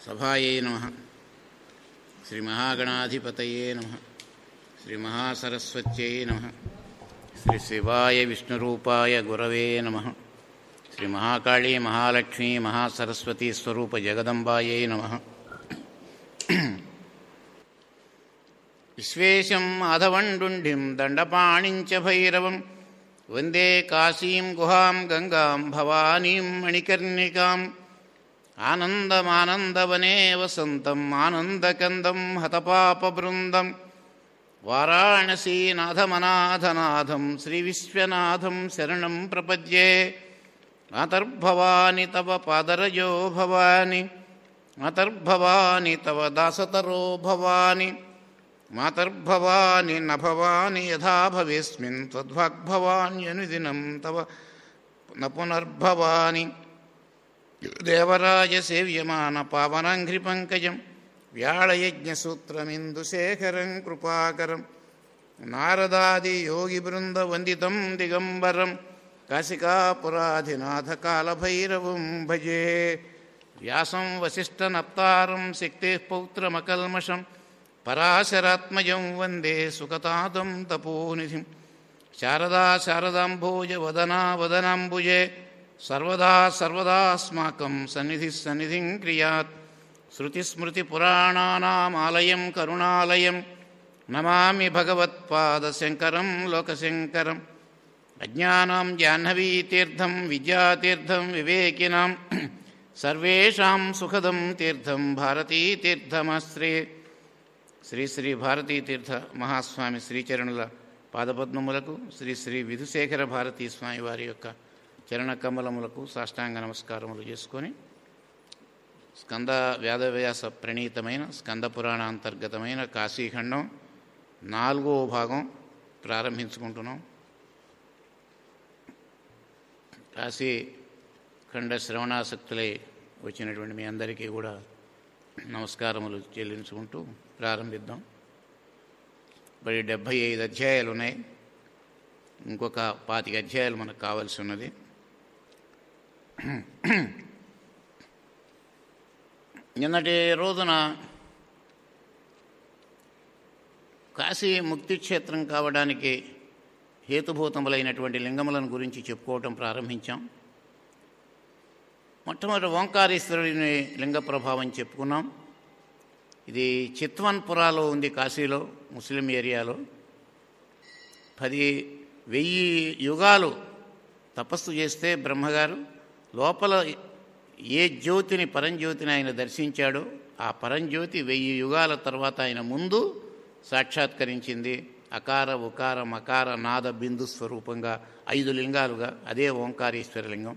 సభాయై నమ శ్రీమహాగణాధిపతయే నమ శ్రీమహాసరస్వత్యై నమ శ్రీ శివాయ విష్ణురూపాయ గురవే నమ శ్రీ మహాకాళీ మహాలక్ష్మీ మహాసరస్వతీ స్వరూప జగదంబాయై నమ విశ్వేశం మాధవండుండిం దండపాణించ భైరవం వందే కాశీం గుహాం గంగాం భవానీం మణికర్ణికాం ఆనందమానందవనే వసంతం ఆనందకందం హతపాపబృందం వారాణసీనాథమనాథనాథం శ్రీవిశ్వనాథం శరణం ప్రపద్యే మాతర్భవాని తవ పాదరజో భవాని మాతర్భవాని తవ దాసతరో భవాని మాతర్భవాని న భవాని యథా భవేస్మిన్ త్వద్వాగ్భవాన్యనుదినం తవ న పునర్భవాని దేవరాజ సేవ్యమాన పావనాంఘ్రి పంకజం వ్యాళయజ్ఞసూత్రమిందుశేఖరం కృపాకరం నారదాది యోగి బృంద వందితం దిగంబరం కాశికాపురాధినాథ కాలభైరవం భజే వ్యాసం వసిష్ఠనప్తారం శక్తే పౌత్రమకల్మషం పరాశరాత్మజం వందే సుఖతాదం తపోనిధిం శారదా శారదాంభోజ వదనా వదనాంబుజే సర్వదా సర్వదాస్మాకం సన్నిధి సన్నిధిం క్రియాత్ శృతిస్మృతిపురాణానామాలయం కరుణాలయం నమామి భగవత్పాదశంకరం లోకశంకరం అజ్ఞానాం జాహ్నవీతీర్థం విద్యాతీర్థం వివేకినాం సర్వేషాం సుఖదం తీర్థం భారతీతీర్థమశ్రే శ్రీ శ్రీ భారతీతీర్థ మహాస్వామి శ్రీచరణుల పాదపద్మములకు శ్రీ శ్రీ విధుశేఖర భారతీ స్వామి వారి యొక్క చరణ కమలములకు సాష్టాంగ నమస్కారములు చేసుకొని స్కంద వేదవ్యాస ప్రణీతమైన స్కంద పురాణాంతర్గతమైన కాశీఖండం నాలుగో భాగం ప్రారంభించుకుంటున్నాం కాశీఖండ శ్రవణాసక్తులై వచ్చినటువంటి మీ అందరికీ కూడా నమస్కారములు చెల్లించుకుంటూ ప్రారంభిద్దాం మరి డెబ్భై ఐదు అధ్యాయాలు ఉన్నాయి ఇంకొక పాతిక అధ్యాయాలు మనకు కావాల్సి ఉన్నది నిన్నటి రోజున కాశీ ముక్తి క్షేత్రం కావడానికి హేతుభూతములైనటువంటి లింగములను గురించి చెప్పుకోవటం ప్రారంభించాం మొట్టమొదటి ఓంకారేశ్వరుని లింగ ప్రభావం చెప్పుకున్నాం ఇది చిత్వన్పురాలో ఉంది కాశీలో ముస్లిం ఏరియాలో పది వెయ్యి యుగాలు తపస్సు చేస్తే బ్రహ్మగారు లోపల ఏ జ్యోతిని పరంజ్యోతిని ఆయన దర్శించాడో ఆ పరంజ్యోతి వెయ్యి యుగాల తర్వాత ఆయన ముందు సాక్షాత్కరించింది అకార ఉకార మకార నాద బిందు స్వరూపంగా ఐదు లింగాలుగా అదే ఓంకారేశ్వర లింగం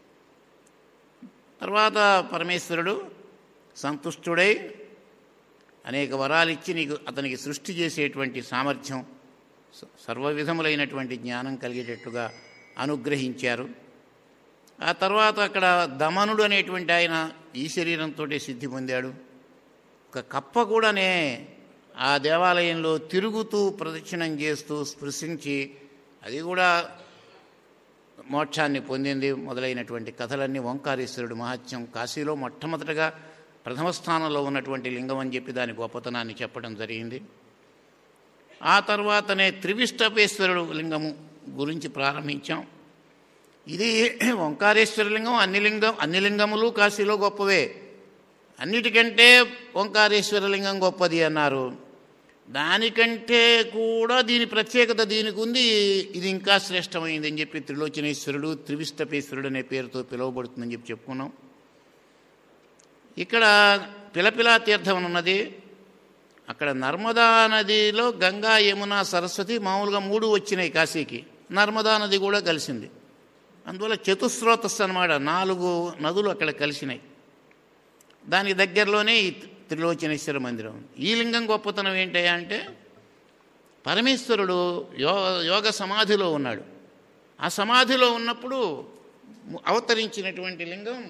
తర్వాత పరమేశ్వరుడు సంతుష్టుడై అనేక వరాలు ఇచ్చి నీకు అతనికి సృష్టి చేసేటువంటి సామర్థ్యం సర్వవిధములైనటువంటి జ్ఞానం కలిగేటట్టుగా అనుగ్రహించారు ఆ తర్వాత అక్కడ దమనుడు అనేటువంటి ఆయన ఈ శరీరంతో సిద్ధి పొందాడు ఒక కప్ప కూడానే ఆ దేవాలయంలో తిరుగుతూ ప్రదక్షిణం చేస్తూ స్పృశించి అది కూడా మోక్షాన్ని పొందింది మొదలైనటువంటి కథలన్నీ ఓంకారేశ్వరుడు మహత్యం కాశీలో మొట్టమొదటగా ప్రథమ స్థానంలో ఉన్నటువంటి లింగం అని చెప్పి దాని గొప్పతనాన్ని చెప్పడం జరిగింది ఆ తర్వాతనే త్రివిష్టపేశ్వరుడు లింగము గురించి ప్రారంభించాం ఇది ఓంకారేశ్వర లింగం అన్ని లింగం అన్ని లింగములు కాశీలో గొప్పవే అన్నిటికంటే ఓంకారేశ్వర లింగం గొప్పది అన్నారు దానికంటే కూడా దీని ప్రత్యేకత దీనికి ఉంది ఇది ఇంకా శ్రేష్టమైంది అని చెప్పి త్రిలోచనేశ్వరుడు త్రివిష్టపేశ్వరుడు అనే పేరుతో పిలువబడుతుందని చెప్పి చెప్పుకున్నాం ఇక్కడ పిలపిలా తీర్థం ఉన్నది అక్కడ నర్మదా నదిలో గంగా యమున సరస్వతి మామూలుగా మూడు వచ్చినాయి కాశీకి నర్మదా నది కూడా కలిసింది అందువల్ల చతుస్రోతస్సు అనమాట నాలుగు నదులు అక్కడ కలిసినాయి దానికి దగ్గరలోనే ఈ త్రిలోచనేశ్వర మందిరం ఈ లింగం గొప్పతనం ఏంటయ్యా అంటే పరమేశ్వరుడు యో యోగ సమాధిలో ఉన్నాడు ఆ సమాధిలో ఉన్నప్పుడు అవతరించినటువంటి లింగం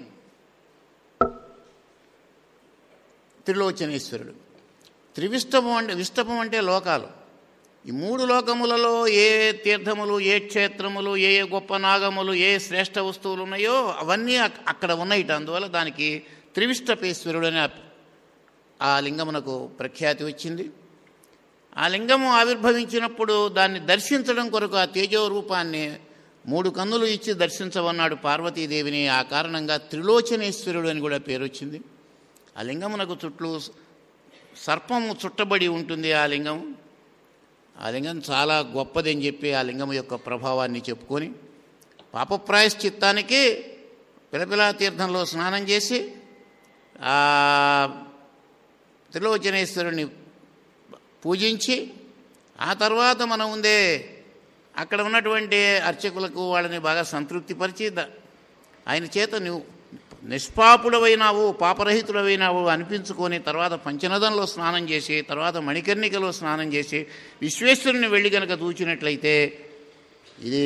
త్రిలోచనేశ్వరుడు త్రివిష్టపం అంటే విష్టపం అంటే లోకాలు ఈ మూడు లోకములలో ఏ తీర్థములు ఏ క్షేత్రములు ఏ గొప్ప నాగములు ఏ శ్రేష్ఠ వస్తువులు ఉన్నాయో అవన్నీ అక్- అక్కడ ఉన్నాయిట అందువల్ల దానికి త్రివిష్టపేశ్వరుడు అని ఆ- ఆ లింగమునకు ప్రఖ్యాతి వచ్చింది ఆ లింగము ఆవిర్భవించినప్పుడు దాన్ని దర్శించడం కొరకు ఆ తేజో రూపాన్ని మూడు కన్నులు ఇచ్చి దర్శించవన్నాడు పార్వతీదేవిని ఆ కారణంగా త్రిలోచనేశ్వరుడు అని కూడా పేరు వచ్చింది ఆ లింగమునకు చుట్లు సర్పము చుట్టబడి ఉంటుంది ఆ లింగం ఆ లింగం చాలా గొప్పది అని చెప్పి ఆ లింగం యొక్క ప్రభావాన్ని చెప్పుకొని పాపప్రాయశ్చిత్తానికి పిలపిలా తీర్థంలో స్నానం చేసి ఆ త్రిలోచనేశ్వరుని పూజించి ఆ తర్వాత మనం ఉందే అక్కడ ఉన్నటువంటి అర్చకులకు వాళ్ళని బాగా సంతృప్తిపరిచి ద- ఆయన చేత నువ్వు నిష్పాపుడవైనావు పాపరహితుడవైనావు అనిపించుకొని తర్వాత పంచనదంలో స్నానం చేసి తర్వాత మణికర్ణికలో స్నానం చేసి విశ్వేశ్వరుని వెళ్ళి కనుక దూచినట్లయితే ఇది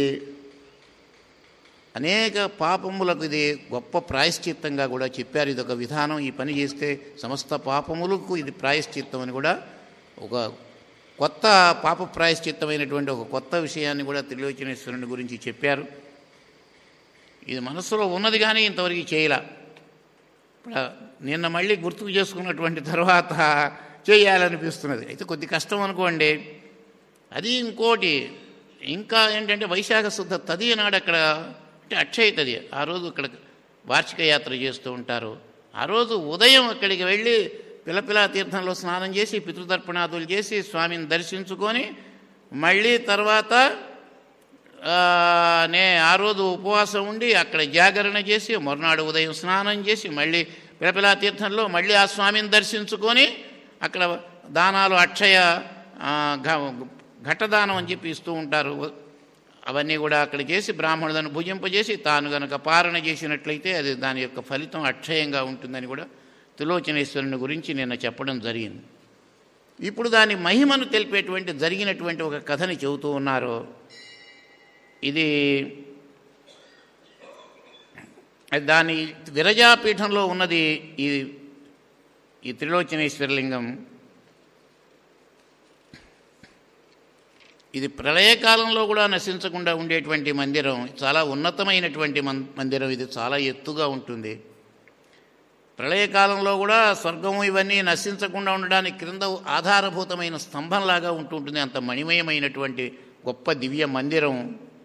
అనేక పాపములకు ఇది గొప్ప ప్రాయశ్చిత్తంగా కూడా చెప్పారు ఇది ఒక విధానం ఈ పని చేస్తే సమస్త పాపములకు ఇది ప్రాయశ్చిత్తం అని కూడా ఒక కొత్త పాప ప్రాయశ్చిత్తమైనటువంటి ఒక కొత్త విషయాన్ని కూడా త్రిలోచనేశ్వరుని గురించి చెప్పారు ఇది మనస్సులో ఉన్నది కానీ ఇంతవరకు చేయలే ఇప్పుడు నిన్న మళ్ళీ గుర్తుకు చేసుకున్నటువంటి తర్వాత చేయాలనిపిస్తున్నది అయితే కొద్ది కష్టం అనుకోండి అది ఇంకోటి ఇంకా ఏంటంటే వైశాఖ శుద్ధ తది నాడు అక్కడ అంటే అక్షయ తది ఆ రోజు ఇక్కడ వార్షిక యాత్ర చేస్తూ ఉంటారు ఆ రోజు ఉదయం అక్కడికి వెళ్ళి పిలపిలా తీర్థంలో స్నానం చేసి పితృతర్పణాదులు చేసి స్వామిని దర్శించుకొని మళ్ళీ తర్వాత ఆ, నే ఆ రోజు ఉపవాసం ఉండి అక్కడ జాగరణ చేసి మరునాడు ఉదయం స్నానం చేసి మళ్ళీ పిలపిలా తీర్థంలో మళ్ళీ ఆ స్వామిని దర్శించుకొని అక్కడ దానాలు అక్షయ ఆ, ఘ- ఘటదానం అని చెప్పి ఇస్తూ ఉంటారు అవన్నీ కూడా అక్కడ చేసి బ్రాహ్మణులను భుజింపజేసి తాను గనక పారణ చేసినట్లయితే అది దాని యొక్క ఫలితం అక్షయంగా ఉంటుందని కూడా త్రిలోచనేశ్వరుని గురించి నిన్న చెప్పడం జరిగింది ఇప్పుడు దాని మహిమను తెలిపేటువంటి జరిగినటువంటి ఒక కథని చెబుతూ ఉన్నారు ఇది దాని విరజాపీఠంలో ఉన్నది ఈ ఈ త్రిలోచనేశ్వరలింగం ఇది ప్రళయకాలంలో కూడా నశించకుండా ఉండేటువంటి మందిరం చాలా ఉన్నతమైనటువంటి మం- మందిరం ఇది చాలా ఎత్తుగా ఉంటుంది ప్రళయకాలంలో కూడా స్వర్గము ఇవన్నీ నశించకుండా ఉండడానికి క్రింద ఆధారభూతమైన స్తంభంలాగా ఉంటుంటుంది అంత మణిమయమైనటువంటి గొప్ప దివ్య మందిరం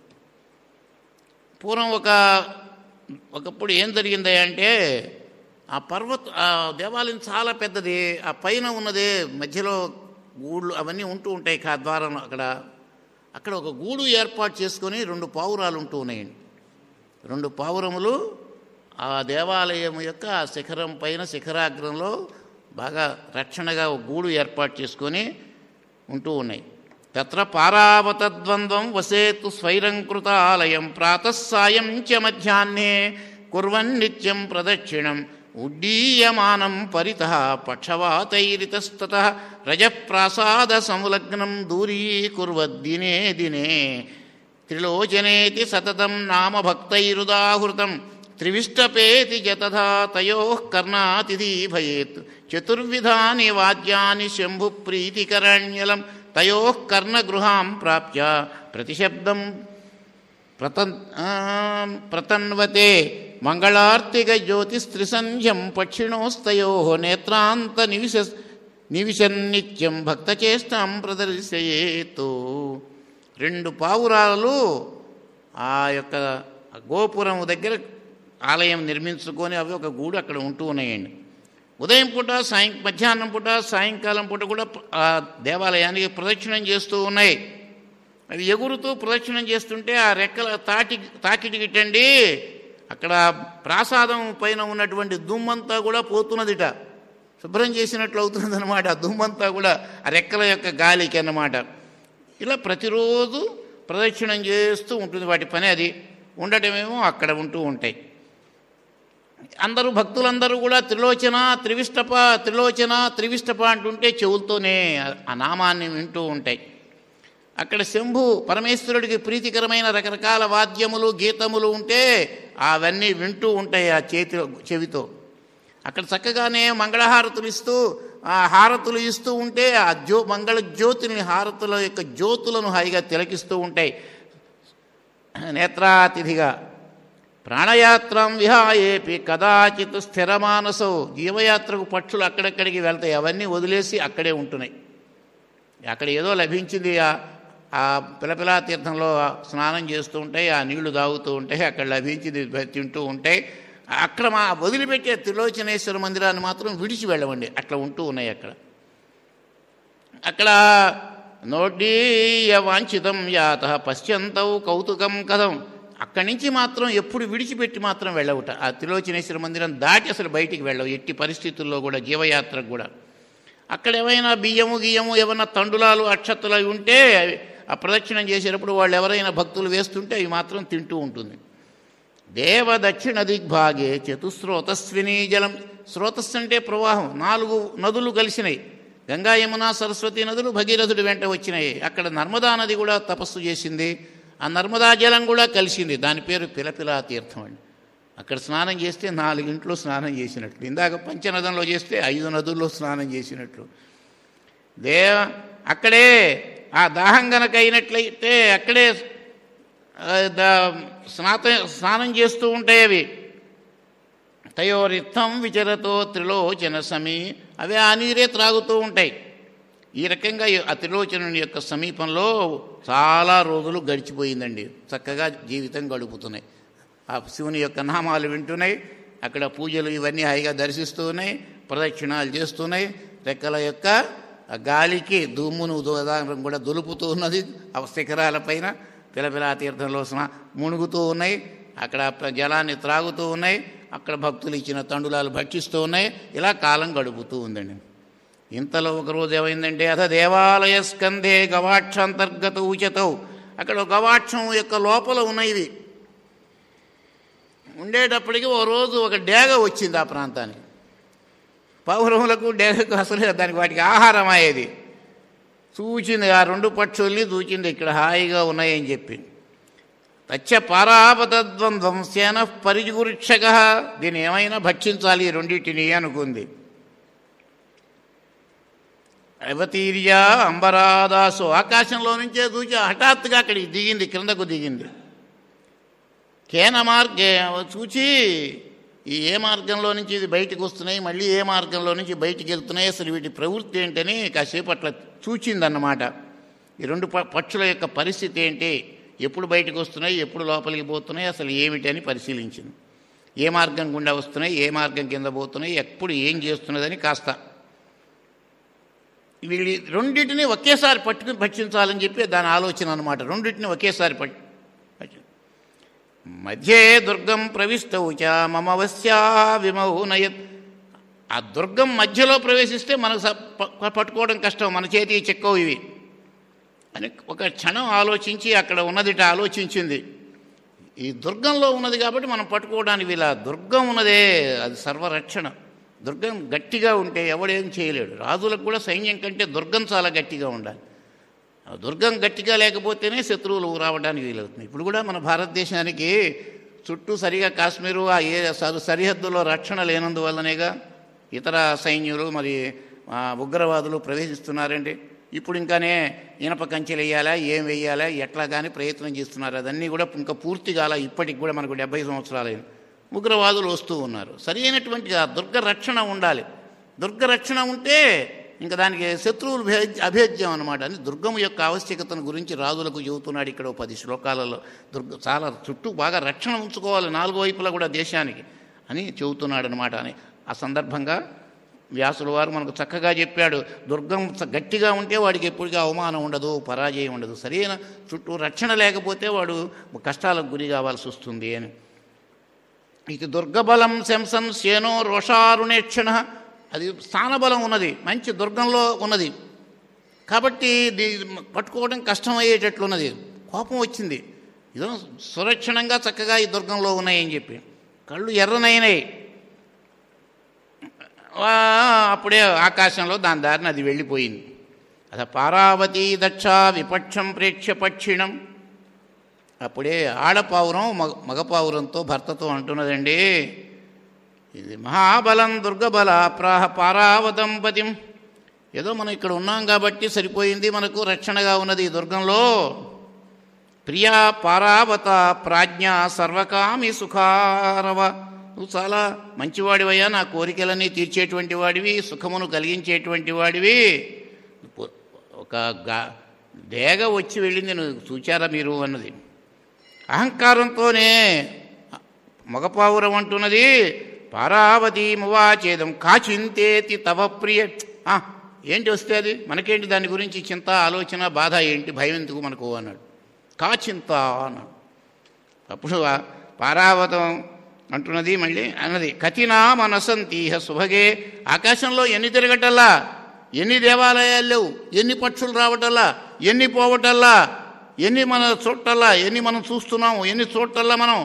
పూర్వం ఒక ఒకప్పుడు ఏం జరిగింది అంటే ఆ పర్వత ఆ దేవాలయం చాలా పెద్దది ఆ పైన ఉన్నది మధ్యలో గూళ్ళు అవన్నీ ఉంటూ ఉంటాయి కా ద్వారం అక్కడ అక్కడ ఒక గూడు ఏర్పాటు చేసుకొని రెండు పావురాలు ఉంటూ ఉన్నాయండి రెండు పావురములు ఆ దేవాలయం యొక్క ఆ శిఖరం పైన శిఖరాగ్రంలో బాగా రక్షణగా ఒక గూడు ఏర్పాటు చేసుకొని ఉంటూ ఉన్నాయి తత్ర పారావతద్వంద్వం వసేతు స్వైరంకృత ఆలయం ప్రాతస్సాయం చ మధ్యాహ్నే కుర్వన్ నిత్యం ప్రదక్షిణం ఉడ్డీయమానం పరిత పక్షవాతైరితస్తత రజప్రాసాద సంలగ్నం దూరీకుర్వద్దినే దినే త్రిలోచనేతి సతతం నామ భక్తైరుదాహృతం త్రివిష్టపేతి జతథా తయో కర్ణాతిథి భయేత్ చతుర్విధాని వాద్యాని శంభు ప్రీతికరణ్యలం తయో కర్ణగృహాం ప్రాప్య ప్రతిశబ్దం ప్రతన్ ఆ, ప్రతన్వతే మంగళార్తిక జ్యోతిస్త్రిసంధ్యం పక్షిణోస్తయో నేత్రాంత నివిశ నివిశన్నిత్యం భక్తచేష్టాం ప్రదర్శయేతు రెండు పావురాలు ఆ యొక్క గోపురం దగ్గర ఆలయం నిర్మించుకొని అవి ఒక గూడు అక్కడ ఉంటూ ఉన్నాయండి ఉదయం పూట సాయం మధ్యాహ్నం పూట సాయంకాలం పూట కూడా ఆ దేవాలయానికి ప్రదక్షిణం చేస్తూ ఉన్నాయి అవి ఎగురుతూ ప్రదక్షిణం చేస్తుంటే ఆ రెక్కల తాటి తాకిటి గిట్టండి అక్కడ ప్రాసాదం పైన ఉన్నటువంటి దుమ్మంతా కూడా పోతున్నదిట శుభ్రం చేసినట్లు అవుతుంది అనమాట ఆ దుమ్మంతా కూడా ఆ రెక్కల యొక్క గాలికి అన్నమాట ఇలా ప్రతిరోజు ప్రదక్షిణం చేస్తూ ఉంటుంది వాటి పని అది ఉండటమేమో అక్కడ ఉంటూ ఉంటాయి అందరూ భక్తులందరూ కూడా త్రిలోచన త్రివిష్టప త్రిలోచన త్రివిష్టప అంటుంటే చెవులతోనే ఆ నామాన్ని వింటూ ఉంటాయి అక్కడ శంభు పరమేశ్వరుడికి ప్రీతికరమైన రకరకాల వాద్యములు గీతములు ఉంటే అవన్నీ వింటూ ఉంటాయి ఆ చేతిలో చెవితో అక్కడ చక్కగానే మంగళహారతులు ఇస్తూ ఆ హారతులు ఇస్తూ ఉంటే ఆ జ్యో మంగళ జ్యోతిని హారతుల యొక్క జ్యోతులను హాయిగా తిలకిస్తూ ఉంటాయి నేత్రాతిథిగా ప్రాణయాత్రం విహాయేపి కదాచిత్ స్థిరమానసో జీవయాత్రకు పక్షులు అక్కడక్కడికి వెళ్తాయి అవన్నీ వదిలేసి అక్కడే ఉంటున్నాయి అక్కడ ఏదో లభించింది ఆ ఆ పిలపిలా తీర్థంలో స్నానం చేస్తూ ఉంటాయి ఆ నీళ్లు తాగుతూ ఉంటాయి అక్కడ లభించింది తింటూ ఉంటాయి అక్కడ మా వదిలిపెట్టే త్రిలోచనేశ్వర మందిరాన్ని మాత్రం విడిచి వెళ్ళవండి అట్లా ఉంటూ ఉన్నాయి అక్కడ అక్కడ నోడీయ వాంఛితం యాత పశ్చంతవు కౌతుకం కథం అక్కడి నుంచి మాత్రం ఎప్పుడు విడిచిపెట్టి మాత్రం వెళ్ళవుట ఆ త్రిలోచనేశ్వర మందిరం దాటి అసలు బయటికి వెళ్ళవు ఎట్టి పరిస్థితుల్లో కూడా జీవయాత్రకు కూడా అక్కడ ఏమైనా బియ్యము గియ్యము ఏమైనా తండులాలు అక్షత్తులు అవి ఉంటే అవి ఆ ప్రదక్షిణం చేసేటప్పుడు వాళ్ళు ఎవరైనా భక్తులు వేస్తుంటే అవి మాత్రం తింటూ ఉంటుంది దేవ దక్షిణ దిగ్భాగే చతుస్రోతస్విని జలం స్రోతస్సు అంటే ప్రవాహం నాలుగు నదులు కలిసినాయి గంగా యమున సరస్వతి నదులు భగీరథుడి వెంట వచ్చినాయి అక్కడ నర్మదా నది కూడా తపస్సు చేసింది ఆ నర్మదా జలం కూడా కలిసింది దాని పేరు పిలపిలా తీర్థం అండి అక్కడ స్నానం చేస్తే నాలుగింట్లో స్నానం చేసినట్లు ఇందాక పంచనదంలో చేస్తే ఐదు నదుల్లో స్నానం చేసినట్లు దేవ అక్కడే ఆ దాహం గనక అయినట్లయితే అక్కడే ఆ, దా- స్నాత స్నానం చేస్తూ ఉంటాయి అవి తయోరిత్తం విచరతో త్రిలోచన సమీ అవి ఆ నీరే త్రాగుతూ ఉంటాయి ఈ రకంగా ఈ ఆ త్రిలోచనుని యొక్క సమీపంలో చాలా రోజులు గడిచిపోయిందండి చక్కగా జీవితం గడుపుతున్నాయి ఆ శివుని యొక్క నామాలు వింటున్నాయి అక్కడ పూజలు ఇవన్నీ హాయిగా దర్శిస్తూ ఉన్నాయి ప్రదక్షిణాలు చేస్తున్నాయి రెక్కల యొక్క ఆ గాలికి దుమ్మును దుదారం కూడా దులుపుతూ ఉన్నది ఆ శిఖరాలపైన పిలపిలా తీర్థంలో స్నా మునుగుతూ ఉన్నాయి అక్కడ ప్ర- జలాన్ని త్రాగుతూ ఉన్నాయి అక్కడ భక్తులు ఇచ్చిన తండులాలు భక్షిస్తూ ఉన్నాయి ఇలా కాలం గడుపుతూ ఉందండి ఇంతలో ఒకరోజు ఏమైందంటే అథ దేవాలయ స్కంధే గవాక్షాంతర్గత ఉచతౌ అక్కడ ఒక గవాక్షం యొక్క లోపల ఉన్నాయి ఇవి ఉండేటప్పటికి ఓ రోజు ఒక డేగ వచ్చింది ఆ ప్రాంతానికి పౌరములకు డేగకు అసలు దానికి వాటికి ఆహారం అయ్యేది చూచింది ఆ రెండు పక్షుల్ని చూచింది ఇక్కడ హాయిగా ఉన్నాయని చెప్పి తచ్చ పారాపతద్వంద్వం సేన పరిజుగురుక్షక దీన్ని ఏమైనా భక్షించాలి ఈ రెండింటిని అనుకుంది అవతీర్య అంబరాదాసు ఆకాశంలో నుంచే దూచి హఠాత్తుగా అక్కడికి దిగింది క్రిందకు దిగింది కేన మార్గే చూచి ఈ ఏ మార్గంలో నుంచి ఇది బయటికి వస్తున్నాయి మళ్ళీ ఏ మార్గంలో నుంచి బయటికి వెళ్తున్నాయి అసలు వీటి ప్రవృత్తి ఏంటని కాసేపు అట్లా చూచిందన్నమాట ఈ రెండు ప- పక్షుల యొక్క పరిస్థితి ఏంటి ఎప్పుడు బయటకు వస్తున్నాయి ఎప్పుడు లోపలికి పోతున్నాయి అసలు ఏమిటి అని పరిశీలించింది ఏ మార్గం గుండా వస్తున్నాయి ఏ మార్గం కింద పోతున్నాయి ఎప్పుడు ఏం చేస్తున్నదని కాస్త వీడి రెండింటిని ఒకేసారి పట్టుకుని భక్షించాలని చెప్పి దాని ఆలోచన అనమాట రెండింటిని ఒకేసారి పట్టు భక్షి- మధ్యే దుర్గం ప్రవిష్టౌ చ మమవస్యా విమౌ నయత్ ఆ దుర్గం మధ్యలో ప్రవేశిస్తే మనకు స- ప- పట్టుకోవడం కష్టం మన చేతికి చెక్కవు ఇవి అని ఒక క్షణం ఆలోచించి అక్కడ ఉన్నదిట ఆలోచించింది ఈ దుర్గంలో ఉన్నది కాబట్టి మనం పట్టుకోవడానికి వీళ్ళ దుర్గం ఉన్నదే అది సర్వరక్షణ దుర్గం గట్టిగా ఉంటే ఎవడేం చేయలేడు రాజులకు కూడా సైన్యం కంటే దుర్గం చాలా గట్టిగా ఉండాలి ఆ దుర్గం గట్టిగా లేకపోతేనే శత్రువులు రావడానికి వీలవుతుంది ఇప్పుడు కూడా మన భారతదేశానికి చుట్టూ సరిగా కాశ్మీరు ఆ ఏ సరి- సరిహద్దులో రక్షణ లేనందువల్లనేగా ఇతర సైన్యులు మరి ఆ, ఉగ్రవాదులు ప్రవేశిస్తున్నారండి ఇప్పుడు ఇంకానే ఇనప కంచెలు వేయాలా ఏం వేయాలా ఎట్లా కానీ ప్రయత్నం చేస్తున్నారు అదన్నీ కూడా ఇంకా పూర్తి కాల ఇప్పటికి కూడా మనకు డెబ్బై సంవత్సరాలైన ఉగ్రవాదులు వస్తూ ఉన్నారు సరి అయినటువంటి ఆ దుర్గ రక్షణ ఉండాలి దుర్గ రక్షణ ఉంటే ఇంకా దానికి శత్రువులు భే- అభేద్యం అనమాట అని దుర్గము యొక్క ఆవశ్యకతను గురించి రాజులకు చెబుతున్నాడు ఇక్కడ ఓ పది శ్లోకాలలో దుర్గ చాలా చుట్టూ బాగా రక్షణ ఉంచుకోవాలి నాలుగు వైపులా కూడా దేశానికి అని చెబుతున్నాడు అనమాట అని ఆ సందర్భంగా వ్యాసుల వారు మనకు చక్కగా చెప్పాడు దుర్గం చ- గట్టిగా ఉంటే వాడికి ఎప్పటికీ అవమానం ఉండదు పరాజయం ఉండదు సరైన చుట్టూ రక్షణ లేకపోతే వాడు కష్టాలకు గురి కావాల్సి వస్తుంది అని ఇది దుర్గబలం శంసం శేనో రోషారుణేక్షణ అది స్థానబలం ఉన్నది మంచి దుర్గంలో ఉన్నది కాబట్టి దీ పట్టుకోవడం కష్టమయ్యేటట్లున్నది కోపం వచ్చింది ఇదో సురక్షణంగా చక్కగా ఈ దుర్గంలో ఉన్నాయని చెప్పి కళ్ళు ఎర్రనైనాయి వా, అప్పుడే ఆకాశంలో దాని దారిని అది వెళ్ళిపోయింది అద పారావతి దక్ష విపక్షం ప్రేక్ష పక్షిణం అప్పుడే ఆడపావురం మగ మగపావురంతో భర్తతో అంటున్నదండి ఇది మహాబలం దుర్గబల ప్రాహ పారావతంపతిం ఏదో మనం ఇక్కడ ఉన్నాం కాబట్టి సరిపోయింది మనకు రక్షణగా ఉన్నది ఈ దుర్గంలో ప్రియా పారావత ప్రాజ్ఞ సర్వకామి సుఖారవ నువ్వు చాలా మంచివాడివయ్యా నా కోరికలన్నీ తీర్చేటువంటి వాడివి సుఖమును కలిగించేటువంటి వాడివి ఒక గా డేగ వచ్చి వెళ్ళింది నువ్వు చూచారా మీరు అన్నది అహంకారంతోనే మగపావురం అంటున్నది పారావతి మువాచేదం కాచింతేతి తవ ప్రియ ఆ, ఏంటి వస్తే అది మనకేంటి దాని గురించి చింత ఆలోచన బాధ ఏంటి భయం ఎందుకు మనకు అన్నాడు కాచింత అన్నాడు అప్పుడు ఆ పారావతం అంటున్నది మళ్ళీ అన్నది కతినా మనసంతీహ సుభగే ఆకాశంలో ఎన్ని తిరగటల్లా ఎన్ని దేవాలయాలు లేవు ఎన్ని పక్షులు రావటల్లా ఎన్ని పోవటల్లా ఎన్ని మన చూడటల్లా ఎన్ని మనం చూస్తున్నాము ఎన్ని చూడటల్లా మనం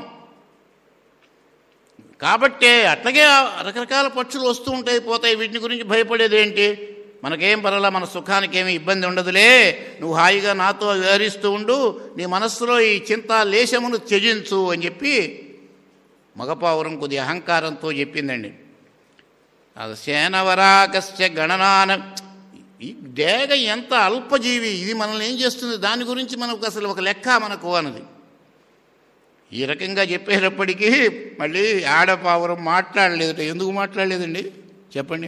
కాబట్టే అట్లాగే రకరకాల పక్షులు వస్తూ ఉంటాయి పోతాయి వీటిని గురించి భయపడేది ఏంటి మనకేం పర్వాలా మన సుఖానికి ఏమి ఇబ్బంది ఉండదులే నువ్వు హాయిగా నాతో వివరిస్తూ ఉండు నీ మనస్సులో ఈ చింత లేశమును త్యజించు అని చెప్పి మగపావురం కొద్ది అహంకారంతో చెప్పిందండి అది సేనవరాకస్య గణనాన ఈ డేగ ఎంత అల్పజీవి ఇది మనల్ని ఏం చేస్తుంది దాని గురించి మనకు అసలు ఒక లెక్క మనకు అన్నది ఈ రకంగా చెప్పేటప్పటికీ మళ్ళీ ఆడపావురం మాట్లాడలేదట ఎందుకు మాట్లాడలేదండి చెప్పండి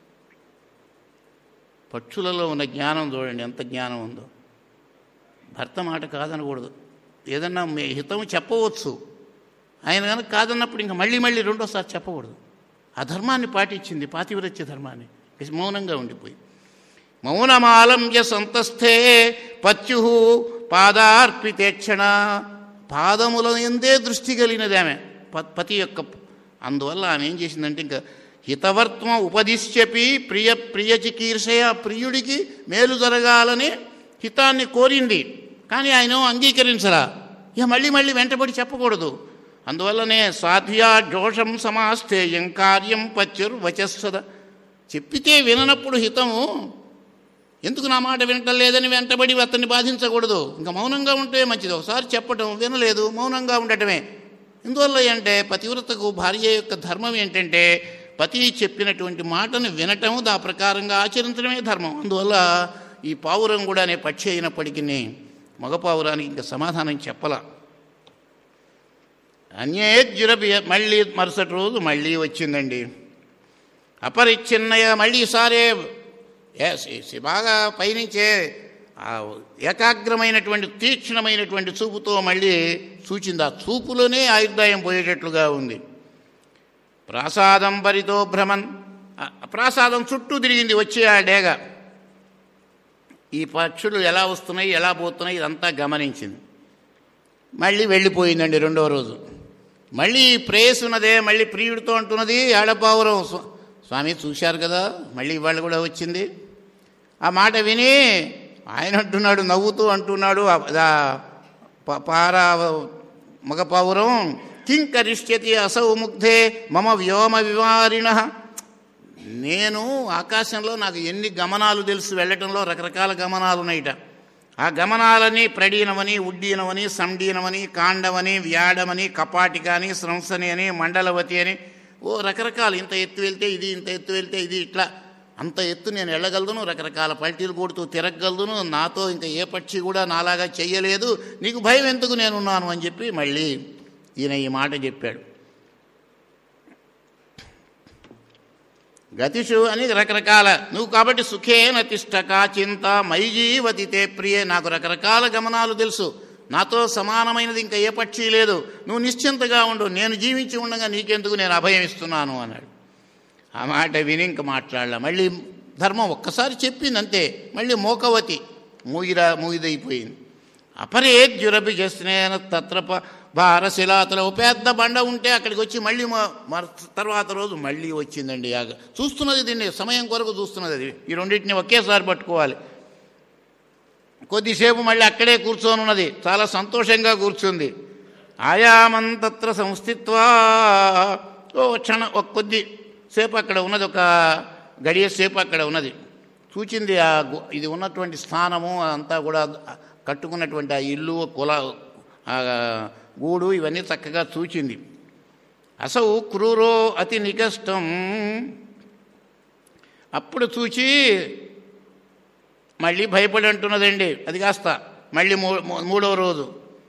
పక్షులలో ఉన్న జ్ఞానం చూడండి ఎంత జ్ఞానం ఉందో భర్త మాట కాదనకూడదు ఏదన్నా మీ హితం చెప్పవచ్చు ఆయన కనుక కాదన్నప్పుడు ఇంకా మళ్ళీ మళ్ళీ రెండోసారి చెప్పకూడదు ఆ ధర్మాన్ని పాటించింది పాతివ్రత్య ధర్మాన్ని మౌనంగా ఉండిపోయి మౌనమాలంబ్య సంతస్థే పత్యు పాదార్పితేక్షణ పాదముల ఎందే దృష్టి కలిగినది ఆమె ప- పతి యొక్క అందువల్ల ఆమె ఏం చేసిందంటే ఇంకా హితవర్త్మ ఉపదిశ్యపి ప్రియ ప్రియ చికీర్షయ ప్రియుడికి మేలు జరగాలని హితాన్ని కోరింది కానీ ఆయన అంగీకరించరా ఇక మళ్ళీ మళ్ళీ వెంటబడి చెప్పకూడదు అందువల్లనే సాధ్వ్యా జోషం సమాస్థేయం కార్యం పచ్చుర్ వచస్సద చెప్పితే విననప్పుడు హితము ఎందుకు నా మాట వినటం లేదని వెంటబడి అతన్ని బాధించకూడదు ఇంకా మౌనంగా ఉంటే మంచిది ఒకసారి చెప్పటం వినలేదు మౌనంగా ఉండటమే ఎందువల్ల అంటే పతివ్రతకు భార్య యొక్క ధర్మం ఏంటంటే పతి చెప్పినటువంటి మాటను వినటం దా ప్రకారంగా ఆచరించడమే ధర్మం అందువల్ల ఈ పావురం కూడా అనే పక్షి అయినప్పటికీ మగ పావురానికి ఇంకా సమాధానం చెప్పలా అన్యేజ్జురపి మళ్ళీ మరుసటి రోజు మళ్ళీ వచ్చిందండి అపరిచ్ఛిన్నయ మళ్ళీ ఈసారే ఏ- సి- సి- బాగా పైనుంచే ఆ ఏకాగ్రమైనటువంటి తీక్షణమైనటువంటి చూపుతో మళ్ళీ చూచింది ఆ చూపులోనే ఆయుర్దాయం పోయేటట్లుగా ఉంది ప్రాసాదం పరితో భ్రమన్ ఆ ప్రాసాదం చుట్టూ తిరిగింది వచ్చే ఆ డేగ ఈ పక్షులు ఎలా వస్తున్నాయి ఎలా పోతున్నాయి ఇదంతా గమనించింది మళ్ళీ వెళ్ళిపోయిందండి రెండవ రోజు మళ్ళీ ప్రేయస్ ఉన్నదే మళ్ళీ ప్రియుడితో అంటున్నది ఏడపావురం స్వ- స్వామి చూశారు కదా మళ్ళీ ఇవాళ కూడా వచ్చింది ఆ మాట విని ఆయన అంటున్నాడు నవ్వుతూ అంటున్నాడు ఆ- ఆ ప- పారా మగపావురం కింకరిష్యతి అసౌ ముగ్ధే మమ వ్యోమ వివారిణ నేను ఆకాశంలో నాకు ఎన్ని గమనాలు తెలుసు వెళ్ళటంలో రకరకాల గమనాలు ఉన్నాయిట ఆ గమనాలని ప్రడీనమని ఉడ్డీనమని సండీనమని కాండమని వ్యాడమని కపాటికాని స్రంసని అని మండలవతి అని ఓ రకరకాలు ఇంత ఎత్తు వెళ్తే ఇది ఇంత ఎత్తు వెళ్తే ఇది ఇట్లా అంత ఎత్తు నేను వెళ్ళగలను రకరకాల పల్టీలు కొడుతూ తిరగగలను నాతో ఇంకా ఏ పక్షి కూడా నాలాగా చెయ్యలేదు నీకు భయం ఎందుకు నేనున్నాను అని చెప్పి మళ్ళీ ఈయన ఈ మాట చెప్పాడు గతిషు అని రకరకాల నువ్వు కాబట్టి సుఖేన తిష్టక చింత మై జీవతి తే ప్రియే నాకు రకరకాల గమనాలు తెలుసు నాతో సమానమైనది ఇంకా ఏ పక్షి లేదు నువ్వు నిశ్చింతగా ఉండు నేను జీవించి ఉండగా నీకెందుకు నేను అభయం ఇస్తున్నాను అన్నాడు ఆ మాట విని ఇంక మాట్లాడలే మళ్ళీ ధర్మం ఒక్కసారి చెప్పింది అంతే మళ్ళీ మోకవతి మూయిరా మూయిదైపోయింది అపరే జురబి చేసిన తత్రప భారశిలాతలో ఓ పెద్ద బండ ఉంటే అక్కడికి వచ్చి మళ్ళీ మ- మరు తర్వాత రోజు మళ్ళీ వచ్చిందండి యాగ చూస్తున్నది దీన్ని సమయం కొరకు చూస్తున్నది అది ఈ రెండింటిని ఒకేసారి పట్టుకోవాలి కొద్దిసేపు మళ్ళీ అక్కడే కూర్చొని ఉన్నది చాలా సంతోషంగా కూర్చుంది ఆయామంతత్ర సంస్థిత్వా ఓ క్షణ ఒక కొద్ది సేపు అక్కడ ఉన్నది ఒక గడియ సేపు అక్కడ ఉన్నది చూచింది ఆ గు- ఇది ఉన్నటువంటి స్థానము అంతా కూడా కట్టుకున్నటువంటి ఆ ఇల్లు కుల ఆ గూడు ఇవన్నీ చక్కగా చూచింది అసౌ క్రూరో అతి నికష్టం అప్పుడు చూచి మళ్ళీ భయపడి అంటున్నదండి అది కాస్త మళ్ళీ మూ మూ- మూడవ రోజు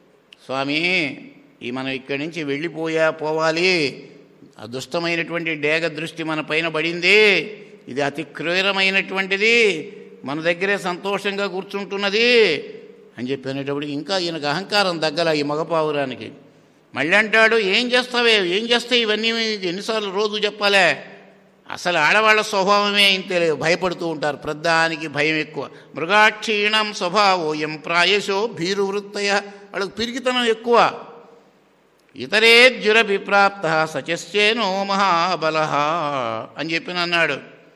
స్వామి ఈ మనం ఇక్కడి నుంచి వెళ్ళిపోయా పోవాలి ఆ దుష్టమైనటువంటి డేగ దృష్టి మన పైన పడింది ఇది అతి క్రూరమైనటువంటిది మన దగ్గరే సంతోషంగా కూర్చుంటున్నది అని చెప్పి అనేటప్పటికి ఇంకా ఈయనకు అహంకారం దగ్గల ఈ మగపావురానికి మళ్ళీ అంటాడు ఏం చేస్తావే ఏం చేస్తాయి ఇవన్నీ ఎన్నిసార్లు రోజు చెప్పాలే అసలు ఆడవాళ్ళ స్వభావమే ఇంతే భయపడుతూ ఉంటారు ప్రధానికి భయం ఎక్కువ మృగాక్షీణం స్వభావోయం ప్రాయశో భీరువృత్తయ వాళ్ళకి పిరికితనం ఎక్కువ ఇతరేజ్జురభిప్రాప్త సచస్యేనో మహాబల అని చెప్పి అన్నాడు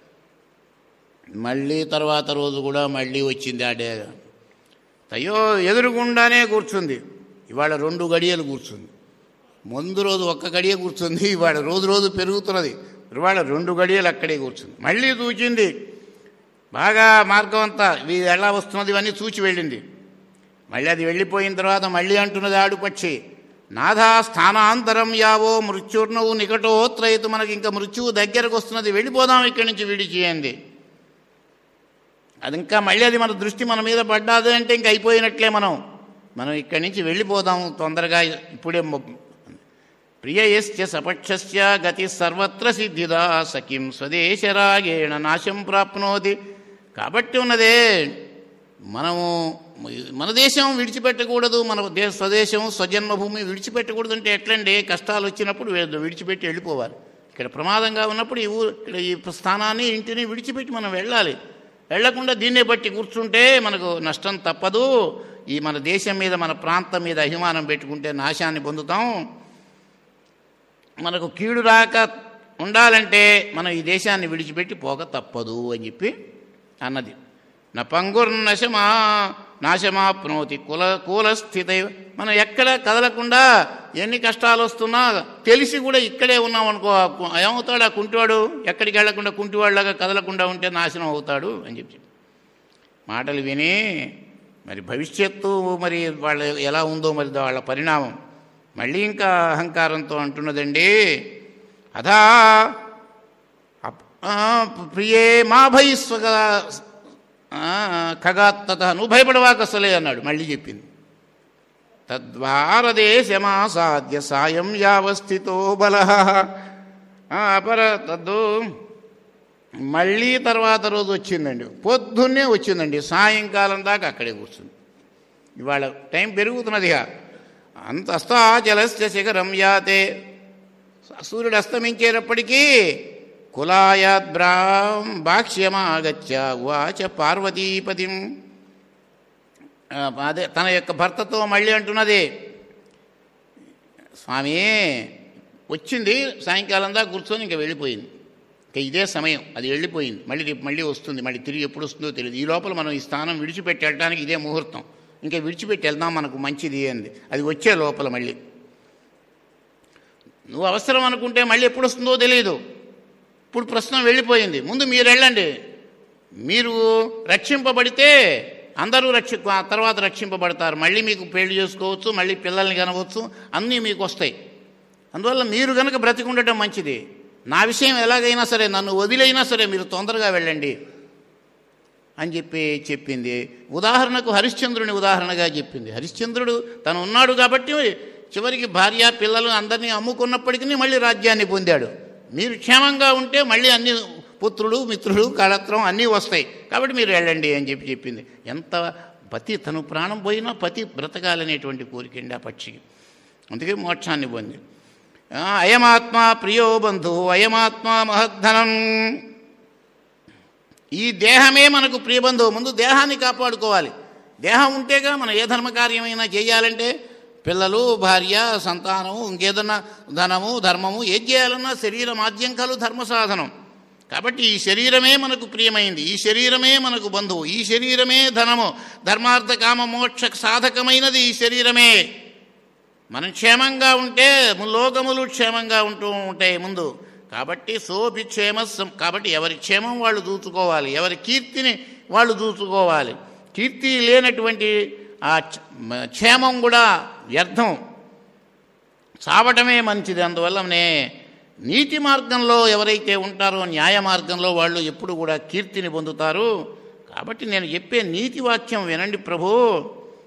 మళ్ళీ తర్వాత రోజు కూడా మళ్ళీ వచ్చింది ఆ డేగ అయ్యో ఎదురుగుండానే కూర్చుంది ఇవాళ రెండు గడియలు కూర్చుంది ముందు రోజు ఒక్క గడియ కూర్చుంది ఇవాళ రోజు రోజు పెరుగుతున్నది ఇవాళ రెండు గడియలు అక్కడే కూర్చుంది మళ్ళీ చూచింది బాగా మార్గం అంతా ఇది ఎలా వస్తున్నది ఇవన్నీ చూచి వెళ్ళింది మళ్ళీ అది వెళ్ళిపోయిన తర్వాత మళ్ళీ అంటున్నది ఆడుపక్షి నాథా స్థానాంతరం యావో మృత్యుర్నవు నికటోత్రయితు మనకి ఇంకా మృత్యువు దగ్గరకు వస్తున్నది వెళ్ళిపోదాం ఇక్కడి నుంచి విడిచేయండి అది ఇంకా మళ్ళీ అది మన దృష్టి మన మీద పడ్డాది అంటే ఇంక అయిపోయినట్లే మనం మనం ఇక్కడి నుంచి వెళ్ళిపోదాం తొందరగా ఇప్పుడే మొ- ప్రియయశ్చ సపక్షస్య గతి సర్వత్ర సిద్ధిదా సఖిం స్వదేశరాగేణ నాశం ప్రాప్నోతి కాబట్టి ఉన్నదే మనము మన దేశం విడిచిపెట్టకూడదు మన దే స్వదేశం స్వజన్మభూమి విడిచిపెట్టకూడదు అంటే ఎట్లండి కష్టాలు వచ్చినప్పుడు వే- విడిచిపెట్టి వెళ్ళిపోవాలి ఇక్కడ ప్రమాదంగా ఉన్నప్పుడు ఈ ఊరు ఇక్కడ ఈ స్థానాన్ని ఇంటిని విడిచిపెట్టి మనం వెళ్ళాలి వెళ్లకుండా దీన్నే బట్టి కూర్చుంటే మనకు నష్టం తప్పదు ఈ మన దేశం మీద మన ప్రాంతం మీద అభిమానం పెట్టుకుంటే నాశాన్ని పొందుతాం మనకు కీడు రాక ఉండాలంటే మనం ఈ దేశాన్ని విడిచిపెట్టి పోక తప్పదు అని చెప్పి అన్నది నా పంగుర్నశమా నాశమాప్నోతి కుల కూలస్థిత మనం ఎక్కడ కదలకుండా ఎన్ని కష్టాలు వస్తున్నా తెలిసి కూడా ఇక్కడే ఉన్నాం అనుకో ఆ కు- ఏమవుతాడు ఆ కుంటివాడు ఎక్కడికి వెళ్లకుండా కుంటివాళ్ళగా కదలకుండా ఉంటే నాశనం అవుతాడు అని చెప్పి మాటలు విని మరి భవిష్యత్తు మరి వాళ్ళ ఎలా ఉందో మరి వాళ్ళ పరిణామం మళ్ళీ ఇంకా అహంకారంతో అంటున్నదండి అధా అప్- ఆ, ప్రియే మా భయస్వగా ఖగాత్తత నువ్వు భయపడవాక అసలే అన్నాడు మళ్ళీ చెప్పింది తద్వారదేశమాసాద్య సాయం యావస్థితో బల అపర తద్దు మళ్ళీ తర్వాత రోజు వచ్చిందండి పొద్దున్నే వచ్చిందండి సాయంకాలం దాకా అక్కడే కూర్చుంది ఇవాళ టైం పెరుగుతున్నదిగా అంత అస్తాచలస్య శిఖరం యాతే సూర్యుడు అస్తమించేటప్పటికీ కులాయాద్బ్రాం భాక్ష్యమాగచ్చ వాచ పార్వతీపతిం ఆ, అదే తన యొక్క భర్తతో మళ్ళీ అంటున్నది స్వామి వచ్చింది సాయంకాలం దాకా కూర్చొని ఇంకా వెళ్ళిపోయింది ఇంకా ఇదే సమయం అది వెళ్ళిపోయింది మళ్ళీ రేపు మళ్ళీ వస్తుంది మళ్ళీ తిరిగి ఎప్పుడు వస్తుందో తెలియదు ఈ లోపల మనం ఈ స్థానం విడిచిపెట్టి వెళ్ళడానికి ఇదే ముహూర్తం ఇంకా విడిచిపెట్టి వెళ్దాం మనకు మంచిది అంది అది వచ్చే లోపల మళ్ళీ నువ్వు అవసరం అనుకుంటే మళ్ళీ ఎప్పుడు వస్తుందో తెలియదు ఇప్పుడు ప్రస్తుతం వెళ్ళిపోయింది ముందు మీరు వెళ్ళండి మీరు రక్షింపబడితే అందరూ రక్షి ఆ తర్వాత రక్షింపబడతారు మళ్ళీ మీకు పెళ్లి చేసుకోవచ్చు మళ్ళీ పిల్లల్ని కనవచ్చు అన్నీ మీకు వస్తాయి అందువల్ల మీరు కనుక బ్రతికి ఉండటం మంచిది నా విషయం ఎలాగైనా సరే నన్ను వదిలైనా సరే మీరు తొందరగా వెళ్ళండి అని చెప్పి చెప్పింది ఉదాహరణకు హరిశ్చంద్రుని ఉదాహరణగా చెప్పింది హరిశ్చంద్రుడు తను ఉన్నాడు కాబట్టి చివరికి భార్య పిల్లలు అందరినీ అమ్ముకున్నప్పటికీ మళ్ళీ రాజ్యాన్ని పొందాడు మీరు క్షేమంగా ఉంటే మళ్ళీ అన్ని పుత్రులు మిత్రులు కళత్రం అన్నీ వస్తాయి కాబట్టి మీరు వెళ్ళండి అని చెప్పి చెప్పింది ఎంత పతి తను ప్రాణం పోయినా పతి బ్రతకాలనేటువంటి కోరికండి ఆ పక్షికి అందుకే మోక్షాన్ని పొంది ఆ, అయమాత్మ ప్రియో బంధు అయమాత్మ మహద్ధనం ఈ దేహమే మనకు ప్రియబంధువు ముందు దేహాన్ని కాపాడుకోవాలి దేహం ఉంటేగా మనం ఏ ధర్మకార్యమైనా చేయాలంటే పిల్లలు భార్య సంతానము ఇంకేదన్నా ధనము ధర్మము ఏది చేయాలన్నా శరీరం ఆద్యంకాలు ధర్మ సాధనం కాబట్టి ఈ శరీరమే మనకు ప్రియమైంది ఈ శరీరమే మనకు బంధువు ఈ శరీరమే ధనము ధర్మార్థ కామ మోక్ష సాధకమైనది ఈ శరీరమే మనం క్షేమంగా ఉంటే లోకములు క్షేమంగా ఉంటూ ఉంటాయి ముందు కాబట్టి సోపి క్షేమ సం- కాబట్టి ఎవరి క్షేమం వాళ్ళు చూసుకోవాలి ఎవరి కీర్తిని వాళ్ళు చూసుకోవాలి కీర్తి లేనటువంటి ఆ క్ష- మ- క్షేమం కూడా వ్యర్థం చావటమే మంచిది అందువల్లనే నీతి మార్గంలో ఎవరైతే ఉంటారో న్యాయ మార్గంలో వాళ్ళు ఎప్పుడు కూడా కీర్తిని పొందుతారు కాబట్టి నేను చెప్పే నీతి వాక్యం వినండి ప్రభు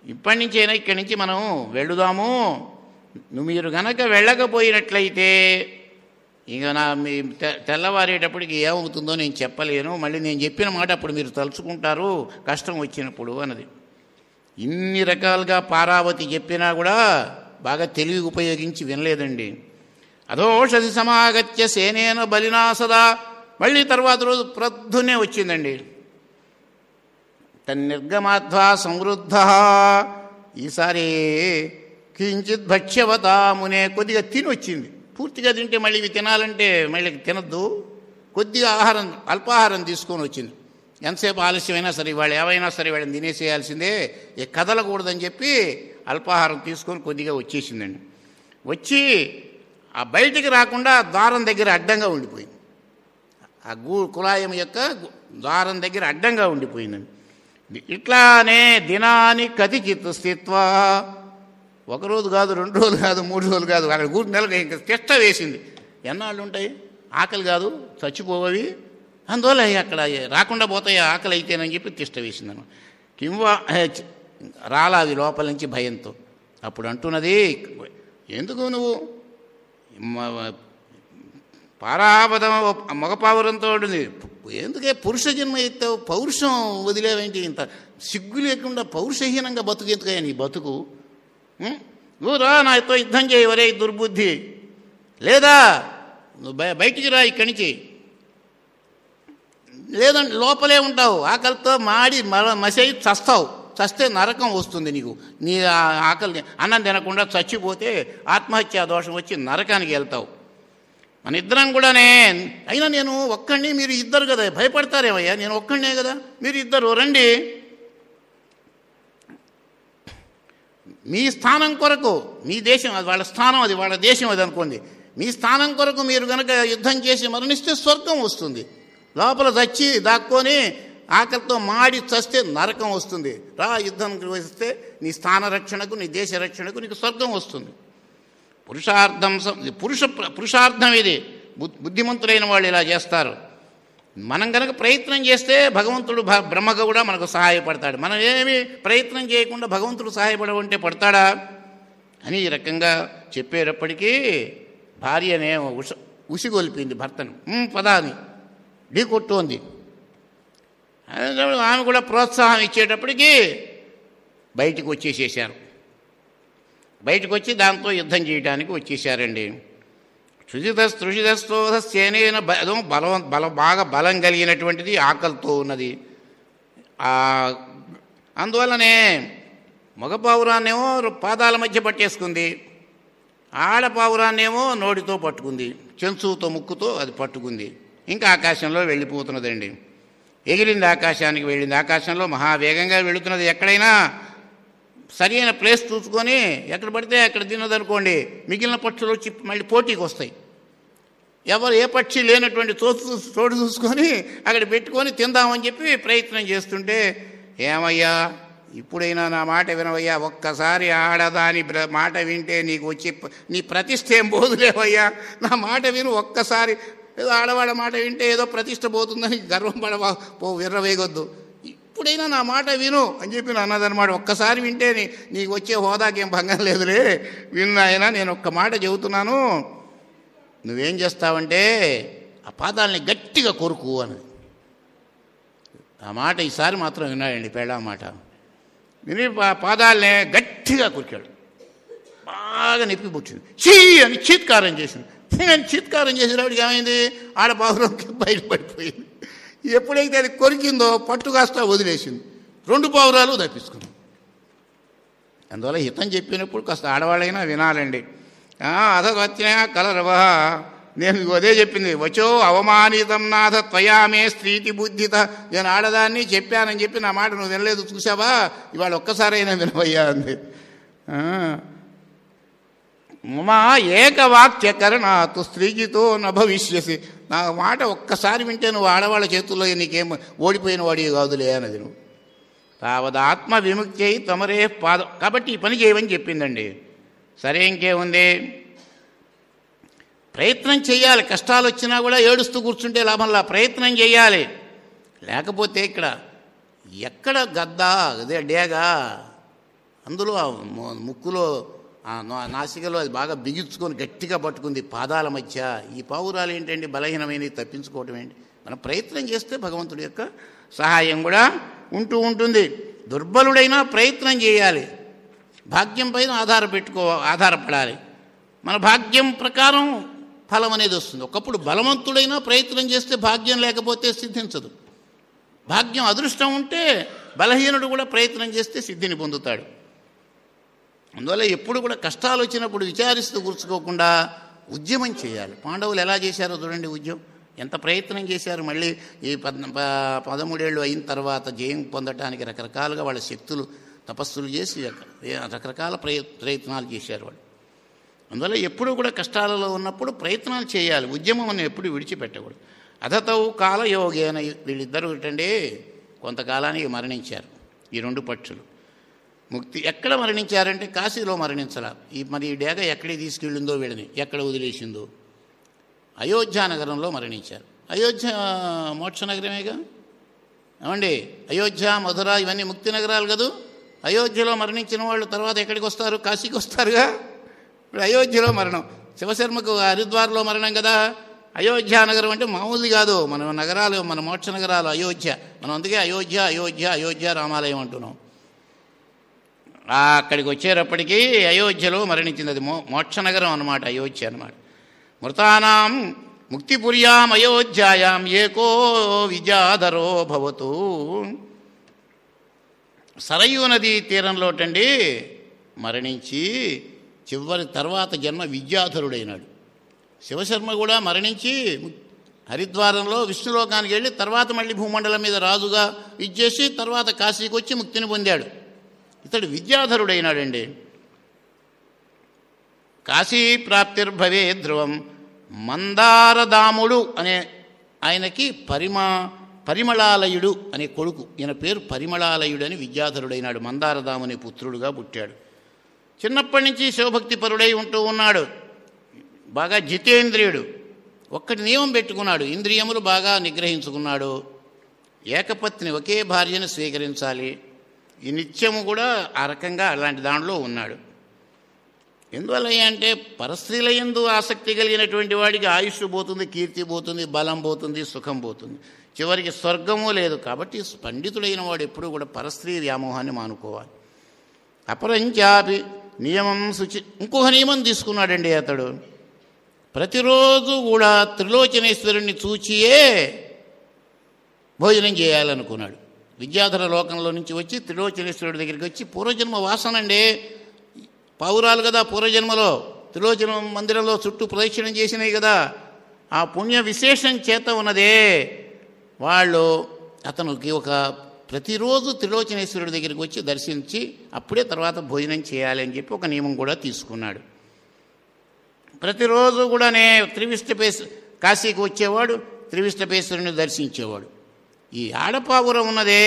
ఇప్పటి నుంచైనా ఇక్కడి నుంచి మనం వెళుదాము నువ్వు మీరు గనక వెళ్ళకపోయినట్లయితే ఇక నా మీ తె- తెల్లవారేటప్పటికి ఏమవుతుందో నేను చెప్పలేను మళ్ళీ నేను చెప్పిన మాట అప్పుడు మీరు తలుచుకుంటారు కష్టం వచ్చినప్పుడు అన్నది ఇన్ని రకాలుగా పారావతి చెప్పినా కూడా బాగా తెలివి ఉపయోగించి వినలేదండి అధోషధి సమాగత్య సేనేన బలినా సదా మళ్ళీ తర్వాత రోజు ప్రొద్దునే వచ్చిందండి తన్నిర్గమాధ్వా సంవృద్ధ ఈసారి కించిత్ భక్ష్యవతామునే కొద్దిగా తిని వచ్చింది పూర్తిగా తింటే మళ్ళీ ఇవి తినాలంటే మళ్ళీ తినద్దు కొద్దిగా ఆహారం అల్పాహారం తీసుకొని వచ్చింది ఎంతసేపు ఆలస్యమైనా సరే వాళ్ళు ఏమైనా సరే వాళ్ళని తినేసేయాల్సిందే ఇక కదలకూడదని చెప్పి అల్పాహారం తీసుకొని కొద్దిగా వచ్చేసిందండి వచ్చి ఆ బయటికి రాకుండా దారం దగ్గర అడ్డంగా ఉండిపోయింది ఆ గూ కులాయం యొక్క గు- ద్వారం దగ్గర అడ్డంగా ఉండిపోయిందండి ఇట్లానే దినాని కతిచిత్ స్థిత్వ ఒక రోజు కాదు రెండు రోజులు కాదు మూడు రోజులు కాదు అక్కడ గూడు నెలగా ఇంకా తిష్ట వేసింది ఎన్నాళ్ళు ఉంటాయి ఆకలి కాదు చచ్చిపోవవి అందువల్ల అవి అక్కడ రాకుండా పోతాయి ఆకలి అయితేనని చెప్పి తిష్ట వేసిందను కింవా రాలా అవి లోపల నుంచి భయంతో అప్పుడు అంటున్నది ఎందుకు నువ్వు మ- పారాపదం మగపావురంతో ఉంటుంది ఎందుకే పురుష జన్మ ఎత్తావు పౌరుషం వదిలేవేంటి ఇంత సిగ్గు లేకుండా పౌరుషహీనంగా బతుకు ఎందుకయ్యా నీ బతుకు ఉం? నువ్వు రా నాతో యుద్ధం చేయి వరే దుర్బుద్ధి లేదా నువ్వు బయ బయటికి రా ఇక్కడి నుంచి లేదంటే లోపలే ఉంటావు ఆకలితో మాడి మర మసై చస్తావు చస్తే నరకం వస్తుంది నీకు నీ ఆ ఆకలి అన్నం తినకుండా చచ్చిపోతే ఆత్మహత్యా దోషం వచ్చి నరకానికి వెళ్తావు మన ఇద్దరం కూడానే అయినా నేను ఒక్కడిని మీరు ఇద్దరు కదా భయపడతారేమయ్యా నేను ఒక్కడినే కదా మీరు ఇద్దరు రండి మీ స్థానం కొరకు మీ దేశం అది వాళ్ళ స్థానం అది వాళ్ళ దేశం అది అనుకోండి మీ స్థానం కొరకు మీరు కనుక యుద్ధం చేసి మరణిస్తే స్వర్గం వస్తుంది లోపల చచ్చి దాక్కొని ఆకలితో మాడి చస్తే నరకం వస్తుంది రా యుద్ధం వస్తే నీ స్థాన రక్షణకు నీ దేశ రక్షణకు నీకు స్వర్గం వస్తుంది పురుషార్థం స- ఇది పురుష పురుషార్థం ఇది బు- బుద్ధిమంతులైన వాళ్ళు ఇలా చేస్తారు మనం కనుక ప్రయత్నం చేస్తే భగవంతుడు భ- బ్రహ్మగా కూడా మనకు సహాయపడతాడు మనం ఏమి ప్రయత్నం చేయకుండా భగవంతుడు సహాయపడవంటే పడతాడా అని ఈ రకంగా చెప్పేటప్పటికీ భార్యనే ఉష ఉసిగొల్పింది భర్తను "ఉమ్, పద అని ఢీ కొట్టుకుంది అనేటప్పుడు ఆమె కూడా ప్రోత్సాహం ఇచ్చేటప్పటికి బయటికి వచ్చేసేసారు బయటకు వచ్చి దాంతో యుద్ధం చేయడానికి వచ్చేసారండి క్షుజిత స్తృషితస్తోధ సేనైన బలం బలం బలం బాగా బలం కలిగినటువంటిది ఆకలితో ఉన్నది ఆ, అందువల్లనే మగ పావురాన్నేమో పాదాల మధ్య పట్టేసుకుంది ఆడ పావురాన్నేమో నోటితో పట్టుకుంది చెంచుతో ముక్కుతో అది పట్టుకుంది ఇంకా ఆకాశంలో వెళ్ళిపోతున్నదండి ఎగిరింది ఆకాశానికి వెళ్ళింది ఆకాశంలో మహావేగంగా వెళుతున్నది ఎక్కడైనా సరి అయిన ప్లేస్ చూసుకొని ఎక్కడ పడితే అక్కడ తిన్నదనుకోండి మిగిలిన పక్షులు వచ్చి మళ్ళీ పోటీకి వస్తాయి ఎవరు ఏ పక్షి లేనటువంటి చోటు చూసి- చోటు చూసుకొని అక్కడ పెట్టుకొని తిందామని చెప్పి ప్రయత్నం చేస్తుంటే ఏమయ్యా ఇప్పుడైనా నా మాట వినవయ్యా ఒక్కసారి ఆడదాని బ్ర- మాట వింటే నీకు వచ్చి ప- నీ ప్రతిష్ట ఏం పోదులేవయ్యా నా మాట విను ఒక్కసారి ఏదో ఆడవాళ్ళ మాట వింటే ఏదో ప్రతిష్ట పోతుందని గర్వం పడవా పో విర్రవేయొద్దు ఇప్పుడైనా నా మాట విను అని చెప్పి నా అన్నదన్నమాట ఒక్కసారి వింటే నీ నీకు వచ్చే హోదాకేం భంగం లేదులే విను ఆయన నేను ఒక్క మాట చెబుతున్నాను నువ్వేం చేస్తావంటే ఆ పాదాలని గట్టిగా కొరుకు అన్నది ఆ మాట ఈసారి మాత్రం విన్నాడండి పెళ్ళా మాట విని పా- పాదాలనే గట్టిగా కొరికాడు బాగా నొప్పి పుచ్చింది చీ అని చీత్కారం చేసింది నేను చీత్కారం చేసేటప్పటికి ఏమైంది ఆడ పావురంకి బయటపడిపోయింది ఎప్పుడైతే అది కొరికిందో పట్టు కాస్త వదిలేసింది రెండు పావురాలు తప్పించుకుంది అందువల్ల హితం చెప్పినప్పుడు కాస్త ఆడవాళ్ళైనా వినాలండి అధవత్య కలరవ నేను ఇగో అదే చెప్పింది వచ్చో అవమానితం నాథ త్వయామే స్త్రీతి బుద్ధిత నేను ఆడదాన్ని చెప్పానని చెప్పి నా మాట నువ్వు వినలేదు చూసావా ఇవాళ ఒక్కసారైనా వినవయ్యా అంది ఆ. మమా ఏకవాక్యకరణాతు స్త్రీజితో న భవిష్యసి నా మాట ఒక్కసారి వింటే నువ్వు ఆడవాళ్ళ చేతుల్లో నీకేం ఓడిపోయిన వాడి కాదులే అన్నది నువ్వు తావదాత్మ విముక్తి అయి తమరే పాద కాబట్టి ఈ పని చేయమని చెప్పిందండి సరే ఇంకేముంది ప్రయత్నం చేయాలి కష్టాలు వచ్చినా కూడా ఏడుస్తూ కూర్చుంటే లాభంలా ప్రయత్నం చేయాలి లేకపోతే ఇక్కడ ఎక్కడ గద్ద అదే డేగా అందులో ఆ ము- ముక్కులో ఆ నా- నాసికలో అది బాగా బిగించుకొని గట్టిగా పట్టుకుంది పాదాల మధ్య ఈ పావురాలు ఏంటండి బలహీనమైనవి తప్పించుకోవటం ఏంటి మనం ప్రయత్నం చేస్తే భగవంతుడి యొక్క సహాయం కూడా ఉంటూ ఉంటుంది దుర్బలుడైనా ప్రయత్నం చేయాలి భాగ్యం పైన ఆధార పెట్టుకో ఆధారపడాలి మన భాగ్యం ప్రకారం ఫలం అనేది వస్తుంది ఒకప్పుడు బలవంతుడైనా ప్రయత్నం చేస్తే భాగ్యం లేకపోతే సిద్ధించదు భాగ్యం అదృష్టం ఉంటే బలహీనుడు కూడా ప్రయత్నం చేస్తే సిద్ధిని పొందుతాడు అందువల్ల ఎప్పుడు కూడా కష్టాలు వచ్చినప్పుడు విచారిస్తూ కూర్చుకోకుండా ఉద్యమం చేయాలి పాండవులు ఎలా చేశారో చూడండి ఉద్యమం ఎంత ప్రయత్నం చేశారు మళ్ళీ ఈ పద్ ప- పదమూడేళ్ళు అయిన తర్వాత జయం పొందటానికి రకరకాలుగా వాళ్ళ శక్తులు తపస్సులు చేసి రక- రకరకాల ప్రయ ప్రయత్నాలు చేశారు వాళ్ళు అందువల్ల ఎప్పుడు కూడా కష్టాలలో ఉన్నప్పుడు ప్రయత్నాలు చేయాలి ఉద్యమం అని ఎప్పుడు విడిచిపెట్టకూడదు అధతవు కాలయోగేన వీళ్ళిద్దరూ ఏంటంటే కొంతకాలానికి మరణించారు ఈ రెండు పక్షులు ముక్తి ఎక్కడ మరణించారంటే కాశీలో మరణించాల ఈ మరి ఈ డేగ ఎక్కడికి తీసుకెళ్ళిందో వీళ్ళని ఎక్కడ వదిలేసిందో అయోధ్య నగరంలో మరణించారు అయోధ్య మోక్ష నగరమేగా ఏమండి అయోధ్య మధుర ఇవన్నీ ముక్తి నగరాలు కదూ అయోధ్యలో మరణించిన వాళ్ళు తర్వాత ఎక్కడికి వస్తారు కాశీకి వస్తారుగా ఇప్పుడు అయోధ్యలో మరణం శివశర్మకు హరిద్వార్లో మరణం కదా అయోధ్య నగరం అంటే మామూలుది కాదు మన నగరాలు మన మోక్ష నగరాలు అయోధ్య మనం అందుకే అయోధ్య అయోధ్య అయోధ్య రామాలయం అంటున్నాం ఆ అక్కడికి వచ్చేటప్పటికీ అయోధ్యలో మరణించింది అది మో మోక్షనగరం అన్నమాట అయోధ్య అన్నమాట మృతానాం ముక్తిపుర్యాం అయోధ్యాయాం ఏకో విజాధరో భవతు సరయూ నదీ తీరంలోటండి మరణించి చివరి తర్వాత జన్మ విద్యాధరుడైనాడు శివశర్మ కూడా మరణించి హరిద్వారంలో విష్ణులోకానికి వెళ్ళి తర్వాత మళ్ళీ భూమండలం మీద రాజుగా ఇచ్చేసి తర్వాత కాశీకి వచ్చి ముక్తిని పొందాడు ఇతడు విద్యాధరుడైనాడండి కాశీ ప్రాప్తిర్భవే ధ్రువం మందారదాముడు అనే ఆయనకి పరిమా పరిమళాలయుడు అనే కొడుకు ఈయన పేరు పరిమళాలయుడు అని విద్యాధరుడైనాడు మందారదాముని పుత్రుడుగా పుట్టాడు చిన్నప్పటి నుంచి శివభక్తి పరుడై ఉంటూ ఉన్నాడు బాగా జితేంద్రియుడు ఒక్కటి నియమం పెట్టుకున్నాడు ఇంద్రియములు బాగా నిగ్రహించుకున్నాడు ఏకపత్ని ఒకే భార్యను స్వీకరించాలి ఈ నిత్యము కూడా ఆ రకంగా అలాంటి దానిలో ఉన్నాడు ఎందువల్ల అంటే పరస్త్రీల ఎందు ఆసక్తి కలిగినటువంటి వాడికి ఆయుష్ పోతుంది కీర్తి పోతుంది బలం పోతుంది సుఖం పోతుంది చివరికి స్వర్గము లేదు కాబట్టి పండితుడైన వాడు ఎప్పుడూ కూడా పరస్త్రీ వ్యామోహాన్ని మానుకోవాలి అపరంచాపి నియమం శుచి ఇంకొక నియమం తీసుకున్నాడండి అతడు ప్రతిరోజు కూడా త్రిలోచనేశ్వరుణ్ణి చూచియే భోజనం చేయాలనుకున్నాడు విద్యాధర లోకంలో నుంచి వచ్చి త్రిలోచనేశ్వరుడి దగ్గరికి వచ్చి పూర్వజన్మ వాసన అండి పావురాలు కదా పూర్వజన్మలో త్రిలోచన మందిరంలో చుట్టూ ప్రదక్షిణం చేసినాయి కదా ఆ పుణ్య విశేషం చేత ఉన్నదే వాళ్ళు అతనికి ఒక ప్రతిరోజు త్రిలోచనేశ్వరుడి దగ్గరికి వచ్చి దర్శించి అప్పుడే తర్వాత భోజనం చేయాలి అని చెప్పి ఒక నియమం కూడా తీసుకున్నాడు ప్రతిరోజు కూడానే త్రివిష్టపేశ కాశీకి వచ్చేవాడు త్రివిష్టపేశ్వరుని దర్శించేవాడు ఈ ఆడపావురం ఉన్నదే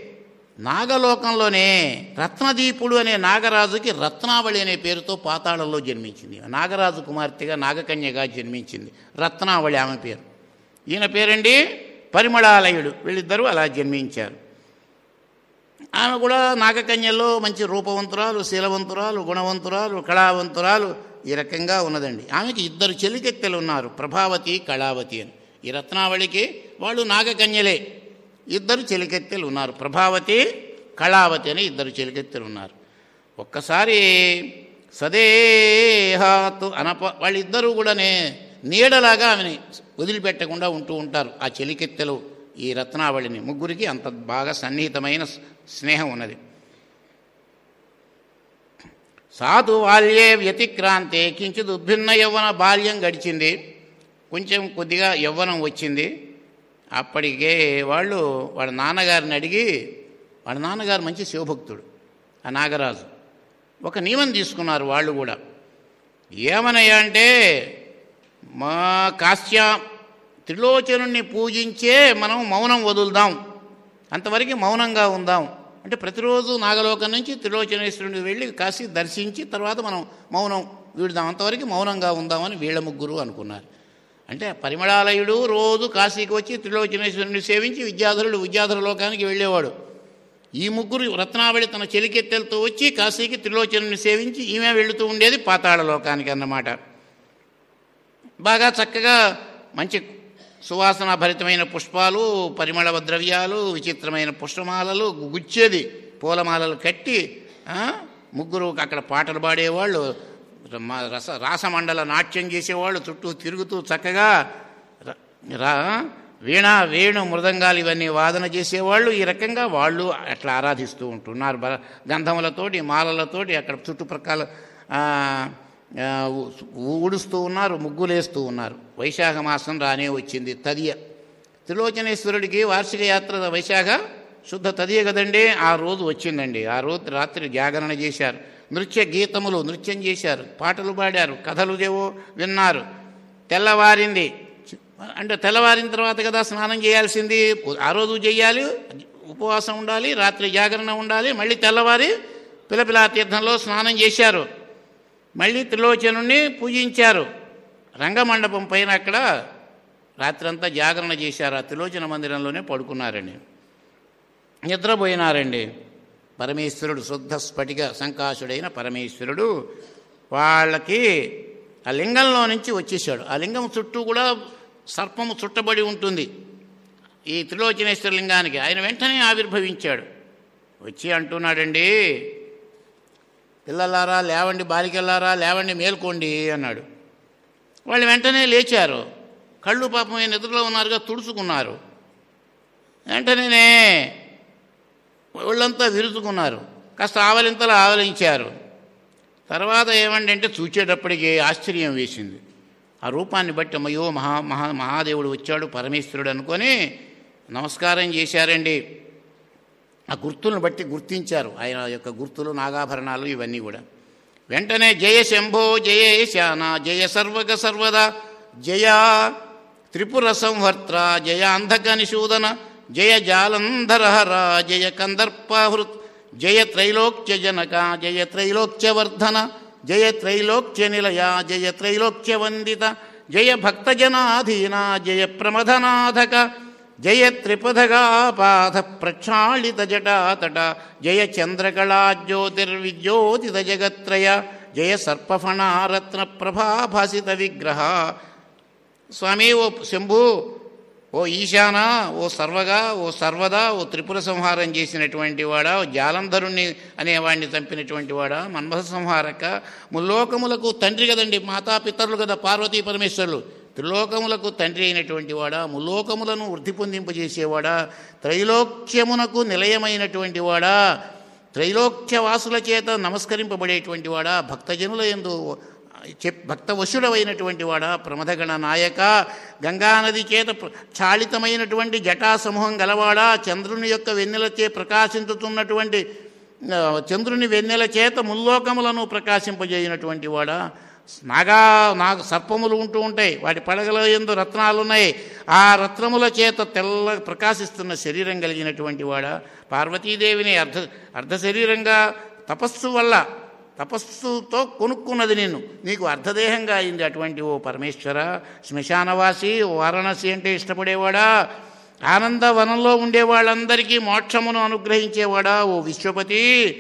నాగలోకంలోనే రత్నదీపుడు అనే నాగరాజుకి రత్నావళి అనే పేరుతో పాతాళంలో జన్మించింది నాగరాజు కుమార్తెగా నాగకన్యగా జన్మించింది రత్నావళి ఆమె పేరు ఈయన పేరండి పరిమళాలయుడు వీళ్ళిద్దరూ అలా జన్మించారు ఆమె కూడా నాగకన్యల్లో మంచి రూపవంతురాలు శీలవంతురాలు గుణవంతురాలు కళావంతురాలు ఈ రకంగా ఉన్నదండి ఆమెకి ఇద్దరు చెలికెత్తెలు ఉన్నారు ప్రభావతి కళావతి అని ఈ రత్నావళికి వాళ్ళు నాగకన్యలే ఇద్దరు చెలికెత్తెలు ఉన్నారు ప్రభావతి కళావతి అని ఇద్దరు చెలికెత్తెలు ఉన్నారు ఒక్కసారి సదేహాతు అనప వాళ్ళిద్దరూ కూడానే నీడలాగా ఆమెని వదిలిపెట్టకుండా ఉంటూ ఉంటారు ఆ చెలికెత్తెలు ఈ రత్నావళిని ముగ్గురికి అంత బాగా సన్నిహితమైన స్నేహం ఉన్నది సాధు బాల్యే వ్యతిక్రాంతే కించిత్ ఉద్భిన్న యవ్వన బాల్యం గడిచింది కొంచెం కొద్దిగా యవ్వనం వచ్చింది అప్పటికే వాళ్ళు వాళ్ళ నాన్నగారిని అడిగి వాళ్ళ నాన్నగారు మంచి శివభక్తుడు ఆ నాగరాజు ఒక నియమం తీసుకున్నారు వాళ్ళు కూడా ఏమనయ్యా అంటే మా కాశ్య త్రిలోచనుణ్ణి పూజించే మనం మౌనం వదులుదాం అంతవరకు మౌనంగా ఉందాం అంటే ప్రతిరోజు నాగలోకం నుంచి త్రిలోచనేశ్వరుని వెళ్ళి కాశీ దర్శించి తర్వాత మనం మౌనం వీడుదాం అంతవరకు మౌనంగా ఉందామని వీళ్ళ ముగ్గురు అనుకున్నారు అంటే పరిమళాలయుడు రోజు కాశీకి వచ్చి త్రిలోచనేశ్వరుని సేవించి విద్యాధరుడు విద్యాధర లోకానికి వెళ్ళేవాడు ఈ ముగ్గురు రత్నావళి తన చెలికెత్తెలతో వచ్చి కాశీకి త్రిలోచనుని సేవించి ఈమె వెళుతూ ఉండేది పాతాళ లోకానికి అన్నమాట బాగా చక్కగా మంచి సువాసన భరితమైన పుష్పాలు పరిమళ ద్రవ్యాలు విచిత్రమైన పుష్పమాలలు గుచ్చేది పూలమాలలు కట్టి ఆ, ముగ్గురు అక్కడ పాటలు పాడేవాళ్ళు మ- రస రాసమండల నాట్యం చేసేవాళ్ళు చుట్టూ తిరుగుతూ చక్కగా ర- రా వీణ వేణు మృదంగాలు ఇవన్నీ వాదన చేసేవాళ్ళు ఈ రకంగా వాళ్ళు అట్లా ఆరాధిస్తూ ఉంటున్నారు బ- గంధములతోటి మాలలతోటి అక్కడ చుట్టుప్రక్కల ఆ, ఆ, ఊ- ఊడుస్తూ ఉన్నారు ముగ్గులేస్తూ ఉన్నారు వైశాఖ మాసం రానే వచ్చింది తదియ త్రిలోచనేశ్వరుడికి వార్షిక యాత్ర వైశాఖ శుద్ధ తదియ కదండి ఆ రోజు వచ్చిందండి ఆ రోజు రాత్రి జాగరణ చేశారు నృత్య గీతములు నృత్యం చేశారు పాటలు పాడారు కథలు ఏవో విన్నారు తెల్లవారింది అంటే తెల్లవారిన తర్వాత కదా స్నానం చేయాల్సింది ఆ రోజు చేయాలి ఉపవాసం ఉండాలి రాత్రి జాగరణ ఉండాలి మళ్ళీ తెల్లవారి పిలపిలా తీర్థంలో స్నానం చేశారు మళ్ళీ త్రిలోచనుణ్ణి పూజించారు రంగమండపం పైన అక్కడ రాత్రంతా జాగరణ చేశారు ఆ త్రిలోచన మందిరంలోనే పడుకున్నారండి నిద్రపోయినారండి పరమేశ్వరుడు శుద్ధ స్ఫటిక సంకాశుడైన పరమేశ్వరుడు వాళ్ళకి ఆ లింగంలో నుంచి వచ్చేసాడు ఆ లింగం చుట్టూ కూడా సర్పము చుట్టబడి ఉంటుంది ఈ త్రిలోచనేశ్వర లింగానికి ఆయన వెంటనే ఆవిర్భవించాడు వచ్చి అంటున్నాడండి పిల్లలారా లేవండి బాలికల్లారా లేవండి మేల్కోండి అన్నాడు వాళ్ళు వెంటనే లేచారు కళ్ళు పాపం ఈ నిద్రలో ఉన్నారుగా తుడుచుకున్నారు వెంటనే ఒళ్ళంతా విరుచుకున్నారు కాస్త ఆవలింతలు ఆవలించారు తర్వాత ఏమండి అంటే చూచేటప్పటికి ఆశ్చర్యం వేసింది ఆ రూపాన్ని బట్టి అమ్మయ్యో మహా మహా మహాదేవుడు వచ్చాడు పరమేశ్వరుడు అనుకొని నమస్కారం చేశారండి ఆ గుర్తులను బట్టి గుర్తించారు ఆయన యొక్క గుర్తులు నాగాభరణాలు ఇవన్నీ కూడా వెంటనే జయ శంభో జయ శాన జయ సర్వగ సర్వదా జయ త్రిపుర సంవర్త్ర జయ అంధక నిషూదన జయ జాలంధరహర జయ కందర్పహృత్ జయ త్రైలోక్య జనక జయ త్రైలోక్య వర్ధన జయ త్రైలోక్య నిలయ జయ త్రైలోక్య వందిత జయ భక్తజనాధీన జయ ప్రమథనాథక జయ త్రిపథగాపాధ ప్రక్షాళిత జటాతట జయ చంద్రకళా జ్యోతిర్విజ్యోతిత జగత్రయ జయ సర్పఫణారత్న ప్రభాభాసిత విగ్రహ స్వామి ఓ శంభు ఓ ఈశాన ఓ సర్వగా ఓ సర్వదా ఓ త్రిపుర సంహారం చేసినటువంటి వాడా ఓ జాలంధరుణ్ణి అనేవాడిని చంపినటువంటి వాడా మన్మథ సంహారక ముల్లోకములకు తండ్రి కదండి మాతాపితరులు కదా పార్వతీ పరమేశ్వరులు త్రిలోకములకు తండ్రి అయినటువంటి వాడా ముల్లోకములను వృద్ధి పొందింపజేసేవాడా త్రైలోక్యమునకు నిలయమైనటువంటి వాడా త్రైలోక్యవాసుల చేత నమస్కరింపబడేటువంటి వాడా భక్తజనుల ఎందు చెప్ భక్తవశుడమైనటువంటి వాడా ప్రమథగణ నాయక గంగానది చేత ప్ర- చాళితమైనటువంటి జటా సమూహం గలవాడా చంద్రుని యొక్క వెన్నెలచే ప్రకాశించుతున్నటువంటి ఆ, చంద్రుని వెన్నెల చేత ముల్లోకములను ప్రకాశింపజేయనటువంటి వాడా నాగా నాగ సర్పములు ఉంటూ ఉంటాయి వాటి పడగల ఎందు రత్నాలు ఉన్నాయి ఆ రత్నముల చేత తెల్ల ప్రకాశిస్తున్న శరీరం కలిగినటువంటి వాడా పార్వతీదేవిని అర్ధ అర్ధ శరీరంగా తపస్సు వల్ల తపస్సుతో కొనుక్కున్నది నిన్ను నీకు అర్ధదేహంగా అయింది అటువంటి ఓ పరమేశ్వర శ్మశానవాసి ఓ వారణాసి అంటే ఇష్టపడేవాడా ఆనందవనంలో ఉండే వాళ్ళందరికీ మోక్షమును అనుగ్రహించేవాడా ఓ విశ్వపతి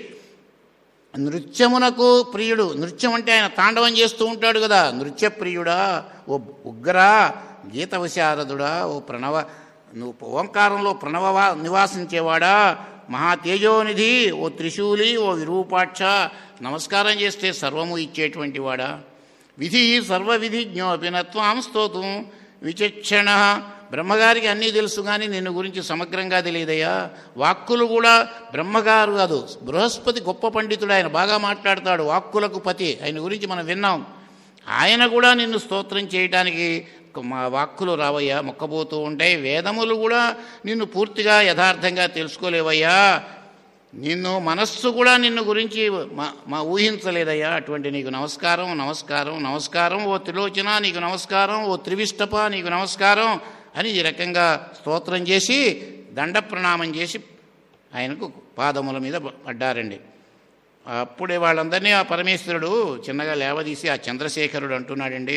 నృత్యమునకు ప్రియుడు నృత్యం అంటే ఆయన తాండవం చేస్తూ ఉంటాడు కదా నృత్య ప్రియుడా ఓ ఉగ్రా గీత విశారదుడా ఓ ప్రణవ నువ్వు ఓంకారంలో ప్రణవ నివాసించేవాడా మహా తేజోనిధి ఓ త్రిశూలి ఓ విరూపాక్ష నమస్కారం చేస్తే సర్వము ఇచ్చేటువంటి వాడా విధి సర్వవిధిజ్ఞోపి నత్వాం స్తోతం విచక్షణ బ్రహ్మగారికి అన్నీ తెలుసు కానీ నిన్ను గురించి సమగ్రంగా తెలియదయ్యా వాక్కులు కూడా బ్రహ్మగారు కాదు బృహస్పతి గొప్ప పండితుడు ఆయన బాగా మాట్లాడతాడు వాక్కులకు పతి ఆయన గురించి మనం విన్నాం ఆయన కూడా నిన్ను స్తోత్రం చేయటానికి మా వాక్కులు రావయ్యా మొక్కబోతూ ఉంటాయి వేదములు కూడా నిన్ను పూర్తిగా యథార్థంగా తెలుసుకోలేవయ్యా నిన్ను మనస్సు కూడా నిన్ను గురించి మా మా ఊహించలేదయ్యా అటువంటి నీకు నమస్కారం నమస్కారం నమస్కారం ఓ త్రిలోచన నీకు నమస్కారం ఓ త్రివిష్టప నీకు నమస్కారం అని ఈ రకంగా స్తోత్రం చేసి దండ ప్రణామం చేసి ఆయనకు పాదముల మీద పడ్డారండి అప్పుడే వాళ్ళందరినీ ఆ పరమేశ్వరుడు చిన్నగా లేవదీసి ఆ చంద్రశేఖరుడు అంటున్నాడండి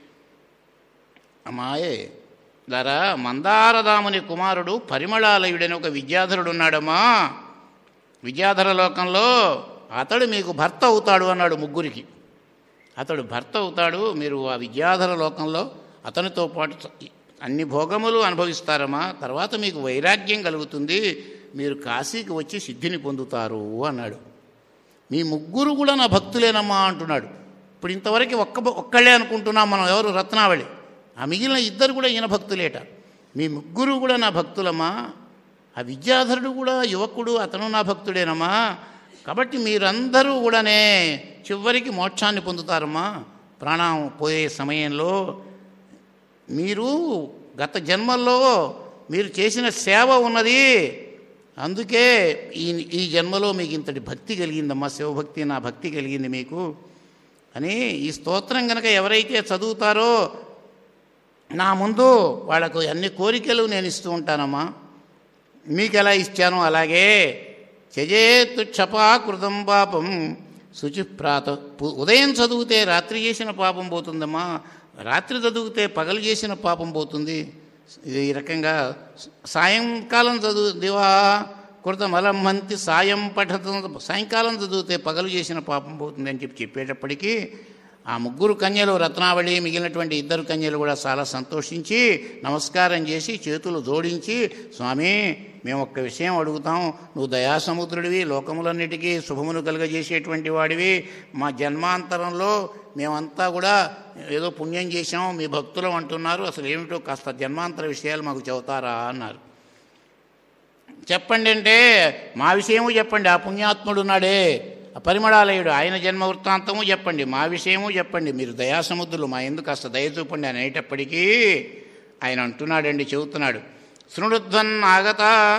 అమ్మాయే దరా మందారదాముని కుమారుడు పరిమళాలయుడని ఒక విద్యాధరుడు ఉన్నాడమ్మా విద్యాధర లోకంలో అతడు మీకు భర్త అవుతాడు అన్నాడు ముగ్గురికి అతడు భర్త అవుతాడు మీరు ఆ విద్యాధర లోకంలో అతనితో పాటు చ- అన్ని భోగములు అనుభవిస్తారమ్మా తర్వాత మీకు వైరాగ్యం కలుగుతుంది మీరు కాశీకి వచ్చి సిద్ధిని పొందుతారు అన్నాడు మీ ముగ్గురు కూడా నా భక్తులేనమ్మా అంటున్నాడు ఇప్పుడు ఇంతవరకు ఒక్క ఒక్కళ్ళే అనుకుంటున్నాం మనం ఎవరు రత్నావళి ఆ మిగిలిన ఇద్దరు కూడా ఈయన భక్తులేట మీ ముగ్గురు కూడా నా భక్తులమ్మా ఆ విద్యాధరుడు కూడా యువకుడు అతను నా భక్తుడేనమ్మా కాబట్టి మీరందరూ కూడానే చివరికి మోక్షాన్ని పొందుతారమ్మా ప్రాణం పోయే సమయంలో మీరు గత జన్మల్లో మీరు చేసిన సేవ ఉన్నది అందుకే ఈ ఈ జన్మలో మీకు ఇంతటి భక్తి కలిగిందమ్మా శివభక్తి నా భక్తి కలిగింది మీకు అని ఈ స్తోత్రం కనుక ఎవరైతే చదువుతారో నా ముందు వాళ్ళకు అన్ని కోరికలు నేను ఇస్తూ ఉంటానమ్మా మీకు ఎలా ఇచ్చానో అలాగే చజేతు క్షపాకృతం పాపం శుచిప్రాత పు- ఉదయం చదివితే రాత్రి చేసిన పాపం పోతుందమ్మా రాత్రి చదివితే పగలు చేసిన పాపం పోతుంది ఇది ఈ రకంగా సాయంకాలం చదువు దివా కృతమలం మంతి సాయం పఠత సాయంకాలం చదివితే పగలు చేసిన పాపం పోతుంది అని చెప్పి చెప్పేటప్పటికీ ఆ ముగ్గురు కన్యలు రత్నావళి మిగిలినటువంటి ఇద్దరు కన్యలు కూడా చాలా సంతోషించి నమస్కారం చేసి చేతులు జోడించి స్వామి మేము ఒక్క విషయం అడుగుతాం నువ్వు దయాసముద్రుడివి లోకములన్నిటికీ శుభమును కలుగజేసేటువంటి వాడివి మా జన్మాంతరంలో మేమంతా కూడా ఏదో పుణ్యం చేశాం మీ భక్తులం అంటున్నారు అసలు ఏమిటో కాస్త జన్మాంతర విషయాలు మాకు చెబుతారా అన్నారు చెప్పండి అంటే మా విషయము చెప్పండి ఆ పుణ్యాత్ముడు ఉన్నాడే ఆ పరిమళాలయుడు ఆయన జన్మ వృత్తాంతము చెప్పండి మా విషయము చెప్పండి మీరు దయాసముద్రులు మా ఎందుకు కాస్త దయ చూపండి అని అనేటప్పటికీ ఆయన అంటున్నాడండి చెబుతున్నాడు శృణుధ్వన్ ఆగత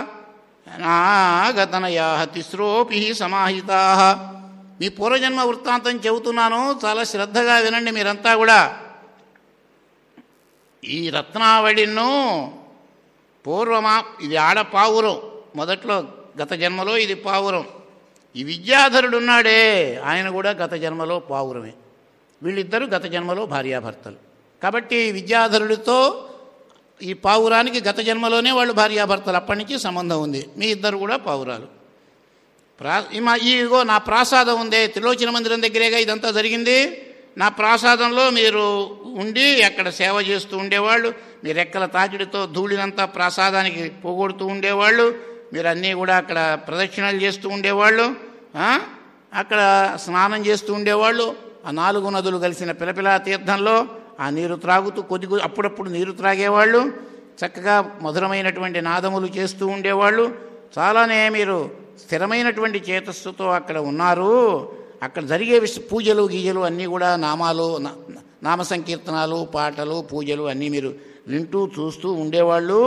నాగతనయా తిస్రోపి సమాహితా మీ పూర్వజన్మ వృత్తాంతం చెబుతున్నాను చాలా శ్రద్ధగా వినండి మీరంతా కూడా ఈ రత్నావళిను పూర్వమా ఇది ఆడ పావురం మొదట్లో గత జన్మలో ఇది పావురం ఈ విద్యాధరుడు ఉన్నాడే ఆయన కూడా గత జన్మలో పావురమే వీళ్ళిద్దరూ గత జన్మలో భార్యాభర్తలు కాబట్టి ఈ విద్యాధరుడితో ఈ పావురానికి గత జన్మలోనే వాళ్ళు భార్యాభర్తలు అప్పటి నుంచి సంబంధం ఉంది మీ ఇద్దరు కూడా పావురాలు ప్రా ఈ మా ఇగో నా ప్రాసాదం ఉందే త్రిలోచన మందిరం దగ్గరేగా ఇదంతా జరిగింది నా ప్రాసాదంలో మీరు ఉండి అక్కడ సేవ చేస్తూ ఉండేవాళ్ళు మీ రెక్కల తాకిడితో ధూళినంతా ప్రాసాదానికి పోగొడుతూ ఉండేవాళ్ళు మీరు అన్నీ కూడా అక్కడ ప్రదక్షిణలు చేస్తూ ఉండేవాళ్ళు ఆ? అక్కడ స్నానం చేస్తూ ఉండేవాళ్ళు ఆ నాలుగు నదులు కలిసిన పిలపిలా తీర్థంలో ఆ నీరు త్రాగుతూ కొద్ది కొద్ది అప్పుడప్పుడు నీరు త్రాగేవాళ్ళు చక్కగా మధురమైనటువంటి నాదములు చేస్తూ ఉండేవాళ్ళు చాలానే మీరు స్థిరమైనటువంటి చేతస్సుతో అక్కడ ఉన్నారు అక్కడ జరిగే విష పూజలు గీజలు అన్నీ కూడా నామాలు నా- నామ సంకీర్తనాలు పాటలు పూజలు అన్నీ మీరు వింటూ చూస్తూ ఉండేవాళ్ళు